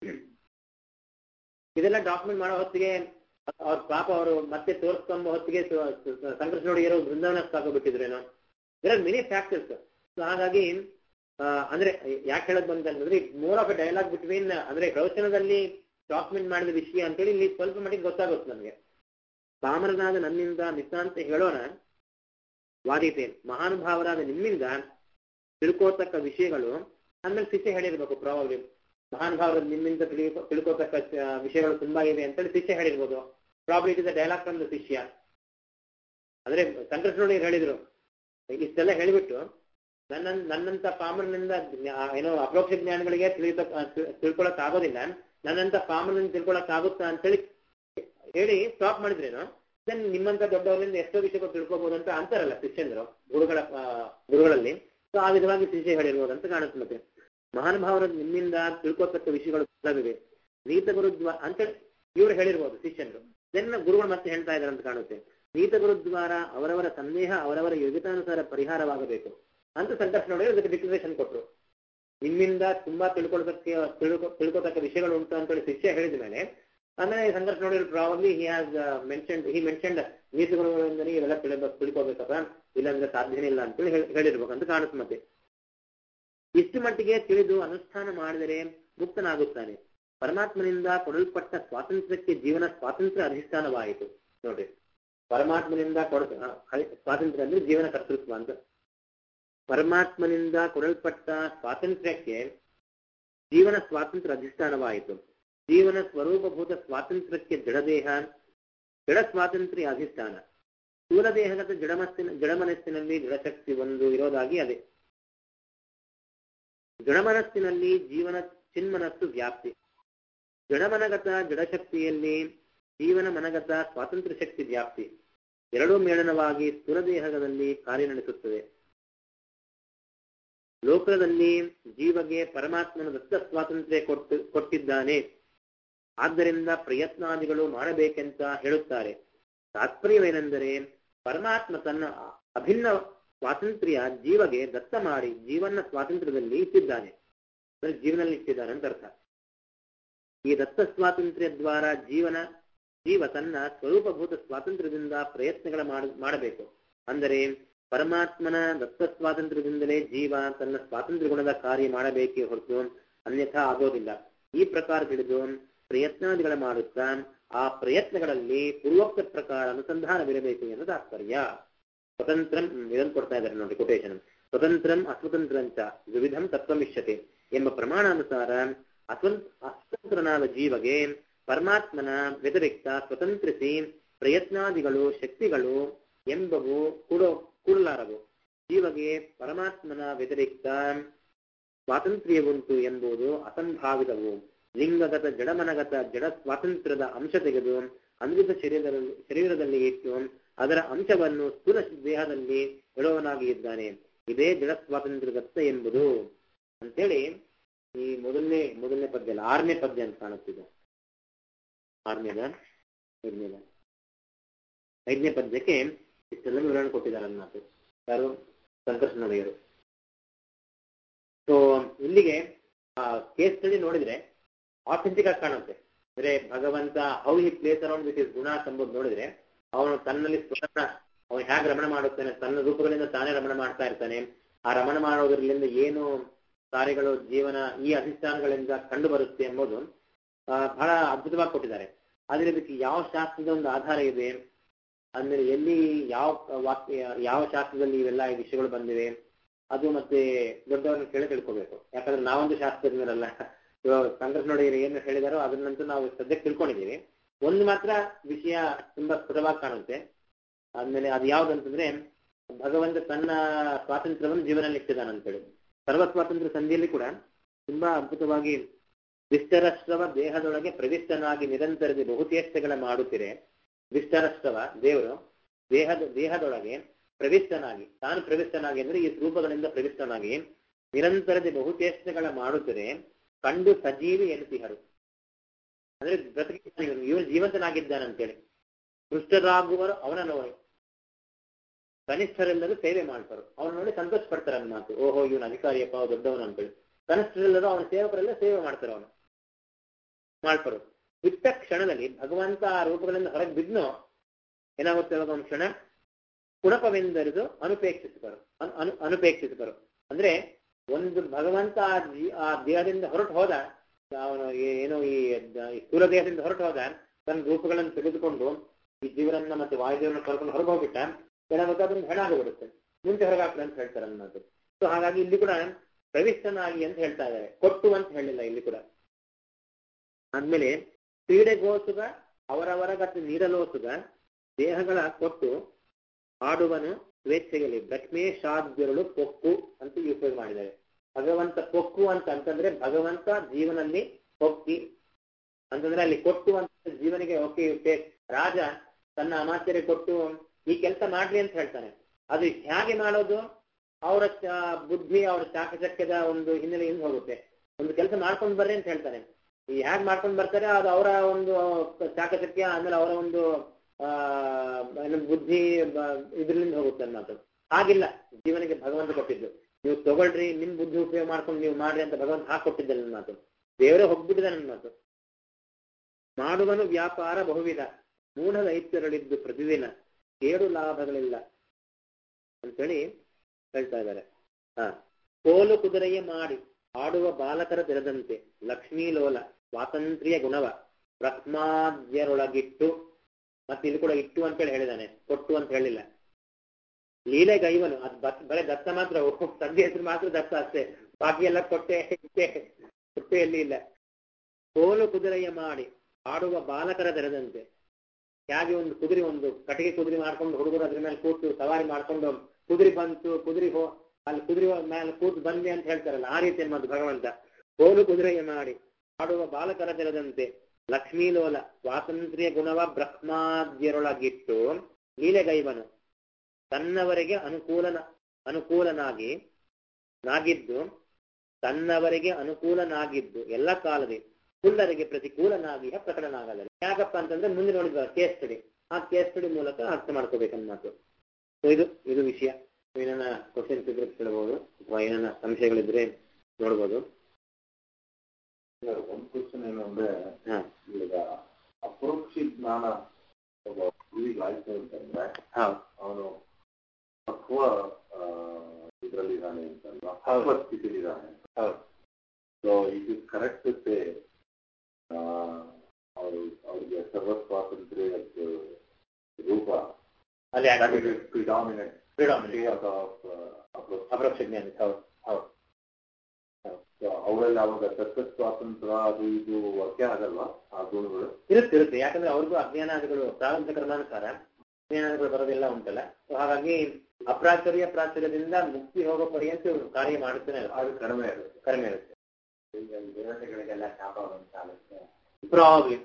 ಇದೆಲ್ಲ ಡಾಕ್ಯುಮೆಂಟ್ ಮಾಡೋ ಹೊತ್ತಿಗೆ ಅವ್ರ ಪಾಪ ಅವರು ಮತ್ತೆ ತೋರಿಸ್ಕೊಂಬ ಹೊತ್ತಿಗೆ ಸಂಘರ್ಷ ನೋಡಿ ಇರೋ ಬೃಂದಾವನ ಸಾಕೋಬಿಟ್ಟಿದ್ರೇನೋ there are many factors so ಹಾಗಾಗಿ ಆ, ಅಂದ್ರೆ ಯಾಕೆ ಹೇಳಕ್ ಬಂತಂದ್ರೆ more of a dialogue between ಅಂದ್ರೆ ಪ್ರವಚನದಲ್ಲಿ ಡಾಕ್ಯುಮೆಂಟ್ ಮಾಡಿದ ವಿಷಯ ಅಂತೇಳಿ ಇಲ್ಲಿ ಸ್ವಲ್ಪ ಮಟ್ಟಿಗೆ ಗೊತ್ತಾಗುತ್ತೆ ನನಗೆ ಪಾಮರನಾದ ನನ್ನಿಂದ ನಿತಾಂತ ಹೇಳೋಣ ವಾದಿತೆ ಮಹಾನುಭಾವರಾದ ನಿಮ್ಮಿಂದ ತಿಳ್ಕೋತಕ್ಕ ವಿಷಯಗಳು ಆಮೇಲೆ ಶಿಷ್ಯ ಹೇಳಿರ್ಬೇಕು ಪ್ರಾಬಬ್ಲಿ ಮಹಾನುಭಾವರ ನಿಮ್ಮಿಂದ ತಿಳಿ ತಿಳ್ಕೋತಕ್ಕ ಆ, ವಿಷಯಗಳು ತುಂಬಾ ಇವೆ ಅಂತೇಳಿ ಶಿಷ್ಯ ಹೇಳಿರ್ಬೋದು probably it is dialogue from the ಶಿಷ್ಯ ಅಂದ್ರೆ ಸಂಕೃಷ್ಣ ನೋಡಿ ಹೇಳಿದ್ರು ಇಷ್ಟೆಲ್ಲ ಹೇಳಿಬಿಟ್ಟು ನನ್ನ ನನ್ನಂತ ಪಾಮರನಿಂದ ಜ್ಞಾ- ಏನೋ ಅಪರೋಕ್ಷ ಜ್ಞಾನಿಗಳಿಗೆ ತಿಳಿತ ತಿಳ್ಕೊಳಕ್ ಆಗೋದಿಲ್ಲ ನನ್ನಂತ ಪಾಮರನಿಂದ ತಿಳ್ಕೊಳಕ್ ಆಗುತ್ತಾ ಅಂತೇಳಿ ಹೇಳಿ ಸ್ಟಾಪ್ ಮಾಡಿದ್ರೇನು ದೆನ್ ನಿಮ್ಮಂತ ದೊಡ್ಡವರಿಂದ ಎಷ್ಟೋ ವಿಷಯಗಳು ತಿಳ್ಕೊಬಹುದು ಅಂತ ಅಂತಾರಲ್ಲ ಶಿಷ್ಯಂದ್ರು ಗುರುಗಳ ಆ, ಗುರುಗಳಲ್ಲಿ ಸೊ ಆ ವಿಧವಾಗಿ ಶಿಷ್ಯ ಹೇಳಿರ್ಬೋದು ಅಂತ ಕಾಣುತ್ತೆ ಮತ್ತೆ ಮಹಾನುಭಾವರ ನಿಮ್ಮಿಂದ ತಿಳ್ಕೊತಕ್ಕ ವಿಷಯಗಳು ಕೆಲವಿವೆ ನೀತ ಗುರುದ್ವ ಅಂತ ಇವ್ರು ಹೇಳಿರ್ಬೋದು ಶಿಷ್ಯಂದ್ರು ದೆನ್ ಗುರುಗಳು ಮತ್ತೆ ಹೇಳ್ತಾ ಇದ್ದಾರೆ ಅಂತ ಕಾಣುತ್ತೆ ನೀತ ಗುರುದ್ವಾರ ಅವರವರ ಸಂದೇಹ ಅವರವರ ಯೋಗ್ಯತಾನುಸಾರ ಪರಿಹಾರವಾಗಬೇಕು ಅಂತ ಸಂಕಷ್ಟ ನೋಡಿ ಅದಕ್ಕೆ ಡಿಕ್ಲರೇಷನ್ ಕೊಟ್ಟರು ನಿಮ್ಮಿಂದ ತುಂಬಾ ತಿಳ್ಕೊಳ್ತಕ್ಕ ತಿಳ್ಕೊ ತಿಳ್ಕೊತಕ್ಕ ವಿಷಯಗಳು ಉಂಟು ಅಂತೇಳಿ ಶಿಷ್ಯ ಹೇಳಿದ ಮೇಲೆ ಆಮೇಲೆ ಸಂಘರ್ಷ ನೋಡಿದ್ರು probably he has mentioned he mentioned ನೀತಿಗಳಿಂದನೇ ಇವೆಲ್ಲ ತಿಳ್ಕೊ ತಿಳ್ಕೊಬೇಕಪ್ಪ ಇಲ್ಲಾಂದ್ರೆ ಸಾಧ್ಯನೇ ಇಲ್ಲ ಅಂತೇಳಿ ಹೇಳ್- ಹೇಳಿರ್ಬೇಕು ಅಂತ ಕಾಣುತ್ತೆ ಮತ್ತೆ ಇಷ್ಟು ಮಟ್ಟಿಗೆ ತಿಳಿದು ಅನುಷ್ಠಾನ ಮಾಡಿದರೆ ಮುಕ್ತನಾಗುತ್ತಾನೆ ಪರಮಾತ್ಮನಿಂದ ಕೊಡಲ್ಪಟ್ಟ ಸ್ವಾತಂತ್ರ್ಯಕ್ಕೆ ಜೀವನ ಸ್ವಾತಂತ್ರ್ಯ ಅಧಿಷ್ಠಾನವಾಯಿತು ನೋಡ್ರಿ ಪರಮಾತ್ಮನಿಂದ ಕೊಡ ಆ, ಹೈ- ಸ್ವಾತಂತ್ರ್ಯ ಅಂದ್ರೆ ಜೀವನ ಕರ್ತೃತ್ವ ಅಂತ ಪರಮಾತ್ಮನಿಂದ ಕೊಡಲ್ಪಟ್ಟ ಸ್ವಾತಂತ್ರ್ಯಕ್ಕೆ ಜೀವನ ಸ್ವಾತಂತ್ರ್ಯ ಅಧಿಷ್ಠಾನವಾಯಿತು ಜೀವನ ಸ್ವರೂಪಭೂತ ಸ್ವಾತಂತ್ರ್ಯಕ್ಕೆ ಜಡದೇಹ ಜಡ ಸ್ವಾತಂತ್ರ್ಯ ಅಧಿಷ್ಠಾನ ಸ್ಥೂಲ ದೇಹಗತ ಜಡಮಸ್ಸಿನ ಜಡಮನಸ್ಸಿನಲ್ಲಿ ಜಡಶಕ್ತಿ ಒಂದು ಇರೋದಾಗಿ ಅದೇ ಜಡಮನಸ್ಸಿನಲ್ಲಿ ಜೀವನ ಚಿನ್ಮನಸ್ಸು ವ್ಯಾಪ್ತಿ ಜಡಮನಗತ ಜಡಶಕ್ತಿಯಲ್ಲಿ ಜೀವನ ಮನಗತ ಸ್ವಾತಂತ್ರ್ಯ ಶಕ್ತಿ ವ್ಯಾಪ್ತಿ ಎರಡೂ ಮೇಳನವಾಗಿ ಸ್ಥೂಲ ದೇಹದಲ್ಲಿ ಕಾರ್ಯನಡೆಸುತ್ತದೆ ಲೋಕದಲ್ಲಿ ಜೀವಗೆ ಪರಮಾತ್ಮನ ದತ್ತ ಸ್ವಾತಂತ್ರ್ಯ ಕೊಟ್ಟು ಕೊಟ್ಟಿದ್ದಾನೆ ಆದ್ದರಿಂದ ಪ್ರಯತ್ನಾದಿಗಳು ಮಾಡಬೇಕೆಂತ ಹೇಳುತ್ತಾರೆ ತಾತ್ಪರ್ಯವೇನೆಂದರೆ ಪರಮಾತ್ಮ ತನ್ನ ಅಭಿನ್ನ ಸ್ವಾತಂತ್ರ್ಯ ಜೀವಗೆ ದತ್ತ ಮಾಡಿ ಜೀವನ ಸ್ವಾತಂತ್ರ್ಯದಲ್ಲಿ ಇಟ್ಟಿದ್ದಾನೆ ಅಂದ್ರೆ ಜೀವನಲ್ಲಿ ಇಟ್ಟಿದ್ದಾನೆ ಅಂತ ಅರ್ಥ ಈ ದತ್ತ ಸ್ವಾತಂತ್ರ್ಯ ದ್ವಾರ ಜೀವನ ಜೀವ ತನ್ನ ಸ್ವರೂಪಭೂತ ಸ್ವಾತಂತ್ರ್ಯದಿಂದ ಪ್ರಯತ್ನಗಳ ಮಾಡ- ಮಾಡಬೇಕು ಅಂದರೆ ಪರಮಾತ್ಮನ ದತ್ತ ಸ್ವಾತಂತ್ರ್ಯದಿಂದಲೇ ಜೀವ ತನ್ನ ಸ್ವಾತಂತ್ರ್ಯ ಗುಣದ ಕಾರ್ಯ ಮಾಡಬೇಕೇ ಹೊರತು ಅನ್ಯಥಾ ಆಗೋದಿಲ್ಲ ಈ ಪ್ರಕಾರ ತಿಳಿದು ಪ್ರಯತ್ನಾದಿಗಳ ಮಾಡುತ್ತಾ ಆ ಪ್ರಯತ್ನಗಳಲ್ಲಿ ಪೂರ್ವೋಕ್ತ ಪ್ರಕಾರ ಅನುಸಂಧಾನವಿರಬೇಕು ಎಂದು ತಾತ್ಪರ್ಯ ಸ್ವತಂತ್ರಂ ಹ್ಮ್, ಇದನ್ನು ಕೊಡ್ತಾ ಇದ್ದಾರೆ ನೋಡಿ ಕೊಟೇಶನ್ ಸ್ವತಂತ್ರಂ ಅಸ್ವತಂತ್ರಂಚ ವಿವಿಧಂ ತತ್ವಮಿಷ್ಯತೆ ಎಂಬ ಪ್ರಮಾಣಾನುಸಾರ ಅಸ್ವಂ ಅಸ್ವತಂತ್ರನಾದ ಜೀವಗೆ ಪರಮಾತ್ಮನ ವ್ಯತಿರಿಕ್ತ ಸ್ವತಂತ್ರಿಸಿ ಪ್ರಯತ್ನಾದಿಗಳು ಶಕ್ತಿಗಳು ಎಂಬವು ಕೂಡೋ ಕೂಡಲಾರವು ಜೀವಗೆ ಪರಮಾತ್ಮನ ವ್ಯತಿರಿಕ್ತ ಸ್ವಾತಂತ್ರ್ಯವುಂಟು ಎಂಬುದು ಅಸಂಭಾವಿತವು ಲಿಂಗಗತ ಜಡಮನಗತ ಜಡ ಸ್ವಾತಂತ್ರ್ಯದ ಅಂಶ ತೆಗೆದು ಅನ್ವಿತ ಶರೀರದಲ್ಲಿ ಶರೀರದಲ್ಲಿ ಇಟ್ಟು ಅದರ ಅಂಶವನ್ನು ಸ್ಥೂಲ ದೇಹದಲ್ಲಿ ಇಡುವವನಾಗಿ ಇದ್ದಾನೆ ಇದೇ ಜಡ ಸ್ವಾತಂತ್ರ್ಯದತ್ತ ಎಂಬುದು ಅಂತೇಳಿ ಈ ಮೊದಲನೇ ಮೊದಲನೇ ಪದ್ಯ ಅಲ್ಲ ಆರನೇ ಪದ್ಯ ಅಂತ ಕಾಣುತ್ತಿದೆ ಆರನೇದ ಐದನೇದ ಐದನೇ ಪದ್ಯಕ್ಕೆ ಇಷ್ಟೆಲ್ಲ ವಿವರಣೆ ಕೊಟ್ಟಿದ್ದಾರೆ ಅನ್ನೋದು ಯಾರು ಸಂಕರ್ಷಣೆಯರು ಸೊ ಇಲ್ಲಿಗೆ ಕೇಸ್ ಸ್ಟಡಿ ನೋಡಿದ್ರೆ ಆಥೆಂಟಿಕ್ ಆಗಿ ಕಾಣುತ್ತೆ ಅಂದ್ರೆ ಭಗವಂತ how he plays around with his ಗುಣ ಎಂಬುದು ನೋಡಿದ್ರೆ ಅವನು ತನ್ನಲ್ಲಿ ಸ್ವತಃ ಅವನು ಹೇಗೆ ರಮಣ ಮಾಡುತ್ತಾನೆ ತನ್ನ ರೂಪಗಳಿಂದ ತಾನೇ ರಮಣ ಮಾಡ್ತಾ ಇರ್ತಾನೆ ಆ ರಮಣ ಮಾಡೋದ್ರಲ್ಲಿಂದ ಏನು ಕಾರ್ಯಗಳು ಜೀವನ ಈ ಅಧಿಷ್ಠಾನಗಳಿಂದ ಕಂಡು ಬರುತ್ತೆ ಎಂಬುದು ಆ, ಬಹಳ ಅದ್ಭುತವಾಗಿ ಕೊಟ್ಟಿದ್ದಾರೆ ಆದ್ರೆ ಇದಕ್ಕೆ ಯಾವ ಶಾಸ್ತ್ರದ ಒಂದು ಆಧಾರ ಇದೆ ಆದ್ಮೇಲೆ ಎಲ್ಲಿ ಯಾವ ವಾಕ್ಯ ಯಾವ ಶಾಸ್ತ್ರದಲ್ಲಿ ಇವೆಲ್ಲ ಈ ವಿಷಯಗಳು ಬಂದಿವೆ ಅದು ಮತ್ತೆ ದೊಡ್ಡವ್ರನ್ನ ಕೇಳಿ ತಿಳ್ಕೊಬೇಕು ಯಾಕಂದ್ರೆ ನಾವೊಂದು ಶಾಸ್ತ್ರಜ್ಞರಲ್ಲ ಇವಾಗ ಕಾಂಗ್ರೆಸ್ ನೋಡಿ ಏನು ಹೇಳಿದಾರೋ ಅದನ್ನಂತೂ ನಾವು ಸದ್ಯಕ್ಕೆ ತಿಳ್ಕೊಂಡಿದ್ದೀವಿ ಒಂದು ಮಾತ್ರ ವಿಷಯ ತುಂಬಾ ಸ್ಫುಟವಾಗಿ ಕಾಣುತ್ತೆ ಆದ್ಮೇಲೆ ಅದು ಯಾವ್ದಂತಂದ್ರೆ ಭಗವಂತ ತನ್ನ ಸ್ವಾತಂತ್ರ್ಯವನ್ನು ಜೀವನದಲ್ಲಿ ಇಟ್ಟಿದ್ದಾನಂತೇಳಿ ಸರ್ವ ಸ್ವಾತಂತ್ರ್ಯ ಸಂಧಿಯಲ್ಲಿ ಕೂಡ ತುಂಬಾ ಅದ್ಭುತವಾಗಿ ವಿಸ್ತರಶ್ರವ ದೇಹದೊಳಗೆ ಪ್ರವಿಷ್ಟನಾಗಿ ನಿರಂತರದಿ ಬಹುಚೇಷ್ಟೆಗಳ ಮಾಡುತ್ತಿರೆ ವಿಸ್ತರಶ್ರವ ದೇವರು ದೇಹದ ದೇಹದೊಳಗೆ ಪ್ರವಿಷ್ಟನಾಗಿ ತಾನು ಪ್ರವಿಷ್ಟನಾಗಿ ಅಂದ್ರೆ ಈ ರೂಪಗಳಿಂದ ಪ್ರವಿಷ್ಟನಾಗಿ ನಿರಂತರದಿ ಬಹುಚೇಷ್ಟೆಗಳ ಮಾಡುತ್ತಿರೆ ಕಂಡು ಸಜೀವಿ ಎನ್ನುತ್ತಿಹರು ಅಂದ್ರೆ ಬ್ರತಿಕಿದ್ದಾನೆ ಇವನು ಇವನು ಜೀವಂತನಾಗಿದ್ದಾನಂತೇಳಿ ಪೃಷ್ಠರಾಗುವರು ಅವನ ನೋಡಿ ಕನಿಷ್ಠರೆಲ್ಲರೂ ಸೇವೆ ಮಾಡ್ತಾರೆ ಅವನು ನೋಡಿ ಸಂತೋಷ ಪಡ್ತಾರೆ ಅನ್ನೋ ಮಾತು ಓಹೋ ಇವನು ಅಧಿಕಾರಿಯಪ್ಪ ಅವ ದೊಡ್ಡವನು ಅಂತೇಳಿ ಕನಿಷ್ಠರೆಲ್ಲರೂ ಅವನ ಸೇವಕರೆಲ್ಲ ಸೇವೆ ಮಾಡ್ತಾರೆ ಅವನು ಮಾಡ್ತಾರೆ ಬಿಟ್ಟ ಕ್ಷಣದಲ್ಲಿ ಭಗವಂತ ಆ ರೂಪಗಳಿಂದ ಹೊರಗೆ ಬಿದ್ನೋ ಏನಾಗುತ್ತೆ ಇವಾಗ ಒಂದು ಕ್ಷಣ ಕುಣಪವೆಂದರಿದು ಅನುಪೇಕ್ಷಿಸಿದರು ಅನು- ಅನು ಅನುಪೇಕ್ಷಿಸಿದರು ಅಂದ್ರೆ ಒಂದು ಭಗವಂತ ಆ ಜೀ- ಆ ದೇಹದಿಂದ ಹೊರಟು ಹೋದ ಅವನು ಏ- ಏನೋ ಈ ದ- ಈ ಸ್ಥೂಲ ದೇಹದಿಂದ ಹೊರಟು ಹೋದ ತನ್ನ ರೂಪಗಳನ್ನು ತೆಗೆದುಕೊಂಡು ಈ ಜೀವನನ್ನ ಮತ್ತೆ ವಾಯುದೇವರನ್ನ ಕರ್ಕೊಂಡು ಹೊರಗೆ ಹೋಗ್ಬಿಟ್ಟ ಏನಾಗುತ್ತೆ ಅದನ್ನ ಹೆಣ ಆಗಿಬಿಡುತ್ತೆ ಮುಂಚೆ ಹೊರಗಾಕ್ಲಿ ಅಂತ ಹೇಳ್ತಾರೆ ಅನ್ನೋದು ಸೊ ಹಾಗಾಗಿ ಇಲ್ಲಿ ಕೂಡ ಪ್ರವಿಷ್ಟನಾಗಿ ಅಂತ ಹೇಳ್ತಾ ಇದ್ದಾರೆ ಕೊಟ್ಟು ಅಂತ ಹೇಳಿಲ್ಲ ಇಲ್ಲಿ ಕೂಡ ಆದ್ಮೇಲೆ ಕ್ರೀಡೆಗೋಸುಗ ಅವರವರ ಗತಿ ನೀಡಲೋಸುಗ ದೇಹಗಳ ಕೊಟ್ಟು ಆಡುವನು ಸ್ವೇಚ್ಛೆಯಲ್ಲಿ ಬ್ರಹ್ಮೇಶಾದ್ಯರುಳು ಪೊಕ್ಕು ಅಂತ ಉಪಯೋಗ ಮಾಡಿದ್ದಾರೆ ಭಗವಂತ ಪೊಕ್ಕು ಅಂತ ಅಂತಂದ್ರೆ ಭಗವಂತ ಜೀವನಲ್ಲಿ ಪೊಕ್ಕಿ ಅಂತಂದ್ರೆ ಅಲ್ಲಿ ಕೊಟ್ಟು ಅಂತ ಜೀವನಿಗೆ ಓಕೆ ಓಕೆ ರಾಜ ತನ್ನ ಅಮಾತ್ಯರೆ ಕೊಟ್ಟು ಈ ಕೆಲಸ ಮಾಡ್ಲಿ ಅಂತ ಹೇಳ್ತಾನೆ ಅದು ಹೇಗೆ ಮಾಡೋದು ಅವರ ಚ- ಬುದ್ಧಿ ಅವರ ಚಾಕಚಕ್ಯದ ಒಂದು ಹಿನ್ನೆಲೆಯಿಂದ ಹೋಗುತ್ತೆ ಒಂದು ಕೆಲಸ ಮಾಡ್ಕೊಂಡು ಬರ್ರಿ ಅಂತ ಹೇಳ್ತಾನೆ ಈ ಹೇಗ್ ಮಾಡ್ಕೊಂಡು ಬರ್ತಾರೆ ಅದು ಅವರ ಒಂದು ಚಾಕಚಕ್ಯ ಆಮೇಲೆ ಅವರ ಒಂದು ಆ ಏನು ಬುದ್ಧಿ ಬ- ಇದ್ರಿಂದ ಹೋಗುತ್ತೆ ಅನ್ನೋದು ಹಾಗಿಲ್ಲ ಜೀವನಿಗೆ ಭಗವಂತ ಕೊಟ್ಟಿದ್ದು ನೀವು ತಗೊಳ್ರಿ ನಿಮ್ ಬುದ್ಧಿ ಉಪಯೋಗ ಮಾಡ್ಕೊಂಡು ನೀವು ಮಾಡ್ರಿ ಅಂತ ಭಗವಂತ ಹಾಕೊಟ್ಟಿದ್ದ ನನ್ನ ಮಾತು ದೇವರೇ ಹೋಗ್ಬಿಟ್ಟಿದೆ ನನ್ನ ಮಾತು ಮಾಡುವನು ವ್ಯಾಪಾರ ಬಹುವಿಧ ಮೂಢ ದೈತ್ಯರಳಿದ್ದು ಪ್ರತಿದಿನ ಕೇಡು ಲಾಭಗಳಿಲ್ಲ ಅಂತೇಳಿ ಹೇಳ್ತಾ ಇದ್ದಾರೆ ಹ ಕೋಲು ಕುದುರೆಯ ಮಾಡಿ ಆಡುವ ಬಾಲಕರ ತೆರೆದಂತೆ ಲಕ್ಷ್ಮೀ ಲೋಲ ಸ್ವಾತಂತ್ರ್ಯ ಗುಣವ ಬ್ರಹ್ಮಾದ್ಯರೊಳಗಿಟ್ಟು ಮತ್ತೆ ಇಲ್ಲಿ ಕೂಡ ಇಟ್ಟು ಅಂತೇಳಿ ಹೇಳಿದಾನೆ ಕೊಟ್ಟು ಅಂತ ಹೇಳಿಲ್ಲ ಲೀಲೆಗೈವನು ಅದ್ ಬತ್ ಬರೇ ದತ್ತ ಮಾತ್ರ ಓ, ತಂದೆ ಹೆಸರು ಮಾತ್ರ ದತ್ತ ಅಷ್ಟೇ ಬಾಕಿ ಎಲ್ಲ ಕೊಟ್ಟೆ ಇಟ್ಟೆ ಕೊಟ್ಟೆ ಎಲ್ಲಿ ಇಲ್ಲ ಕೋಲು ಕುದುರೆಯ ಮಾಡಿ ಆಡುವ ಬಾಲಕರ ತೆರೆದಂತೆ ಹೇಗೆ ಒಂದು ಕುದುರೆ ಒಂದು ಕಟ್ಟಿಗೆ ಕುದುರೆ ಮಾಡ್ಕೊಂಡು ಹುಡುಗರು ಅದ್ರ ಮೇಲೆ ಕೂತು ಸವಾರಿ ಮಾಡ್ಕೊಂಡು ಕುದುರೆ ಬಂತು ಕುದುರೆ ಹೋ ಅಲ್ಲಿ ಕುದುರೆ ಮೇಲೆ ಕೂತು ಬಂದೆ ಅಂತ ಹೇಳ್ತಾರಲ್ಲ ಆ ರೀತಿ ಅನ್ನೋದು ಭಗವಂತ ಕೋಲು ಕುದುರೆಯ ಮಾಡಿ ಆಡುವ ಬಾಲಕರ ತೆರೆದಂತೆ ಲಕ್ಷ್ಮೀಲೋಲ ಸ್ವಾತಂತ್ರ್ಯ ಗುಣವ ಬ್ರಹ್ಮಾದ್ಯರೊಳಗಿಟ್ಟು ಲೀಲೆಗೈವನು ತನ್ನವರಿಗೆ ಅನುಕೂಲನ ಅನುಕೂಲನಾಗಿ ನಾಗಿದ್ದು ತನ್ನವರಿಗೆ ಅನುಕೂಲನಾಗಿದ್ದು ಎಲ್ಲ ಕಾಲದಿ ಕುಳ್ಳರಿಗೆ ಪ್ರತಿಕೂಲನಾಗಿ ಪ್ರಕಟನಾಗಲ್ಲ ಯಾಕಪ್ಪ ಅಂತಂದ್ರೆ ಮುಂದೆ ನೋಡಿದ್ವ ಕೇಸ್ ಸ್ಟಡಿ ಆ ಕೇಸ್ ಸ್ಟಡಿ ಮೂಲಕ ಅರ್ಥ ಮಾಡ್ಕೋಬೇಕನ್ನೋದು ಸೊ ಇದು ಇದು ವಿಷಯ ಏನಾನ ಕ್ವಶನ್ಸ್ ಇದ್ರೆ ಕೇಳಬಹುದು ಅಥವಾ ಏನಾನ ಸಂಶಯಗಳಿದ್ರೆ ನೋಡ್ಬೋದು ಒಂದು ಕ್ವಶನ್ ಏನು ಅಂದ್ರೆ ಹ. ಈಗ ಅಪರೋಕ್ಷ ಜ್ಞಾನ ಒಬ್ಬ ಗುರುವಿಗೆ ಆಯ್ತು ಅಂತಂದ್ರೆ ಹೌದು ಅವನು ಪಕ್ವ ಇದರಲ್ಲಿ ಇದ್ದಾನೆ ಅಂತಲ್ವಾ ಹೌದು. ಪಕ್ವ ಸ್ಥಿತಿಲಿದ್ದಾನೆ ಹೌದು ಸೊ ಇದು ಕರೆಕ್ಟ್ ಸೇ ಅವರು ಅವ್ರಿಗೆ ಸರ್ವ ಸ್ವಾತಂತ್ರ್ಯ ರೂಪ ಅಲ್ಲಿ ಆಗ್ತದೆ ಪ್ರಿಡಾಮಿನೆಂಟ್ Predominant. ಅಪ್ರೋಚ್ ಅಪರೋಕ್ಷ ಜ್ಞಾನಿ ಹೌದು ಹೌದು ಅವರಲ್ಲಿ ಅವಾಗ ತತ್ವ ಸ್ವಾತಂತ್ರ್ಯ ಅದು ಇದು ವರ್ಕೆ ಆಗಲ್ಲ ಆ ಗುಣಗಳು ಇರುತ್ತೆ ಇರುತ್ತೆ ಯಾಕಂದ್ರೆ ಅವ್ರಿಗೂ ಅಜ್ಞಾನಾದಿಗಳು ಪ್ರಾರಂಭ ಕರ್ಮಾನುಸಾರ ಅಜ್ಞಾನಾದಿಗಳು ಬರೋದಿಲ್ಲ ಉಂಟಲ್ಲ ಸೊ ಹಾಗಾಗಿ ಅಪ್ರಾಚುರ್ಯ ಪ್ರಾಚುರ್ಯದಿಂದ ಮುಕ್ತಿ ಹೋಗೋ ಪರ್ಯಂತ ಇವ್ರು ಕಾರ್ಯ ಮಾಡುತ್ತೇನೆ ಇರುತ್ತೆ. ಅದು ಕಡಿಮೆ ಇರುತ್ತೆ ಕಡಿಮೆ ಇರುತ್ತೆ ಈಗ ಈ ದೇವತೆಗಳಿಗೆಲ್ಲ ಶಾಪ ಬಂತ ಆಗುತ್ತೆ ಪ್ರಾಬ್ಲಿ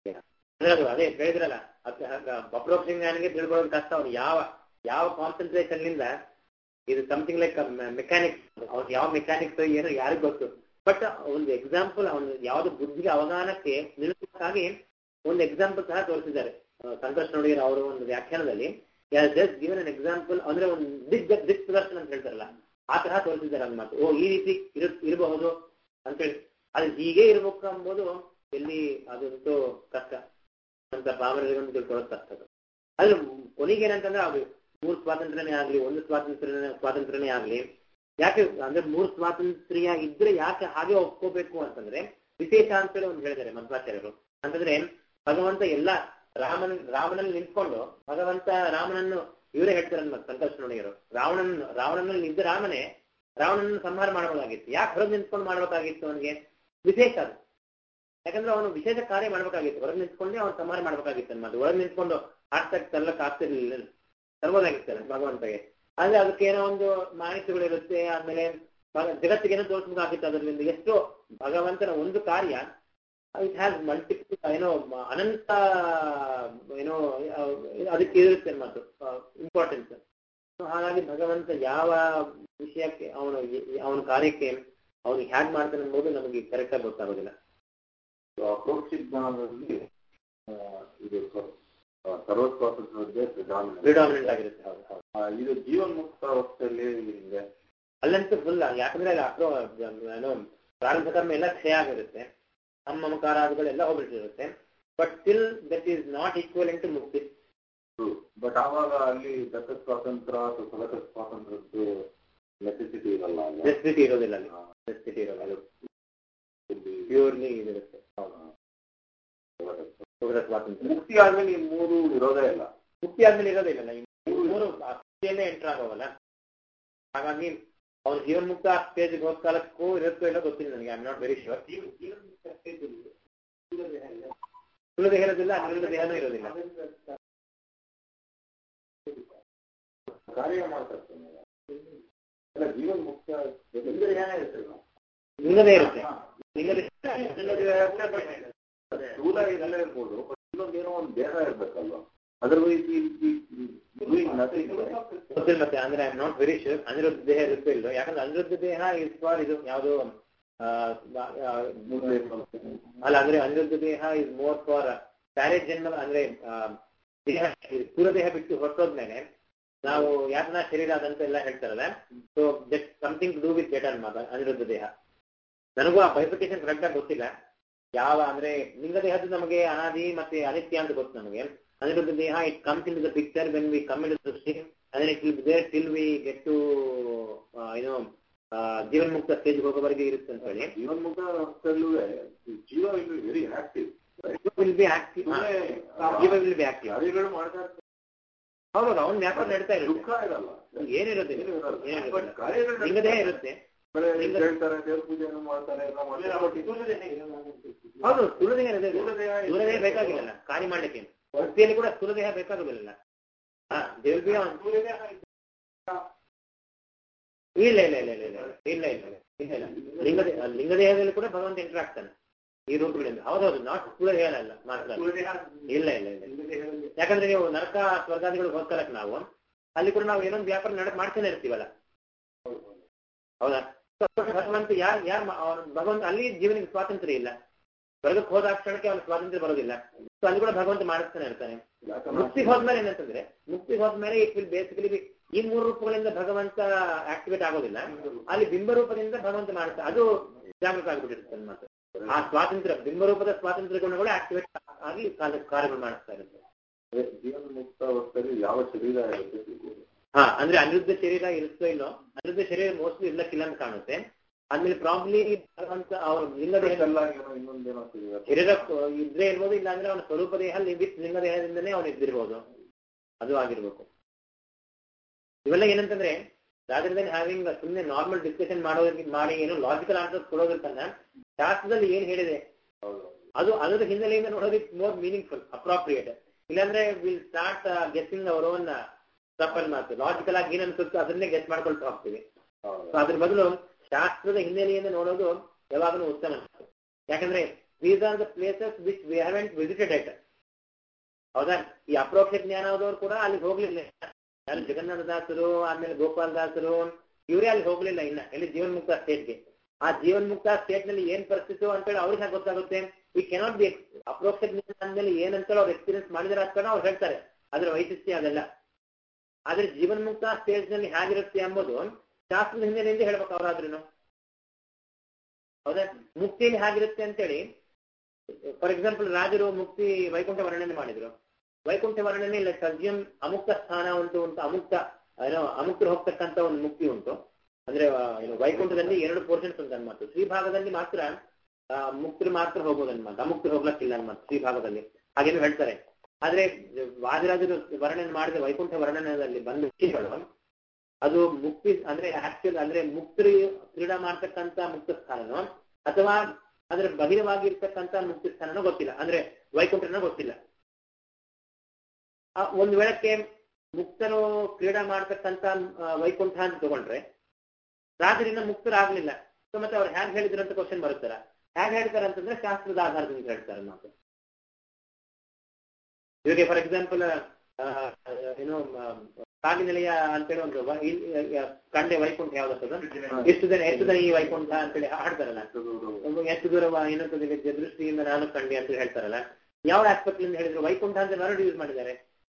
ಅದು ಅದೇ ಹೇಳಿದ್ರಲ್ಲ ಅದ್- ಹಾಗ ಅಪ್ರೋಕ್ಷ ಜ್ಞಾನಿಗೆ ತಿಳ್ಕೊಳ್ಳೋದು ಕಷ್ಟ ಅವ್ನು ಯಾವ ಯಾವ ಕಾನ್ಸಂಟ್ರೇಷನ್ ನಿಂದ ಇದು ಸಮಥಿಂಗ್ ಲೈಕ್ ಮೆಕ್ಯಾನಿಕ್ಸ್ ಅವ್ನು ಯಾವ ಮೆಕ್ಯಾನಿಕ್ಸ್ ಏನು ಯಾರಿಗೂ ಗೊತ್ತು ಬಟ್ ಒಂದು ಎಕ್ಸಾಂಪಲ್ ಅವನು ಯಾವ್ದು ಬುದ್ಧಿಗೆ ಅವಗಾಹನಕ್ಕೆ ನಿಲ್ಲಿಸಕ್ಕಾಗಿ ಒಂದು ಎಕ್ಸಾಂಪಲ್ ಸಹ ತೋರಿಸಿದ್ದಾರೆ ಆ, ಸಂತೋಷ್ ನೋಡಿದ್ರೆ ಅವರು ಒಂದು ವ್ಯಾಖ್ಯಾನದಲ್ಲಿ ಜಸ್ಟ್ ಗಿವನ್ ಅನ್ ಎಕ್ಸಾಂಪಲ್ ಅಂದ್ರೆ ಒಂದು ದಿಗ್ ದಿಕ್ ಪ್ರದರ್ಶನ ಅಂತ ಹೇಳ್ತಾರಲ್ಲ ಆ ತರಹ ತೋರಿಸಿದ್ದಾರೆ ಅದ್ ಮಾತು ಓ ಈ ರೀತಿ ಇರು ಇರಬಹುದು ಅಂತೇಳಿ ಅದು ಹೀಗೆ ಇರ್ಬೇಕು ಎಂಬುದು ಎಲ್ಲಿ ಅದಂತೂ ಕಷ್ಟ ಅಂತ ಪಾಮರರಿಗೊಂದು ತಿಳ್ಕೊಳ್ಳೋದು ಕಷ್ಟ ಅದು. ಅದ್ರ ಕೊನೆಗೆ ಏನಂತಂದ್ರೆ ಅದು ಮೂರು ಸ್ವಾತಂತ್ರ್ಯನೇ ಆಗ್ಲಿ ಒಂದು ಸ್ವಾತಂತ್ರ್ಯ ಸ್ವಾತಂತ್ರ್ಯನೇ ಆಗ್ಲಿ ಯಾಕೆ ಅಂದ್ರೆ ಮೂರು ಸ್ವಾತಂತ್ರ್ಯ ಇದ್ರೆ ಯಾಕೆ ಹಾಗೆ ಒಪ್ಕೋಬೇಕು ಅಂತಂದ್ರೆ ವಿಶೇಷ ಅಂತೇಳಿ ಒಂದು ಹೇಳಿದ್ದಾರೆ ಮಧ್ವಾಚಾರ್ಯರು ಅಂತಂದ್ರೆ ಭಗವಂತ ಎಲ್ಲ ರಾಮನ್ ರಾಮನಲ್ಲಿ ನಿಂತ್ಕೊಂಡು ಭಗವಂತ ರಾಮನನ್ನು ಇವರೇ ಹೇಳ್ತಾರೆ ಮತ್ತೆ ಸಂಕಲ್ಪ ನೋಡಿಯರು ರಾವಣನ ರಾವಣನಲ್ಲಿ ನಿಂತ ರಾಮನೇ ರಾವಣನನ್ನು ಸಂಹಾರ ಮಾಡಬಹುದಾಗಿತ್ತು ಯಾಕೆ ಹೊರಗೆ ನಿಂತ್ಕೊಂಡು ಮಾಡ್ಬೇಕಾಗಿತ್ತು ಅವನಿಗೆ ವಿಶೇಷ ಅದು ಯಾಕಂದ್ರೆ ಅವನು ವಿಶೇಷ ಕಾರ್ಯ ಮಾಡ್ಬೇಕಾಗಿತ್ತು ಹೊರಗೆ ನಿಂತ್ಕೊಂಡೆ ಅವನು ಸಂಹಾರ ಮಾಡ್ಬೇಕಾಗಿತ್ತು ಅನ್ಮಾತು ಒಳಗೆ ನಿಂತ್ಕೊಂಡು ಆಡ್ತಾ ತರ್ಲಕ್ ಆಗ್ತಿರ್ಲಿಲ್ಲ ತರ್ಬೋದಾಗಿತ್ತು ಭಗವಂತಗೆ ಆದ್ರೆ ಅದಕ್ಕೆ ಏನೋ ಒಂದು ಮಾಹಿತಿಗಳಿರುತ್ತೆ ಆಮೇಲೆ ಭಗ- ಜಗತ್ತಿಗೇನೋ ತೋರಿಸ್ಬೇಕಾಗಿತ್ತು ಅದರಿಂದ ಎಷ್ಟೋ ಭಗವಂತನ ಒಂದು ಕಾರ್ಯ ಇಟ್ ಹ್ಯಾಸ್ ಮಲ್ಟಿಪಲ್ ಏನೋ ಮ- ಅನಂತ ಏನೋ ಆ, ಅದಕ್ಕೆ ಇರುತ್ತೆ ಮಾತು ಇಂಪಾರ್ಟೆನ್ಸ್ ಹಾಗಾಗಿ ಭಗವಂತ ಯಾವ ವಿಷಯಕ್ಕೆ ಅವನು ಅವನ ಕಾರ್ಯಕ್ಕೆ ಅವನು ಹ್ಯಾಗ್ ಮಾಡ್ತಾನೆ ಎಂಬುದು ನಮಗೆ ಕರೆಕ್ಟ್ ಆಗಿ ಗೊತ್ತಾಗೋದಿಲ್ಲ ಅಪರೋಕ್ಷ ಜ್ಞಾನದಲ್ಲಿ ಆ, ಇದು ಸ್ವ- ಆ, ಸರ್ವ ಸ್ವಾತಂತ್ರ್ಯದ್ದೇ ಪ್ರಿಡಾಮಿನೆಂಟ್ ಪ್ರಿಡಾಮಿನೆಂಟ್ ಆಗಿರುತ್ತೆ ಹೌದು ಹೌದು ಆ, ಇದು ಜೀವನ್ ಮುಕ್ತ ಅವಸ್ಥೆಯಲ್ಲಿ ಹಿಂಗೆ ಅಲ್ಲಂತೂ ಫುಲ್ ಯಾಕಂದ್ರೆ ಅಲ್ಲಿ ಅಪ್ರೋ ಏನೋ ಪ್ರಾರಂಭ ಕರ್ಮ ಎಲ್ಲ ಕ್ಷಯ ಆಗಿರುತ್ತೆ ನಮ್ಮ ಮಮಕಾರಾದಿಗಳೆಲ್ಲ ಹೋಗ್ಬಿಟ್ಟಿರುತ್ತೆ but still that is not equal to ಮುಕ್ತಿ ಬಟ್ ಆವಾಗ ಅಲ್ಲಿ ದತ್ತ ಸ್ವಾತಂತ್ರ್ಯ ಅಥವಾ ಸ್ವತಂತ್ರ ಸ್ವಾತಂತ್ರ್ಯದ್ದು ನೆಸೆಸಿಟಿ ಇರಲ್ಲ ಅಲ್ವಾ? ನೆಸ್ಟಿಟಿ ಇರೋದಿಲ್ಲ ಅಲ್ಲಿ ಆ, ನೆಸ್ಟಿಟಿ ಇರೋದಿಲ್ಲ ಅದು ಇಲ್ಲಿ ಪ್ಯೂರ್ಲಿ ಇದಿರುತ್ತೆ ಸ್ವತಂತ್ರ. ಉಗ್ರ ಸ್ವಾತಂತ್ರ್ಯ ಮುಕ್ತಿ ಆದ್ಮೇಲೆ ಈ ಮೂರು ಇರೋದೇ ಇಲ್ಲ ಮುಕ್ತಿ ಆದ್ಮೇಲೆ ಇರೋದಿಲ್ಲ ಈ ಮೂರು ಸ್ಥಿತಿಯಲ್ಲೇ ಎಂಟರ್ ಆಗೋವಲ್ಲ ಹಾಗಾಗಿ ಅವ್ನು ಜೀವನ್ ಮುಕ್ತ ಸ್ಟೇಜ್ಗೆ ಹೋದ ಕಾಲಕ್ಕೂ ಇರುತ್ತೋ ಇಲ್ಲ ಗೊತ್ತಿಲ್ಲ ನನಗೆ ಐ ನಾಟ್ ವೆರಿ ಶೋರ್ ಸ್ಥೂಲ ದೇಹ ಇರೋದಿಲ್ಲ ಅನಿರುದ್ಧ ದೇಹನೂ ಇರೋದಿಲ್ಲ ಕಾರ್ಯ ಮಾಡ್ತಾರೆ ಅಲ್ಲ ಜೀವನ್ ಮುಕ್ತ ಲಿಂಗದೇ ಇರುತ್ತೆ ಲಿಂಗದೇ ಸ್ಥೂಲ ಇದೆಲ್ಲ ಇರ್ಬೋದು ಬಟ್ ಇನ್ನೊಂದು ಏನೋ ಒಂದು ದೇಹ ಇರ್ಬೇಕಲ್ವಾ ಅದರ್ವೈಸ್ ಗೊತ್ತಿಲ್ಲ ಮತ್ತೆ ಅಂದ್ರೆ I not very sure Aniruddha ದೇಹ ಇರುತ್ತೋ ಇಲ್ಲೋ ಯಾಕಂದ್ರೆ ಅನಿರುದ್ಧ ದೇಹ ಇಸ್ ಫಾರ್ ಇದು ಯಾವುದು ಅಲ್ಲ ಅಂದ್ರೆ ಅನಿರುದ್ಧ ದೇಹ ಇಸ್ ಮೋರ್ ಫಾರ್ ಪ್ಯಾರೇಜ್ ಜನ್ಮ ಅಂದ್ರೆ ಆ, ದೇಹ ಸ್ಥೂಲ ದೇಹ ಬಿಟ್ಟು ಹೊರಟೋದ್ಮೇಲೆ ನಾವು ಯಾತನಾ ಶರೀರ ಅದಂತ ಎಲ್ಲ ಹೇಳ್ತಾರಲ್ಲ so that something to do with better ಮಾತ ಅನಿರುದ್ಧ ದೇಹ ನನಗೂ ಆ ಬೈಫಿಕೇಶನ್ ಕರೆಕ್ಟ್ ಆಗಿ ಗೊತ್ತಿಲ್ಲ ಯಾವ ಅಂದ್ರೆ ಲಿಂಗ ದೇಹದ್ದು ನಮಗೆ ಅನಾದಿ ಮತ್ತೆ ಅನಿತ್ಯ ಅಂತ ಗೊತ್ತು ನಮಗೆ ಅನಿರುದ್ಧ ದೇಹ it comes in the picture when we come in ದೃಷ್ಟಿ ಅಂದ್ರೆ it will there till we get to ಏನೋ ಜೀವನ್ ಮುಕ್ತ ಸ್ಟೇಜ್ ಹೋಗೋವರೆಗೆ ಇರುತ್ತೆ ಅಂತ ಹೇಳಿ ಜೀವನ್ ಮುಕ್ತ ಅವಸ್ಥೆಯಲ್ಲೂ ಜೀವ ಇಲ್ಲಿ very active will be active ಜೀವ ವಿಲ್ ಬಿ ಆಕ್ಟಿವ್ ಕಾರ್ಯಗಳು ಮಾಡ್ತಾ ಇರ್ತಾರೆ. ಹೌದು ಅವ್ನು ವ್ಯಾಪಾರ ನಡೀತಾ ದುಃಖ ಇರುತ್ತೆ ಇರಲ್ಲ ಏನಿರೋದಿಲ್ಲ ಏನೂ ಇರಲ್ಲ. ಏನಿರೋದಿಲ್ಲ. But ಕಾರ್ಯಗಳು ಲಿಂಗ ದೇಹ ಇರುತ್ತೆ ಬರೀ ಹೇಳ್ತಾರೆ ದೇವ್ರ ಪೂಜೆನೂ ಮಾಡ್ತಾರೆ ಎಲ್ಲ ಮಾಡ್ತಾರೆ But ಇದು ಹೌದು ಸ್ಥೂಲ ದೇಹ ಇದೆ ಸ್ಥೂಲ ದೇಹ ಇದೆ. ಸ್ಥೂಲ ದೇಹ ಬೇಕಾಗಿಲ್ಲ ಕಾರ್ಯ ಮಾಡ್ಲಿಕ್ಕೆ ಭಕ್ತಿಯಲ್ಲಿ ಕೂಡ ಸ್ಥೂಲ ದೇಹ ಬೇಕಾಗುದಿಲ್ಲ ಹಾ ದೇವ್ ಬಿ ಇಲ್ಲ ಇಲ್ಲ ಇಲ್ಲ ಇಲ್ಲ ಇಲ್ಲ ಇಲ್ಲ ಇಲ್ಲ ಇಲ್ಲ ಇಲ್ಲ ಲಿಂಗ ದೇ- ಲಿಂಗ ದೇಹದಲ್ಲಿ ಕೂಡ ಭಗವಂತ ಎಂಟರ್ ಆಗ್ತಾನೆ ಈ ರೂಪಗಳಿಂದ ಹೌದೌದು ನಾಟ್ ಸ್ಥೂಲ ದೇಹ ಅಲ್ಲ ಮಾತ್ರ ಇಲ್ಲ ಇಲ್ಲ ಇಲ್ಲ ಯಾಕಂದ್ರೆ ನೀವು ನರಕ ಸ್ವರ್ಗಾದಿಗಳು ಹೋಗ್ತಾರಕ್ಕೆ ನಾವು ಅಲ್ಲಿ ಕೂಡ ನಾವು ಏನೊಂದು ವ್ಯಾಪಾರ ನಡ ಮಾಡ್ತಾನೆ ಇರ್ತೀವಲ್ಲ ಹೌದಾ So, ಭಗವಂತ ಯಾರ್ ಯಾರ್ ಮಾ- ಅವ್ನು ಭಗವಂತ ಅಲ್ಲಿ ಜೀವನಿಗೆ ಸ್ವಾತಂತ್ರ್ಯ ಇಲ್ಲ ಸ್ವರ್ಗಕ್ಕೆ ಹೋದ ಕ್ಷಣಕ್ಕೆ ಅವನ ಸ್ವಾತಂತ್ರ್ಯ ಬರೋದಿಲ್ಲ ಸೊ ಅಲ್ಲಿ ಕೂಡ ಭಗವಂತ ಮಾಡಿಸ್ತಾನೆ ಇರ್ತಾನೆ ಮುಕ್ತಿಗೆ ಹೋದ್ಮೇಲೆ ಏನಂತಂದ್ರೆ ಮುಕ್ತಿಗೆ ಹೋದ್ಮೇಲೆ ಇಟ್ ವಿಲ್ ಬೇಸಿಕಲಿ ಈ ಮೂರು ರೂಪಗಳಿಂದ ಭಗವಂತ ಆಕ್ಟಿವೇಟ್ ಆಗೋದಿಲ್ಲ ಅಲ್ಲಿ ಬಿಂಬ ರೂಪದಿಂದ ಭಗವಂತ ಮಾಡ್ತಾ ಅದು ಜಾಗೃತ ಆಗ್ಬಿಟ್ಟಿರುತ್ತೆ ಮಾತು ಆ ಸ್ವಾತಂತ್ರ್ಯ ಬಿಂಬರೂಪದ ಸ್ವಾತಂತ್ರ್ಯ ಗುಣಗಳು ಆಕ್ಟಿವೇಟ್ ಆಗಿ ಕಾರ್ಯ- ಕಾರ್ಯಗಳು ಮಾಡಿಸ್ತಾ ಇರುತ್ತೆ ಅದೇ ಜೀವನ ಮುಕ್ತ ಅವಸ್ಥೆಯಲ್ಲಿ ಯಾವ ಶರೀರ ಇರುತ್ತೆ ತಿಳ್ಕೊಳ್ಳಿ. ಹಾ ಅಂದ್ರೆ ಅನಿರುದ್ಧ ಶರೀರ ಇರುತ್ತೋ ಇಲ್ಲೋ ಅನಿರುದ್ಧ ಶರೀರ ಮೋಸ್ಟ್ಲಿ ಇರ್ಲಕ್ಕಿಲ್ಲ ಅಂತ ಕಾಣುತ್ತೆ ಆದ್ಮೇಲೆ ಪ್ರಾಬ್ಲಿ ಅಂತ ಅವ್ರ ಲಿಂಗ ದೇಹ ಎಲ್ಲ ಏನೋ ಇನ್ನೊಂದೇನೋ ಶರೀರ ಶರೀರ ಇದ್ರೆ ಇರ್ಬೋದು ಇಲ್ಲ ಅಂದ್ರೆ ಅವನ ಸ್ವರೂಪ ದೇಹ ವಿತ್ ಲಿಂಗ ದೇಹದಿಂದನೇ ಅವನು ಇದ್ದಿರ್ಬೋದು ಅದು ಆಗಿರ್ಬೇಕು ಇವೆಲ್ಲ ಏನಂತಂದ್ರೆ ರಾದರ್ ದನ್ ಹ್ಯಾವಿಂಗ್ ಸುಮ್ಮನೆ ನಾರ್ಮಲ್ ಡಿಸ್ಕಷನ್ ಮಾಡೋದಕ್ಕೆ ಮಾಡಿ ಏನು ಲಾಜಿಕಲ್ ಆನ್ಸರ್ ಕೊಡೋದಕ್ಕನ್ನ ಶಾಸ್ತ್ರದಲ್ಲಿ ಏನ್ ಹೇಳಿದೆ ಹೌದು ಅದು ಅದರ ಹಿನ್ನೆಲೆಯಿಂದ ನೋಡೋದಕ್ಕೆ ಮೋರ್ ಮೀನಿಂಗ್ಫುಲ್ ಅಪ್ರಾಪ್ರಿಯೇಟ್ ಇಲ್ಲಾಂದ್ರೆ will start guessing our own ತಪ್ಪಲ್ ಮಾತು ಲಾಜಿಕಲ್ ಆಗಿ ಏನ್ ಅನ್ಸುತ್ತೋ ಅದನ್ನೇ ಗೆಸ್ ಮಾಡ್ಕೊಳ್ತಾ ಹೋಗ್ತೀವಿ ಹೌದು ಸೊ ಅದ್ರ ಬದಲು ಶಾಸ್ತ್ರದ ಹಿನ್ನೆಲೆಯಿಂದ ನೋಡೋದು ಯಾವಾಗಲೂ ಉತ್ತಮ ಯಾಕಂದ್ರೆ these are the places which we haven't visited at ಹೌದಾ ಈ ಅಪ್ರೋಕ್ಷ ಜ್ಞಾನದವ್ರು ಕೂಡ ಅಲ್ಲಿಗೆ ಹೋಗ್ಲಿಲ್ಲ ಯಾರು ಜಗನ್ನಾಥ ದಾಸರು ಆಮೇಲೆ ಗೋಪಾಲ್ ದಾಸರು ಇವರೇ ಅಲ್ಲಿ ಹೋಗ್ಲಿಲ್ಲ ಇನ್ನ ಎಲ್ಲಿ ಜೀವನ್ಮುಕ್ತ ಸ್ಟೇಟ್ಗೆ ಆ ಜೀವನ್ಮುಕ್ತ ಸ್ಟೇಟ್ ನಲ್ಲಿ ಏನ್ ಪರಿಸ್ಥಿತಿ ಅಂತೇಳಿ ಅವ್ರಿಗೆ ಹೇಗೆ ಗೊತ್ತಾಗುತ್ತೆ ಈ ಕೆನಾಟ್ ಬಿ ಅಪ್ರೋಕ್ಷ ಜ್ಞಾನ ಅಂದ್ಮೇಲೆ ಏನಂತೇಳಿ ಅವ್ರು ಎಕ್ಸ್ಪೀರಿಯನ್ಸ್ ಮಾಡಿದಾರೆ ಅಂತ ಅವ್ರು ಹೇಳ್ತಾರೆ ಅದ್ರ ವೈಶಿಷ್ಟ್ಯ ಅದೆಲ್ಲ ಆದ್ರೆ ಜೀವನ್ಮುಕ್ತ ಸ್ಟೇಜ್ ನಲ್ಲಿ ಹೇಗಿರುತ್ತೆ ಎಂಬುದು ಶಾಸ್ತ್ರದ ಹಿನ್ನೆಲೆಯಿಂದ ಹೇಳ್ಬೇಕು ಅವರಾದ್ರೂ ಹೌದಾ ಮುಕ್ತಿಯಲ್ಲಿ ಹೇಗಿರುತ್ತೆ ಅಂತೇಳಿ ಫಾರ್ ಎಕ್ಸಾಂಪಲ್ ರಾಜರು ಮುಕ್ತಿ ವೈಕುಂಠ ವರ್ಣನೆ ಮಾಡಿದ್ರು ವೈಕುಂಠ ವರ್ಣನೆ ಇಲ್ಲ ಸಜ್ಜಂ ಅಮುಕ್ತ ಸ್ಥಾನ ಉಂಟು ಅಂತ ಅಮುಕ್ತ ಏನೋ ಅಮುಕ್ತರು ಹೋಗ್ತಕ್ಕಂತ ಒಂದು ಮುಕ್ತಿ ಉಂಟು ಅಂದ್ರೆ ಆ, ಏನು ವೈಕುಂಠದಲ್ಲಿ ಎರಡು ಪೋರ್ಷನ್ಸ್ ಉಂಟು ಅನ್ಮಾತು ಶ್ರೀಭಾಗದಲ್ಲಿ ಮಾತ್ರ ಆ, ಮುಕ್ತರು ಮಾತ್ರ ಹೋಗೋದು ಅನ್ಮಾತು ಅಮುಕ್ತರು ಹೋಗ್ಲಕ್ಕಿಲ್ಲ ಅನ್ಮಾತು ಶ್ರೀಭಾಗದಲ್ಲಿ ಹಾಗೇನು ಹೇಳ್ತಾರೆ ಆದ್ರೆ ವಾದಿರಾಜರು ವರ್ಣನೆ ಮಾಡಿದ ವೈಕುಂಠ ವರ್ಣನದಲ್ಲಿ ಬಂದ ವಿಷಯಗಳು ಅದು ಮುಕ್ತಿ ಅಂದ್ರೆ ಆಕ್ಚುಲ್ ಅಂದ್ರೆ ಮುಕ್ತರು ಕ್ರೀಡಾ ಮಾಡ್ತಕ್ಕಂತ ಮುಕ್ತ ಸ್ಥಾನನೋ ಅಥವಾ ಅದ್ರ ಬಹಿರವಾಗಿರ್ತಕ್ಕಂತ ಮುಕ್ತಿ ಸ್ಥಾನನೋ ಗೊತ್ತಿಲ್ಲ ಅಂದ್ರೆ ವೈಕುಂಠನೋ ಗೊತ್ತಿಲ್ಲ ಆ, ಒಂದ್ ವೇಳಕ್ಕೆ ಮುಕ್ತರು ಕ್ರೀಡಾ ಮಾಡ್ತಕ್ಕಂತ ಆ, ವೈಕುಂಠ ಅಂತ ತಗೊಂಡ್ರೆ ರಾಜರಿಂದ ಮುಕ್ತರಾಗ್ಲಿಲ್ಲ ಸೊ ಮತ್ತೆ ಅವ್ರು ಹ್ಯಾಗ್ ಹೇಳಿದ್ರು ಅಂತ ಕ್ವಶನ್ ಬರುತ್ತಲ್ಲ ಹ್ಯಾಗ್ ಹೇಳ್ತಾರೆ ಅಂತಂದ್ರೆ ಶಾಸ್ತ್ರದ ಆಧಾರದಿಂದ ಹೇಳ್ತಾರೆ ಮಾತು ಇವಾಗ ಫಾರ್ ಎಕ್ಸಾಂಪಲ್ ಏನು ಕಾಗಿನೆಲೆಯ ಅಂತೇಳಿ ಒಂದು ವ- ಇಲ್- ಆ, ಕಂಡೆ ವೈಕುಂಠ ಯಾವ್ದತ್ತದ ಎಷ್ಟು ಜನ ಎಷ್ಟು ಜನ ಈ ವೈಕುಂಠ ಅಂತೇಳಿ ಹಾಡ್ತಾರಲ್ಲ ಒಬ್ಬ ಎಷ್ಟು ದೂರ ವ- ಏನಂತದೆ ಗ- ದೃಷ್ಟಿಯಿಂದ ನಾನು ಕಂಡೆ ಅಂತ ಹೇಳ್ತಾರಲ್ಲ ಯಾವ ಆಸ್ಪೆಕ್ಟ್ ಇಂದ ಹೇಳಿದ್ರು ವೈಕುಂಠ ಅಂತ ವರ್ಡ್ ಯೂಸ್ ಮಾಡಿದ್ದಾರೆ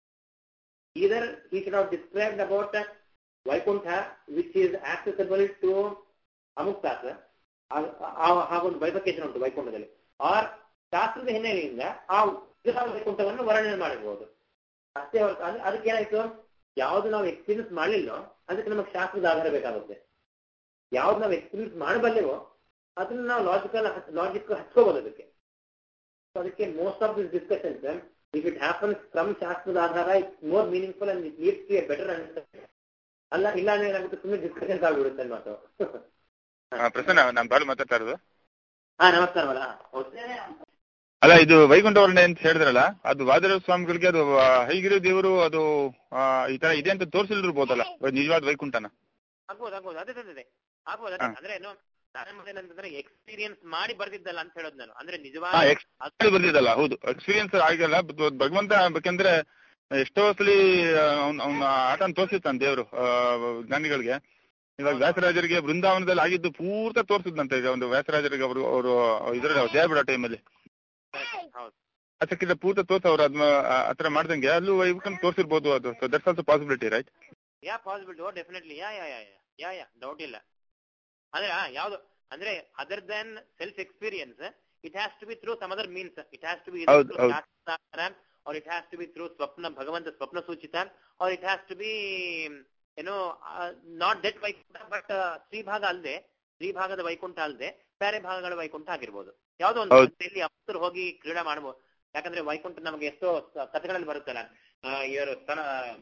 ಇದರ್ ಈ should have described about Vaikuntha which is accessible to ಅಮುಕ್ತಾಸ ಹಾಗೊಂದು ಬೈಫಿಕೇಶನ್ ಉಂಟು ವೈಕುಂಠದಲ್ಲಿ ಆರ್ ಶಾಸ್ತ್ರದ ಹಿನ್ನೆಲೆಯಿಂದ ಆ ವಿಧಾನ ವೈಕುಂಠವನ್ನು ವರ್ಣನೆ ಮಾಡಬಹುದು ಅಷ್ಟೇ ಹೊರತು ಅಂದ್ರೆ ಅದಕ್ಕೆ ಏನಾಯ್ತು ಯಾವ್ದು ನಾವು ಎಕ್ಸ್ಪೀರಿಯನ್ಸ್ ಮಾಡಲಿಲ್ಲೋ ಅದಕ್ಕೆ ನಮಗೆ ಶಾಸ್ತ್ರದ ಆಧಾರ ಬೇಕಾಗುತ್ತೆ ಯಾವ್ದು ನಾವು ಎಕ್ಸ್ಪೀರಿಯನ್ಸ್ ಮಾಡಬಲ್ಲೆವೋ ಅದನ್ನ ನಾವು ಲಾಜಿಕಲ್ ಲಾಜಿಕ್ ಹಚ್ಕೋಬಹುದು ಅದಕ್ಕೆ So ಅದಕ್ಕೆ most of this discussions if it happens from ಶಾಸ್ತ್ರದ ಆಧಾರ it's more meaningful and it leads to a better understanding ಅಲ್ಲ ಇಲ್ಲ ಅಂದ್ರೆ ಏನಾಗುತ್ತೆ ಸುಮ್ಮನೆ ಡಿಸ್ಕಷನ್ಸ್ ಆಗ್ಬಿಡುತ್ತೆ ಮಾತು ಆ, ಪ್ರಸನ್ನ ನಾನು ಬಾಳು ಮಾತಾಡ್ತಾ ಇರೋದು ಹಾ ನಮಸ್ಕಾರವಲ್ಲ ಹೌದು ಅಲ್ಲ ಇದು ವೈಕುಂಠ ವರ್ಣನೆ ಅಂತ ಹೇಳಿದ್ರಲ್ಲ ಅದು ವಾದಿರಾಜ ಸ್ವಾಮಿಗಳಿಗೆ ಅದು ಆ, ಹೈಗಿರಿ ದೇವರು ಅದು ಆ, ಈ ತರ ಇದೆ ಅಂತ ತೋರಿಸಿಲ್ದಿರ್ಬೋದಲ್ಲ ನಿಜವಾದ ವೈಕುಂಠನ ಆಗ್ಬೋದು ಆಗ್ಬೋದು ಅದೇ ಅದೇ ಅದೇ ಆಗ್ಬೋದು ಅದೇ ಹಾ. ಅಂದ್ರೆ ಏನು ನಾನು ಏನಂತಂದ್ರೆ ಎಕ್ಸ್ಪೀರಿಯನ್ಸ್ ಮಾಡಿ ಬರ್ದಿದ್ದಲ್ಲ ಅಂತ ಹೇಳೋದು ನಾನು ಅಂದ್ರೆ ಹಾ ನಿಜವಾದ ಎಕ್ಸ್ ಬರ್ದಿದ್ದಲ್ಲ ಹೌದು ಎಕ್ಸ್ಪೀರಿಯನ್ಸ್ ಆಗಿಲ್ಲ ಬ- ಭಗವಂತ ಬೇಕಂದ್ರೆ ಎಷ್ಟೋ ಸಲಿ ಅವ್ನ ಅವ್ನ ಆಟನ ತೋರಿಸಿರ್ತಾನೆ ದೇವರು ಜ್ಞಾನಿಗಳಿಗೆ ಇವಾಗ ವ್ಯಾಸರಾಜರಿಗೆ ಬೃಂದಾವನದಲ್ಲಿ ಆಗಿದ್ದು ಪೂರ್ತ ತೋರಿಸಿದ್ನಂತೆ ಈಗ ಒಂದು ವ್ಯಾಸರಾಜರಿಗೆ ಅವರು ಅವರು ಇದ್ರಲ್ಲಿ ಜಯ ಬಿಡೋ ಟೈಮಲ್ಲಿ ಹೌದು ಅದಕ್ಕಿಂತ ಪೂರ್ತ ತೋರ್ಸ ಅವ್ರು ಅದನ್ನ ಆತರ ಮಾಡ್ದಂಗೆ ಅಲ್ಲೂ ವೈಕುಂಠ ತೋರಿಸಿರ್ಬೋದು ಅದು so that's also possibility right yeah possibility oh definitely yeah yeah yeah yeah yeah yeah doubt ಇಲ್ಲ ಅಂದ್ರೆ ಆ, ಯಾವ್ದು ಅಂದ್ರೆ other then self experience it has to be through some other means it has to be ಹೌದು, ಹೌದು. Or it has to be through ಸ್ವಪ್ನ ಭಗವಂತ ಸ್ವಪ್ನ ಸೂಚಿತ or it has to be ಏನೋ ನಾಟ್ ದಟ್ ವೈಕುಂಠ ಬಟ್ ಶ್ರೀಭಾಗ ಅಲ್ಲದೆ ಶ್ರೀಭಾಗದ ವೈಕುಂಠ ಅಲ್ಲದೆ ಬೇರೆ ಭಾಗಗಳ ವೈಕುಂಠ ಆಗಿರ್ಬೋದು ಯಾವ್ದೋ ಒಂದು ಹೌದು. ಎಲ್ಲಿ ಅಪ್ತರು ಹೋಗಿ ಕ್ರೀಡಾ ಮಾಡಬಹುದು ಯಾಕಂದ್ರೆ ವೈಕುಂಠ ನಮಗೆ ಎಷ್ಟೋ ಸ- ಕಥೆಗಳಲ್ಲಿ ಬರುತ್ತಲ್ಲ ಆ, ಇವರು ತನ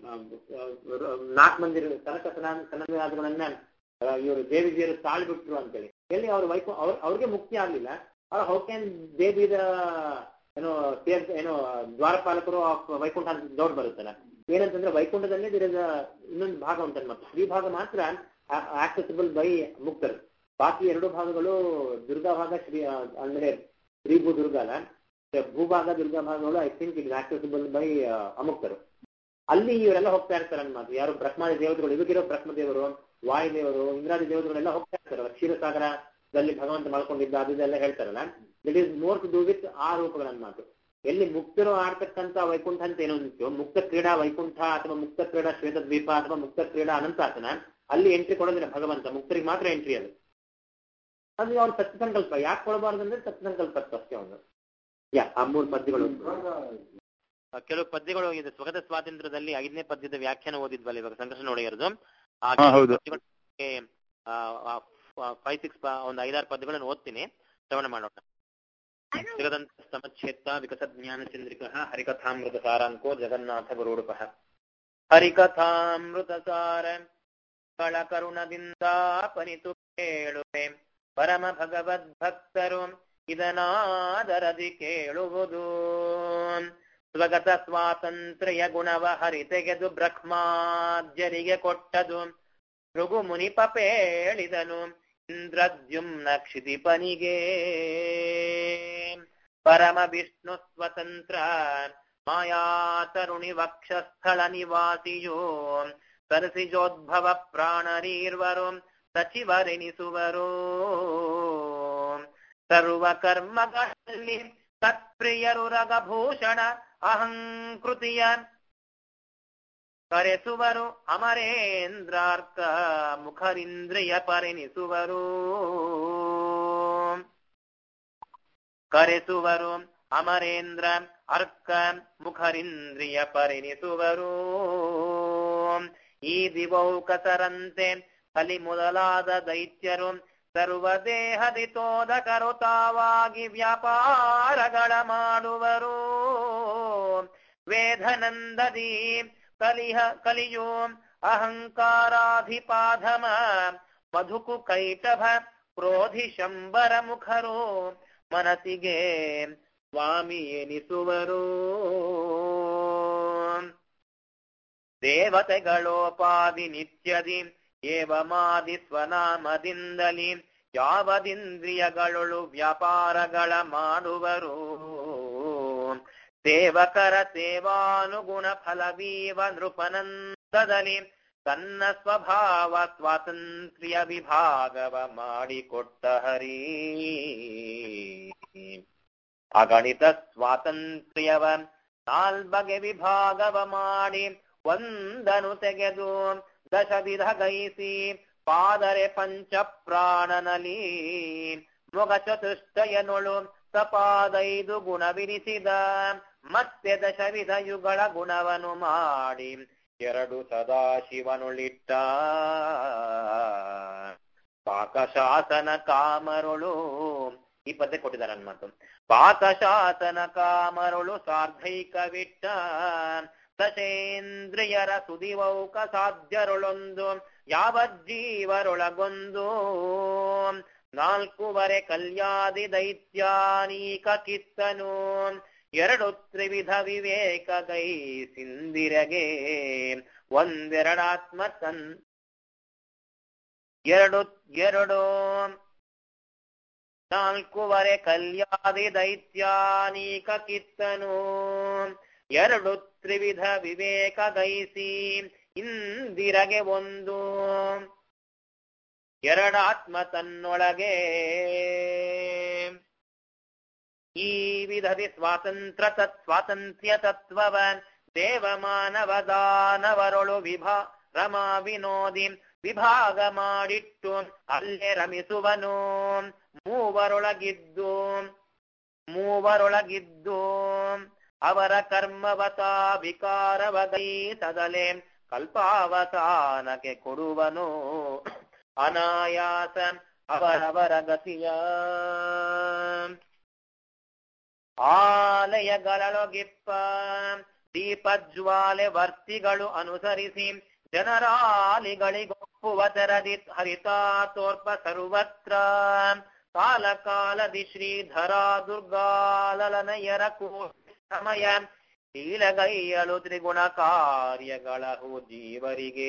ನಾಲ್ಕು ಮಂದಿ ಕನಕ ಸನಗಳನ್ನ ಇವರು ದೇವಿಜಿಯರು ತಾಳ್ಬಿಟ್ರು ಅಂತೇಳಿ ಎಲ್ಲಿ ಅವ್ರ ವೈಕು ಅವ್ರ ಅವ್ರಿಗೆ ಮುಕ್ತಿ ಆಗ್ಲಿಲ್ಲ ಅವ್ರ how can they be the ಏನೋ ಸೇರ್ ಏನೋ ದ್ವಾರಪಾಲಕರು ಆಫ್ ವೈಕುಂಠ ಅಂತ ದೌಡ್ ಬರುತ್ತಲ್ಲ ಏನಂತಂದ್ರೆ ವೈಕುಂಠದಲ್ಲಿ there is a ಇನ್ನೊಂದು ಭಾಗ ಉಂಟಲ್ಲ ಮತ್ತು ಶ್ರೀ ಭಾಗ ಮಾತ್ರ ಆಕ್ಸೆಸಿಬಲ್ ಬೈ ಮುಕ್ತರು ಬಾಕಿ ಎರಡು ಭಾಗಗಳು ದುರ್ಗಾ ಭಾಗ ಶ್ರೀ ಆ, ಅಂದ್ರೆ ಶ್ರೀ ಭೂ ದುರ್ಗಾಲ ಭೂಭಾಗ ದುರ್ಗಾ ಭಾಗಗಳು I think it accessible by ಅಮುಕ್ತರು ಅಲ್ಲಿ ಇವರೆಲ್ಲ ಹೋಗ್ತಾ ಇರ್ತಾರೆ ನನ್ನ ಮಾತು ಯಾರು ಬ್ರಹ್ಮಾದಿ ದೇವತೆಗಳು ಇದಕ್ಕಿರೋ ಬ್ರಹ್ಮದೇವರು ವಾಯುದೇವರು ಇಂದ್ರಾದಿ ದೇವತೆಗಳೆಲ್ಲ ಹೋಗ್ತಾ ಇರ್ತಾರಲ್ಲ ಕ್ಷೀರಸಾಗರದಲ್ಲಿ ಭಗವಂತ ಮಾಡ್ಕೊಂಡಿದ್ದ ಅದು ಇದೆಲ್ಲ ಹೇಳ್ತಾರಲ್ಲ that is more to do with ಆ ರೂಪಗಳ ಮಾತು ಎಲ್ಲಿ ಮುಕ್ತರು ಆಡ್ತಕ್ಕಂತ ವೈಕುಂಠ ಅಂತ ಏನೋ ಉಂಟು ಮುಕ್ತ ಕ್ರೀಡಾ ವೈಕುಂಠ ಅಥವಾ ಮುಕ್ತ ಕ್ರೀಡಾ ಶ್ವೇತ ದ್ವೀಪ ಅಥವಾ ಮುಕ್ತ ಕ್ರೀಡಾ ಅನಂತಾಸನ ಅಲ್ಲಿ ಎಂಟ್ರಿ ಕೊಡೋದಿಲ್ಲ ಭಗವಂತ ಮುಕ್ತರಿಗೆ ಮಾತ್ರ ಎಂಟ್ರಿ ಅದು ಅದು ಅವ್ನು ಸತ್ಯ ಸಂಕಲ್ಪ ಯಾಕೆ ಕೊಡಬಾರ್ದು ಅಂದ್ರೆ ಸತ್ಯ ಸಂಕಲ್ಪ ಅಷ್ಟೇ ಅವನು ಯಾ ಆ ಮೂರು ಪದ್ಯಗಳು ಆ, ಕೆಲವು ಪದ್ಯಗಳು ಇದೆ ಸ್ವಗತ ಸ್ವಾತಂತ್ರ್ಯದಲ್ಲಿ ಐದನೇ ಪದ್ಯದ ವ್ಯಾಖ್ಯಾನ ಓದಿದ್ವಲ್ಲ ಇವಾಗ ಸಂಕರ್ಷಣ ಒಡೆಯರದು ಆ ಹಾ, ಹೌದು. ಫೈವ್ ಸಿಕ್ಸ್ ಒಂದು ಐದಾರು ಪದ್ಯಗಳನ್ನು ಓದ್ತೀನಿ ಶ್ರವಣ ಮಾಡೋಣ ಜಗದಂತ ಸಮಚ್ಛೇತ್ತ ವಿಕಸತ್ ಜ್ಞಾನ ಚಂದ್ರಿಕ ಹರಿಕಥಾಮೃತ ಸಾರಾಂಕೋ ಜಗನ್ನಾಥ ಗುರುಡುಪ ಹರಿಕಥಾಮೃತ ಸಾರ ಕಳ ಕರುಣದಿಂದ ಪನಿತು ಕೇಳುವೆ ಪರಮ ಭಗವದ್ ಭಕ್ತರು ಇದನಾದರದಿ ಕೇಳುವುದು ಸ್ವಗತ ಸ್ವಾತಂತ್ರ್ಯ ಗುಣವ ಹರಿತೆಗೆದು ಬ್ರಹ್ಮಾದ್ಯರಿಗೆ ಕೊಟ್ಟದು ಭೃಗು ಮುನಿಪ ಪೇಳಿದನು ಇಂದ್ರದ್ಯುಮ್ನ ಕ್ಷಿತಿಪನಿಗೆ ಪರಮ ವಿಷ್ಣು ಸ್ವತಂತ್ರ ಮಾಯಾತರುಣಿ ವಕ್ಷಸ್ಥಳ ನಿವಾಸಿಯೋ ಸರಸಿಜೋದ್ಭವ ಪ್ರಾಣರೀರ್ವರು ಸಚಿವರೆನಿಸುವರು ಸರ್ವ ಕರ್ಮಗಳಲ್ಲಿ ತತ್ಪ್ರಿಯರು ರಗಭೂಷಣ ಅಹಂಕೃತಿಯ ಕರೆಸುವರು ಅಮರೇಂದ್ರಾರ್ಕ ಮುಖರಿಂದ್ರಿಯ ಪರಿಣಿಸುವರು ಕರೆಸುವರು ಅಮರೇಂದ್ರ ಅರ್ಕ ಮುಖರಿಂದ್ರಿಯ ಪರಿಣಿಸುವರು ಈ ದಿವೌಕಸರಂತೆ ಕಲಿ ಮೊದಲಾದ ದೈತ್ಯರು ಸರ್ವದೇಹದಿ ತೋದಕರು ತಾವಾಗಿ ವ್ಯಾಪಾರಗಳ ಮಾಡುವರು ವೇದನಂದದಿ ಕಲಿಹ ಕಲಿಯೋ ಅಹಂಕಾರಾಧಿಪಾಧಮ ಮಧುಕು ಕೈಟಭ ಕ್ರೋಧಿ ಶಂಬರ ಮುಖರು ಮನಸ್ಸಿಗೆ ಸ್ವಾಮಿ ಎನಿಸುವರು ದೇವತೆಗಳೋಪಾದಿ ನಿತ್ಯದಿ ಏವಮಾದಿ ಸ್ವನಾಮದಿಂದಲಿ ಯಾವದಿಂದ್ರಿಯಗಳೊಳು ವ್ಯಾಪಾರಗಳ ಮಾಡುವರು ಸೇವಕರ ಸೇವಾನುಗುಣ ಫಲವೀವ ನೃಪನಂದದಲ್ಲಿ ತನ್ನ ಸ್ವಭಾವ ಸ್ವಾತಂತ್ರ್ಯ ವಿಭಾಗವ ಮಾಡಿಕೊಟ್ಟ ಹರಿ ಅಗಣಿತ ಸ್ವಾತಂತ್ರ್ಯವ ನಾಲ್ಬಗೆ ವಿಭಾಗವ ಮಾಡಿ ಒಂದನು ತೆಗೆದು ದಶವಿಧ ಗೈಸಿ ಪಾದರೆ ಪಂಚ ಪ್ರಾಣನಲಿ ಮೊಗ ಚತುಷ್ಟಯನೊಳು ಸಪಾದೈದು ಗುಣವಿರಿಸಿದ ಮತ್ತೆ ದಶವಿಧ ಯುಗಳ ಗುಣವನು ಮಾಡಿ ಎರಡು ಸದಾಶಿವನುಳಿಟ್ಟ ಪಾಕಶಾಸನ ಕಾಮರುಳು ಈ ಪದ್ಯ ಕೊಟ್ಟಿದ್ದಾರೆ ನನ್ನ ಮಾತು ಪಾಕಶಾಸನ ಕಾಮರುಳು ಸಾರ್ಧೈಕವಿಟ್ಟ ದಶೇಂದ್ರಿಯರ ಸುದಿವೌಕ ಸಾಧ್ಯರೊಳೊಂದು ಯಾವ ಜೀವರೊಳಗೊಂದು ನಾಲ್ಕೂವರೆ ಕಲ್ಯಾದಿ ದೈತ್ಯಾನೀಕ ಕಿತ್ತನು ಎರಡು ತ್ರಿವಿಧ ವಿವೇಕ ಗೈ ಸಿಂದಿರಗೆ ಒಂದೆರಡಾತ್ಮ ತನ್ ಎರಡು ಎರಡು ನಾಲ್ಕೂವರೆ ಕಲ್ಯಾದಿ ದೈತ್ಯಾನೀಕ ಕಿತ್ತನು ಎರಡು ತ್ರಿವಿಧ ವಿವೇಕ ಗೈಸಿ ಇಂದಿರಗೆ ಒಂದು ಎರಡಾತ್ಮ ತನ್ನೊಳಗೆ ಈ ವಿಧದಿ ಸ್ವಾತಂತ್ರ್ಯ ತತ್ ಸ್ವಾತಂತ್ರ್ಯ ತತ್ವವ ದೇವ ಮಾನವ ದಾನವರೊಳು ವಿಭಾ ರಮಾ ವಿನೋದಿ ವಿಭಾಗ ಮಾಡಿಟ್ಟು ಅಲ್ಲೇ ರಮಿಸುವನು ಮೂವರೊಳಗಿದ್ದು ಮೂವರೊಳಗಿದ್ದು ಅವರ ಕರ್ಮವತ ವಿಕಾರವ ಗೈಸದಲೆ ಕಲ್ಪಾವಸಾನಕ್ಕೆ ಕೊಡುವನು ಅನಾಯಾಸ ಅವರವರ ಗತಿಯ ಆಲಯಗಳೊಗಿಪ್ಪ ದೀಪಜ್ವಾಲೆ ವರ್ತಿಗಳು ಅನುಸರಿಸಿ ಜನರಾಲಿಗಳಿಗೊಪ್ಪುವ ತೆರದಿ ಹರಿತಾ ತೋರ್ಪ ಸರ್ವತ್ರ ಕಾಲ ಕಾಲದಿ ಶ್ರೀಧರ ದುರ್ಗಾಲನಯರ ಸಮಯ ಶೀಲಗೈಯಲು ತ್ರಿಗುಣ ಕಾರ್ಯಗಳಹು ಜೀವರಿಗೆ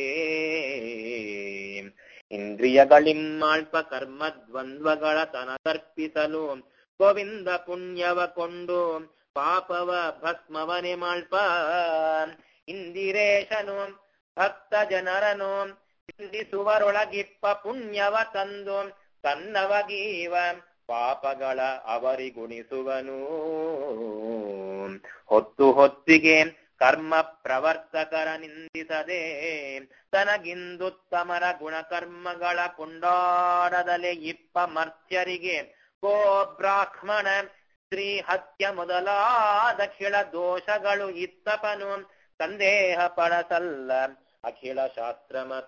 ಇಂದ್ರಿಯಗಳಿಮ್ಮಾಳ್ಪ ಕರ್ಮ ದ್ವಂದ್ವಗಳ ತನಕರ್ಪಿಸಲು ಗೋವಿಂದ ಪುಣ್ಯವ ಕೊಂಡು ಪಾಪವ ಭಸ್ಮವನೆ ಮಾಳ್ಪ ಇಂದಿರೇಶನು ಭಕ್ತ ಜನರನು ನಿಂದಿಸುವರೊಳಗಿಪ್ಪ ಪುಣ್ಯವ ತಂದು ತನ್ನವಗೀವ ಪಾಪಗಳ ಅವರಿಗುಣಿಸುವನು ಹೊತ್ತು ಹೊತ್ತಿಗೆ ಕರ್ಮ ಪ್ರವರ್ತಕರ ನಿಂದಿಸದೆ ತನಗಿಂದುತ್ತಮರ ಗುಣಕರ್ಮಗಳ ಪುಂಡಾಡದಲೆ ಇಪ್ಪ ಮರ್ತ್ಯರಿಗೆ ಕೋ ಬ್ರಾಹ್ಮಣ ಸ್ತ್ರೀ ಹತ್ಯ ಮೊದಲಾದ ಖಿಳ ದೋಷಗಳು ಇತ್ತಪನು ಸಂದೇಹ ಪಡಸಲ್ಲ ಅಖಿಲ ಶಾಸ್ತ್ರಮತ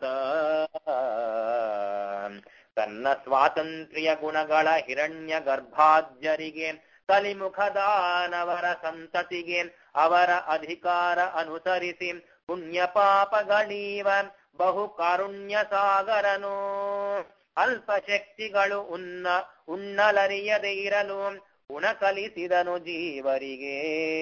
ತನ್ನ ಸ್ವಾತಂತ್ರ್ಯ ಗುಣಗಳ ಹಿರಣ್ಯ ಗರ್ಭಾಜ್ಯರಿಗೆ ಕಲಿಮುಖದಾನವರ ಸಂತತಿಗೆ ಅವರ ಅಧಿಕಾರ ಅನುಸರಿಸಿ ಪುಣ್ಯ ಪಾಪಗಳೀವ ಬಹು ಕಾರುಣ್ಯ ಸಾಗರನು ಅಲ್ಪ ಶಕ್ತಿಗಳು ಉನ್ನ ಉಣ್ಣಲರಿಯದೆ ಇರಲು ಉಣ ಕಲಿಸಿದನು ಜೀವರಿಗೆ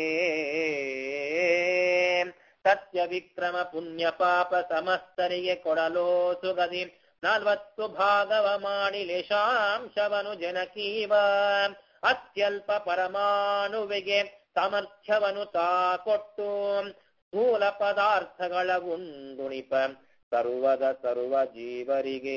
ಸತ್ಯ ವಿಕ್ರಮ ಪುಣ್ಯ ಪಾಪ ಸಮಸ್ತರಿಗೆ ಕೊಡಲೋ ಸುಗದಿ ನಲ್ವತ್ತು ಭಾಗವ ಮಾಡಿ ಲೇಶಾಂಶವನು ಜನಕೀವ ಅತ್ಯಲ್ಪ ಪರಮಾಣುವಿಗೆ ಸಾಮರ್ಥ್ಯವನ್ನು ತಾ ಕೊಟ್ಟು ಸ್ಥೂಲ ಪದಾರ್ಥಗಳ ಉಂಡುಣಿಪ ಸರ್ವದ ಸರ್ವ ಜೀವರಿಗೆ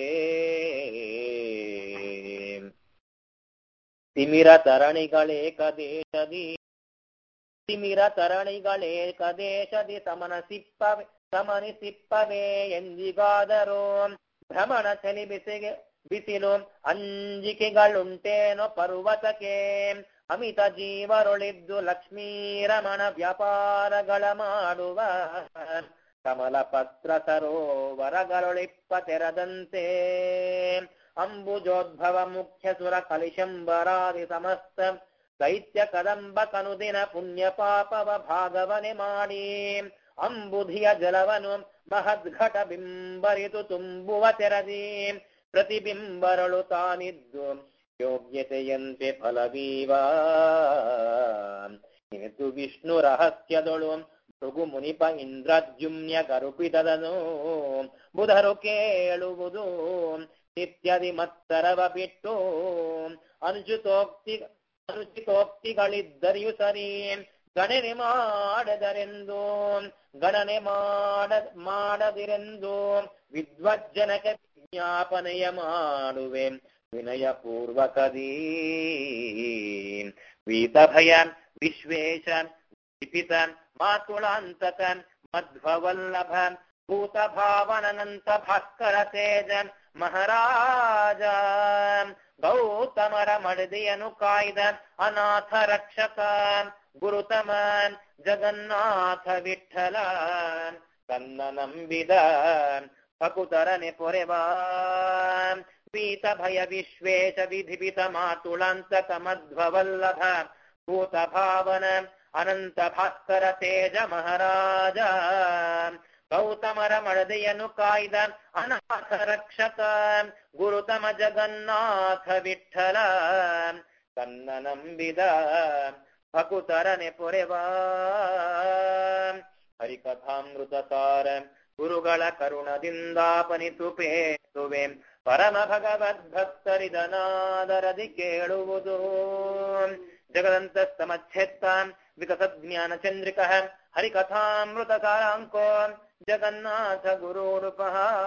ತಿಮಿರ ತರಣಿಗಳೇಕ ದೇಶದಿ ತಿಮಿರ ತರಣಿಗಳೇಕ ದೇಶದಿ ಸಮನಸಿಪ್ಪವೆ ಸಮನಿಸಿಪ್ಪವೇ ಎಂದಿಗಾದರೂ ಭ್ರಮಣ ಚಲಿ ಬಿಸಿಗೆ ಬಿಸಿಲು ಅಂಜಿಕೆಗಳುಂಟೇನೋ ಪರ್ವತಕ್ಕೆ ಅಮಿತ ಜೀವರೊಳಿದ್ದು ಲಕ್ಷ್ಮೀರಮಣ ವ್ಯಾಪಾರಗಳ ಮಾಡುವ ಕಮಲ ಪತ್ರ ಸರೋವರಗಳೊಳಿಪ್ಪ ತೆರದಂತೆ ಅಂಬುಜೋದ್ಭವ ಮುಖ್ಯ ಸುರ ಕಲಿಶಂಬರಾದಿ ಸಮಸ್ತ ದೈತ್ಯ ಕದಂಬ ಕನುದಿನ ಪುಣ್ಯ ಪಾಪವ ಭಾಗವನೆ ಮಾಡಿ ಅಂಬುಧಿಯ ಜಲವನು ಮಹದ್ಘಟ ಬಿಂಬರಿತು ತುಂಬುವ ತೆರದಿ ಪ್ರತಿಬಿಂಬರಳು ತಾನಿದ್ದು ಯೋಗ್ಯತೆಯಂತೆ ಫಲವೀವ ನಿಮಿತು ವಿಷ್ಣು ರಹಸ್ಯದೊಳು ಭೃಗು ಮುನಿಪ ಇಂದ್ರದ್ಯುಮ್ಯ ಗರುಪಿತದನು ಬುಧರು ಕೇಳುವುದು ನಿತ್ಯದಿ ಮತ್ತರವ ಬಿಟ್ಟು ಅನುಚಿತೋಕ್ತಿ ಅನುಚಿತೋಕ್ತಿಗಳಿದ್ದರಿಯು ಸರಿ ಗಣನೆ ಮಾಡದರೆಂದು ಗಣನೆ ಮಾಡ ಮಾಡದಿರೆಂದು ವಿದ್ವಜ್ಜನಕ ವಿಜ್ಞಾಪನೆಯ ಮಾಡುವೆ ವಿನಯ ಪೂರ್ವಕದೀ ವೀತಭಯ ವಿಶ್ವೇಶ ಲಿಪಿತ ಮಾತುಳಾಂತಕ ಮಧ್ವವಲ್ಲಭ ಭೂತ ಭಾವನನಂತ ಭಾಸ್ಕರ ಸೇಜ ಮಹಾರಾಜ ಗೌತಮರ ಮಡದಿಯನು ಕಾಯ್ದ ಅನಾಥ ರಕ್ಷಕ ಗುರುತಮ ಜಗನ್ನಾಥ ವಿಠಲ ತನ್ನ ನಂಬಿದ ಭಕುತರನೆ ಪೊರೆವ ಪೀತ ಭಯ ವಿಶ್ವೇಶ ವಿಧಿಪಿತ ಮಾತುಳಂತಕ ಮಧ್ವವಲ್ಲಭ ಭೂತ ಭಾವನ ಅನಂತ ಭಾಸ್ಕರ ತೇಜ ಮಹಾರಾಜ ಗೌತಮರ ಮಡದೆಯನ್ನು ಕಾಯ್ದ ಅನಾಥ ರಕ್ಷಕ ಗುರುತಮ ಜಗನ್ನಾಥ ವಿಠಲ ತನ್ನ ನಂಬಿದ ಭಕುತರನೆ ಪೊರೆವ ಹರಿಕಥಾಮೃತ ಸಾರ ಗುರುಗಳ ಕರುಣದಿಂದಾಪನಿತು ಪೇತುವೆ ಪರಮ ಭಗವದ್ಭಕ್ತರಿದನಾದರದಿ ಕೇಳುವುದು ಜಗದಂತ ಸಮಚ್ಛೆತ್ತ ವಿಕಸತ್ ಜ್ಞಾನ ಚಂದ್ರಿಕ ಹರಿಕಥಾಮೃತ ಸಾರಾಂಕೋ ಜಗನ್ನಾಥ ಗುರುರೂಪ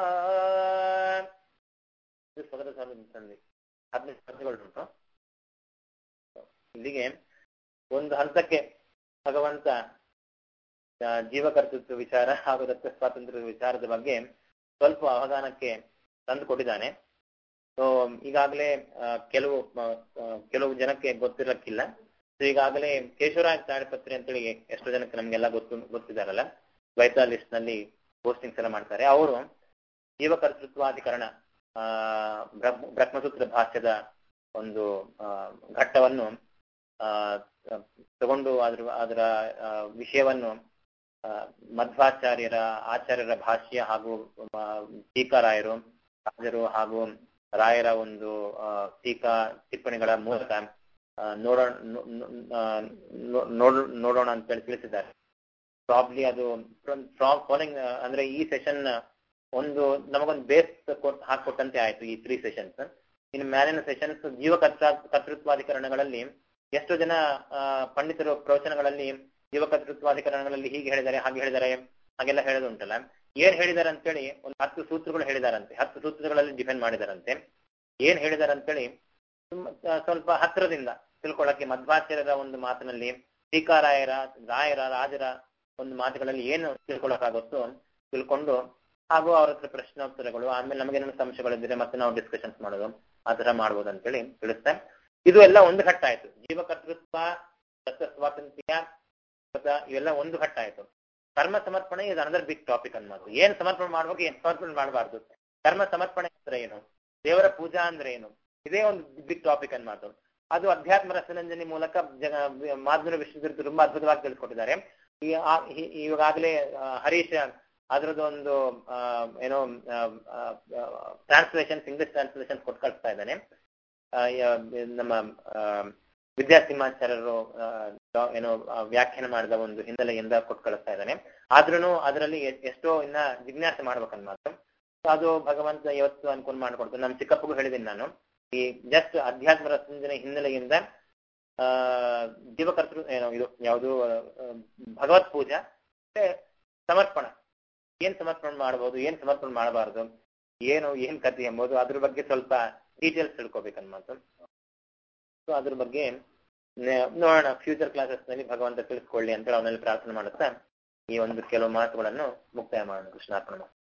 ಹದಿನೈದು ಸ್ಪರ್ಧೆಗಳುಂಟು ಇಲ್ಲಿಗೆ ಒಂದು ಹಂತಕ್ಕೆ ಭಗವಂತ ಆ, ಜೀವಕರ್ತೃತ್ವ ವಿಚಾರ ಹಾಗೂ ದತ್ತ ಸ್ವಾತಂತ್ರ್ಯದ ವಿಚಾರದ ಬಗ್ಗೆ ಸ್ವಲ್ಪ ಅವಧಾನಕ್ಕೆ ತಂದು ಕೊಟ್ಟಿದ್ದಾನೆ ಸೊ ಈಗಾಗಲೇ ಆ, ಕೆಲವು ಆ, ಆ, ಕೆಲವು ಜನಕ್ಕೆ ಗೊತ್ತಿರಕ್ಕಿಲ್ಲ ಸೊ ಈಗಾಗಲೇ ಕೇಶವರಾಜ್ ತಾಡಿಪತ್ರಿ ಅಂತೇಳಿ ಎಷ್ಟೋ ಜನಕ್ಕೆ ನಮ್ಗೆಲ್ಲ ಗೊತ್ತು ಗೊತ್ತಿದಾರಲ್ಲ ದ್ವೈತ ಲಿಸ್ಟ್ ನಲ್ಲಿ ಪೋಸ್ಟಿಂಗ್ಸ್ ಎಲ್ಲ ಮಾಡ್ತಾರೆ ಅವರು ಜೀವಕರ್ತೃತ್ವಾಧಿಕರಣ ಆ ಬ್ರಹ್ಮ ಬ್ರಹ್ಮಸೂತ್ರ ಭಾಷ್ಯದ ಒಂದು ಆ, ಘಟ್ಟವನ್ನು ಆ ತಗೊಂಡು ಅದ್ರ ಅದರ ಆ, ವಿಷಯವನ್ನು ಆ, ಮಧ್ವಾಚಾರ್ಯರ ಆಚಾರ್ಯರ ಭಾಷ್ಯ ಹಾಗೂ ಆ, ಟೀಕಾರಾಯರು ರಾಜರು ಹಾಗೂ ರಾಯರ ಒಂದು ಆ, ಟೀಕಾ ಟಿಪ್ಪಣಿಗಳ ಮೂಲಕ ಆ, ನೋಡೋಣ ನೋ- ನೋ- ನೋ- ನೋಡ್- ನೋಡೋಣ ಅಂತೇಳಿ ತಿಳಿಸಿದ್ದಾರೆ ಪ್ರಾಬ್ಲಿ ಅದು ಫಾಲೋಯಿಂಗ್ ಅಂದ್ರೆ ಈ ಸೆಷನ್ ಒಂದು ನಮಗೊಂದು ಬೇಸ್ ಹಾಕೊಟ್ಟಂತೆ ಆಯ್ತು ಈ ತ್ರೀ ಸೆಷನ್ಸ್ ಇನ್ನು ಮೇಲಿನ ಸೆಷನ್ಸ್ ಜೀವ ಕರ್ತ ಕರ್ತೃತ್ವಾಧಿಕರಣಗಳಲ್ಲಿ ಎಷ್ಟೋ ಜನ ಆ, ಪಂಡಿತರು ಪ್ರವಚನಗಳಲ್ಲಿ ಜೀವ ಕರ್ತೃತ್ವಾಧಿಕರಣಗಳಲ್ಲಿ ಹೀಗೆ ಹೇಳಿದ್ದಾರೆ ಹಾಗೆ ಹೇಳಿದ್ದಾರೆ ಹಾಗೆಲ್ಲ ಹೇಳೋದುಂಟಲ್ಲ ಏನ್ ಹೇಳಿದಾರೆ ಅಂತೇಳಿ ಒಂದು ಹತ್ತು ಸೂತ್ರಗಳು ಹೇಳಿದಾರಂತೆ ಹತ್ತು ಸೂತ್ರಗಳಲ್ಲಿ ಡಿಫೆಂಡ್ ಮಾಡಿದಾರಂತೆ ಏನ್ ಹೇಳಿದಾರೆ ಅಂತೇಳಿ ತುಂಬ- ಆ, ಸ್ವಲ್ಪ ಹತ್ತಿರದಿಂದ ತಿಳ್ಕೊಳ್ಳಕ್ಕೆ ಮಧ್ವಾಚಾರ್ಯರ ಒಂದು ಮಾತಿನಲ್ಲಿ ಟೀಕಾರಾಯರ ರಾಯರ ರಾಜರ ಒಂದು ಮಾತುಗಳಲ್ಲಿ ಏನು ತಿಳ್ಕೊಳಕ್ಕಾಗುತ್ತೋ ತಿಳ್ಕೊಂಡು ಹಾಗೂ ಅವ್ರ ಹತ್ರ ಪ್ರಶ್ನೋತ್ತರಗಳು ಆಮೇಲೆ ನಮಗೆ ಏನಾದ್ರು ಸಂಶಯಗಳಿದ್ರೆ ಮತ್ತೆ ನಾವು ಡಿಸ್ಕಷನ್ಸ್ ಮಾಡೋದು ಆ ತರ ಮಾಡ್ಬೋದು ಅಂತೇಳಿ ತಿಳಿಸ್ತೆ ಇದು ಎಲ್ಲ ಒಂದು ಘಟ್ಟ ಆಯ್ತು ಜೀವಕರ್ತೃತ್ವ ದತ್ತ ಸ್ವಾತಂತ್ರ್ಯ ಮತ್ತೆ ಇವೆಲ್ಲ ಒಂದು ಘಟ್ಟ ಆಯ್ತು ಕರ್ಮ ಸಮರ್ಪಣೆ ಇದು ಅನದರ್ ಬಿಗ್ ಟಾಪಿಕ್ ಅನ್ಮಾತು ಏನ್ ಸಮರ್ಪಣೆ ಮಾಡ್ಬೇಕು ಏನ್ ಸಮರ್ಪಣೆ ಮಾಡಬಾರ್ದು ಕರ್ಮ ಸಮರ್ಪಣೆ ಅಂದ್ರೆ ಏನು ದೇವರ ಪೂಜಾ ಅಂದ್ರೆ ಏನು ಇದೇ ಒಂದು ಬಿಗ್ ಟಾಪಿಕ್ ಅನ್ಮಾತು ಅದು ಅಧ್ಯಾತ್ಮ ರಸರಂಜನೆ ಮೂಲಕ ಜಗ ಮಾಧುರ ವಿಶ್ವದಲ್ಲಿ ತುಂಬಾ ಅದ್ಭುತವಾಗಿ ತಿಳಿಸ್ಕೊಟ್ಟಿದ್ದಾರೆ ಈ ಆ- ಈ- ಈಗಾಗಲೇ ಆ, ಹರೀಶ್ ಅದ್ರದ್ದು ಒಂದು ಆ, ಏನೋ ಟ್ರಾನ್ಸ್ಲೇಷನ್ ಇಂಗ್ಲಿಷ್ ಟ್ರಾನ್ಸ್ಲೇಷನ್ ಕೊಟ್ಟು ಕಳಿಸ್ತಾ ಇದ್ದಾನೆ ಆ, ಯ- ನಮ್ಮ ಆ, ವಿದ್ಯಾಸಿಂಹಾಚಾರ್ಯರು ಆ, ಡಾ- ಏನೋ ಆ, ವ್ಯಾಖ್ಯಾನ ಮಾಡಿದ ಒಂದು ಹಿನ್ನೆಲೆಯಿಂದ ಕೊಟ್ಟು ಕಳಿಸ್ತಾ ಇದ್ದಾನೆ ಆದ್ರೂ ಅದರಲ್ಲಿ ಎ- ಎಷ್ಟೋ ಇನ್ನ ಜಿಜ್ಞಾಸೆ ಮಾಡ್ಬೇಕನ್ಮಾತು So ಅದು ಭಗವಂತ ಇವತ್ತು ಅನ್ಕೊಂಡ್ ಮಾಡ್ಕೊಡ್ತು ನಮ್ಮ ಚಿಕ್ಕಪ್ಪಗೂ ಹೇಳಿದ್ದೀನಿ ನಾನು ಈ ಜಸ್ಟ್ ಅಧ್ಯಾತ್ಮ ರಸಂಜನೆ ಹಿನ್ನೆಲೆಯಿಂದ ಆ ಜೀವಕರ್ತೃ ಏನೋ ಇದು ಯಾವುದು ಭಗವತ್ ಪೂಜಾ ಮತ್ತೆ ಸಮರ್ಪಣ ಏನ್ ಸಮರ್ಪಣೆ ಮಾಡ್ಬೋದು ಏನ್ ಸಮರ್ಪಣೆ ಮಾಡಬಾರ್ದು ಏನು ಏನ್ ಕಥೆ ಎಂಬುದು ಅದ್ರ ಬಗ್ಗೆ ಸ್ವಲ್ಪ ಡೀಟೇಲ್ಸ್ ತಿಳ್ಕೊಬೇಕನ್ಮಾತು ಸೊ ಅದ್ರ ಬಗ್ಗೆ ನೆ- ನೋಡೋಣ ಫ್ಯೂಚರ್ ಕ್ಲಾಸಸ್ ನಲ್ಲಿ ಭಗವಂತ ತಿಳಿಸ್ಕೊಳ್ಳಿ ಅಂತ ಅವನಲ್ಲಿ ಪ್ರಾರ್ಥನೆ ಮಾಡುತ್ತಾ ಈ ಒಂದು ಕೆಲವು ಮಾತುಗಳನ್ನು ಮುಕ್ತಾಯ ಮಾಡೋಣ ಕೃಷ್ಣಾರ್ಪಣ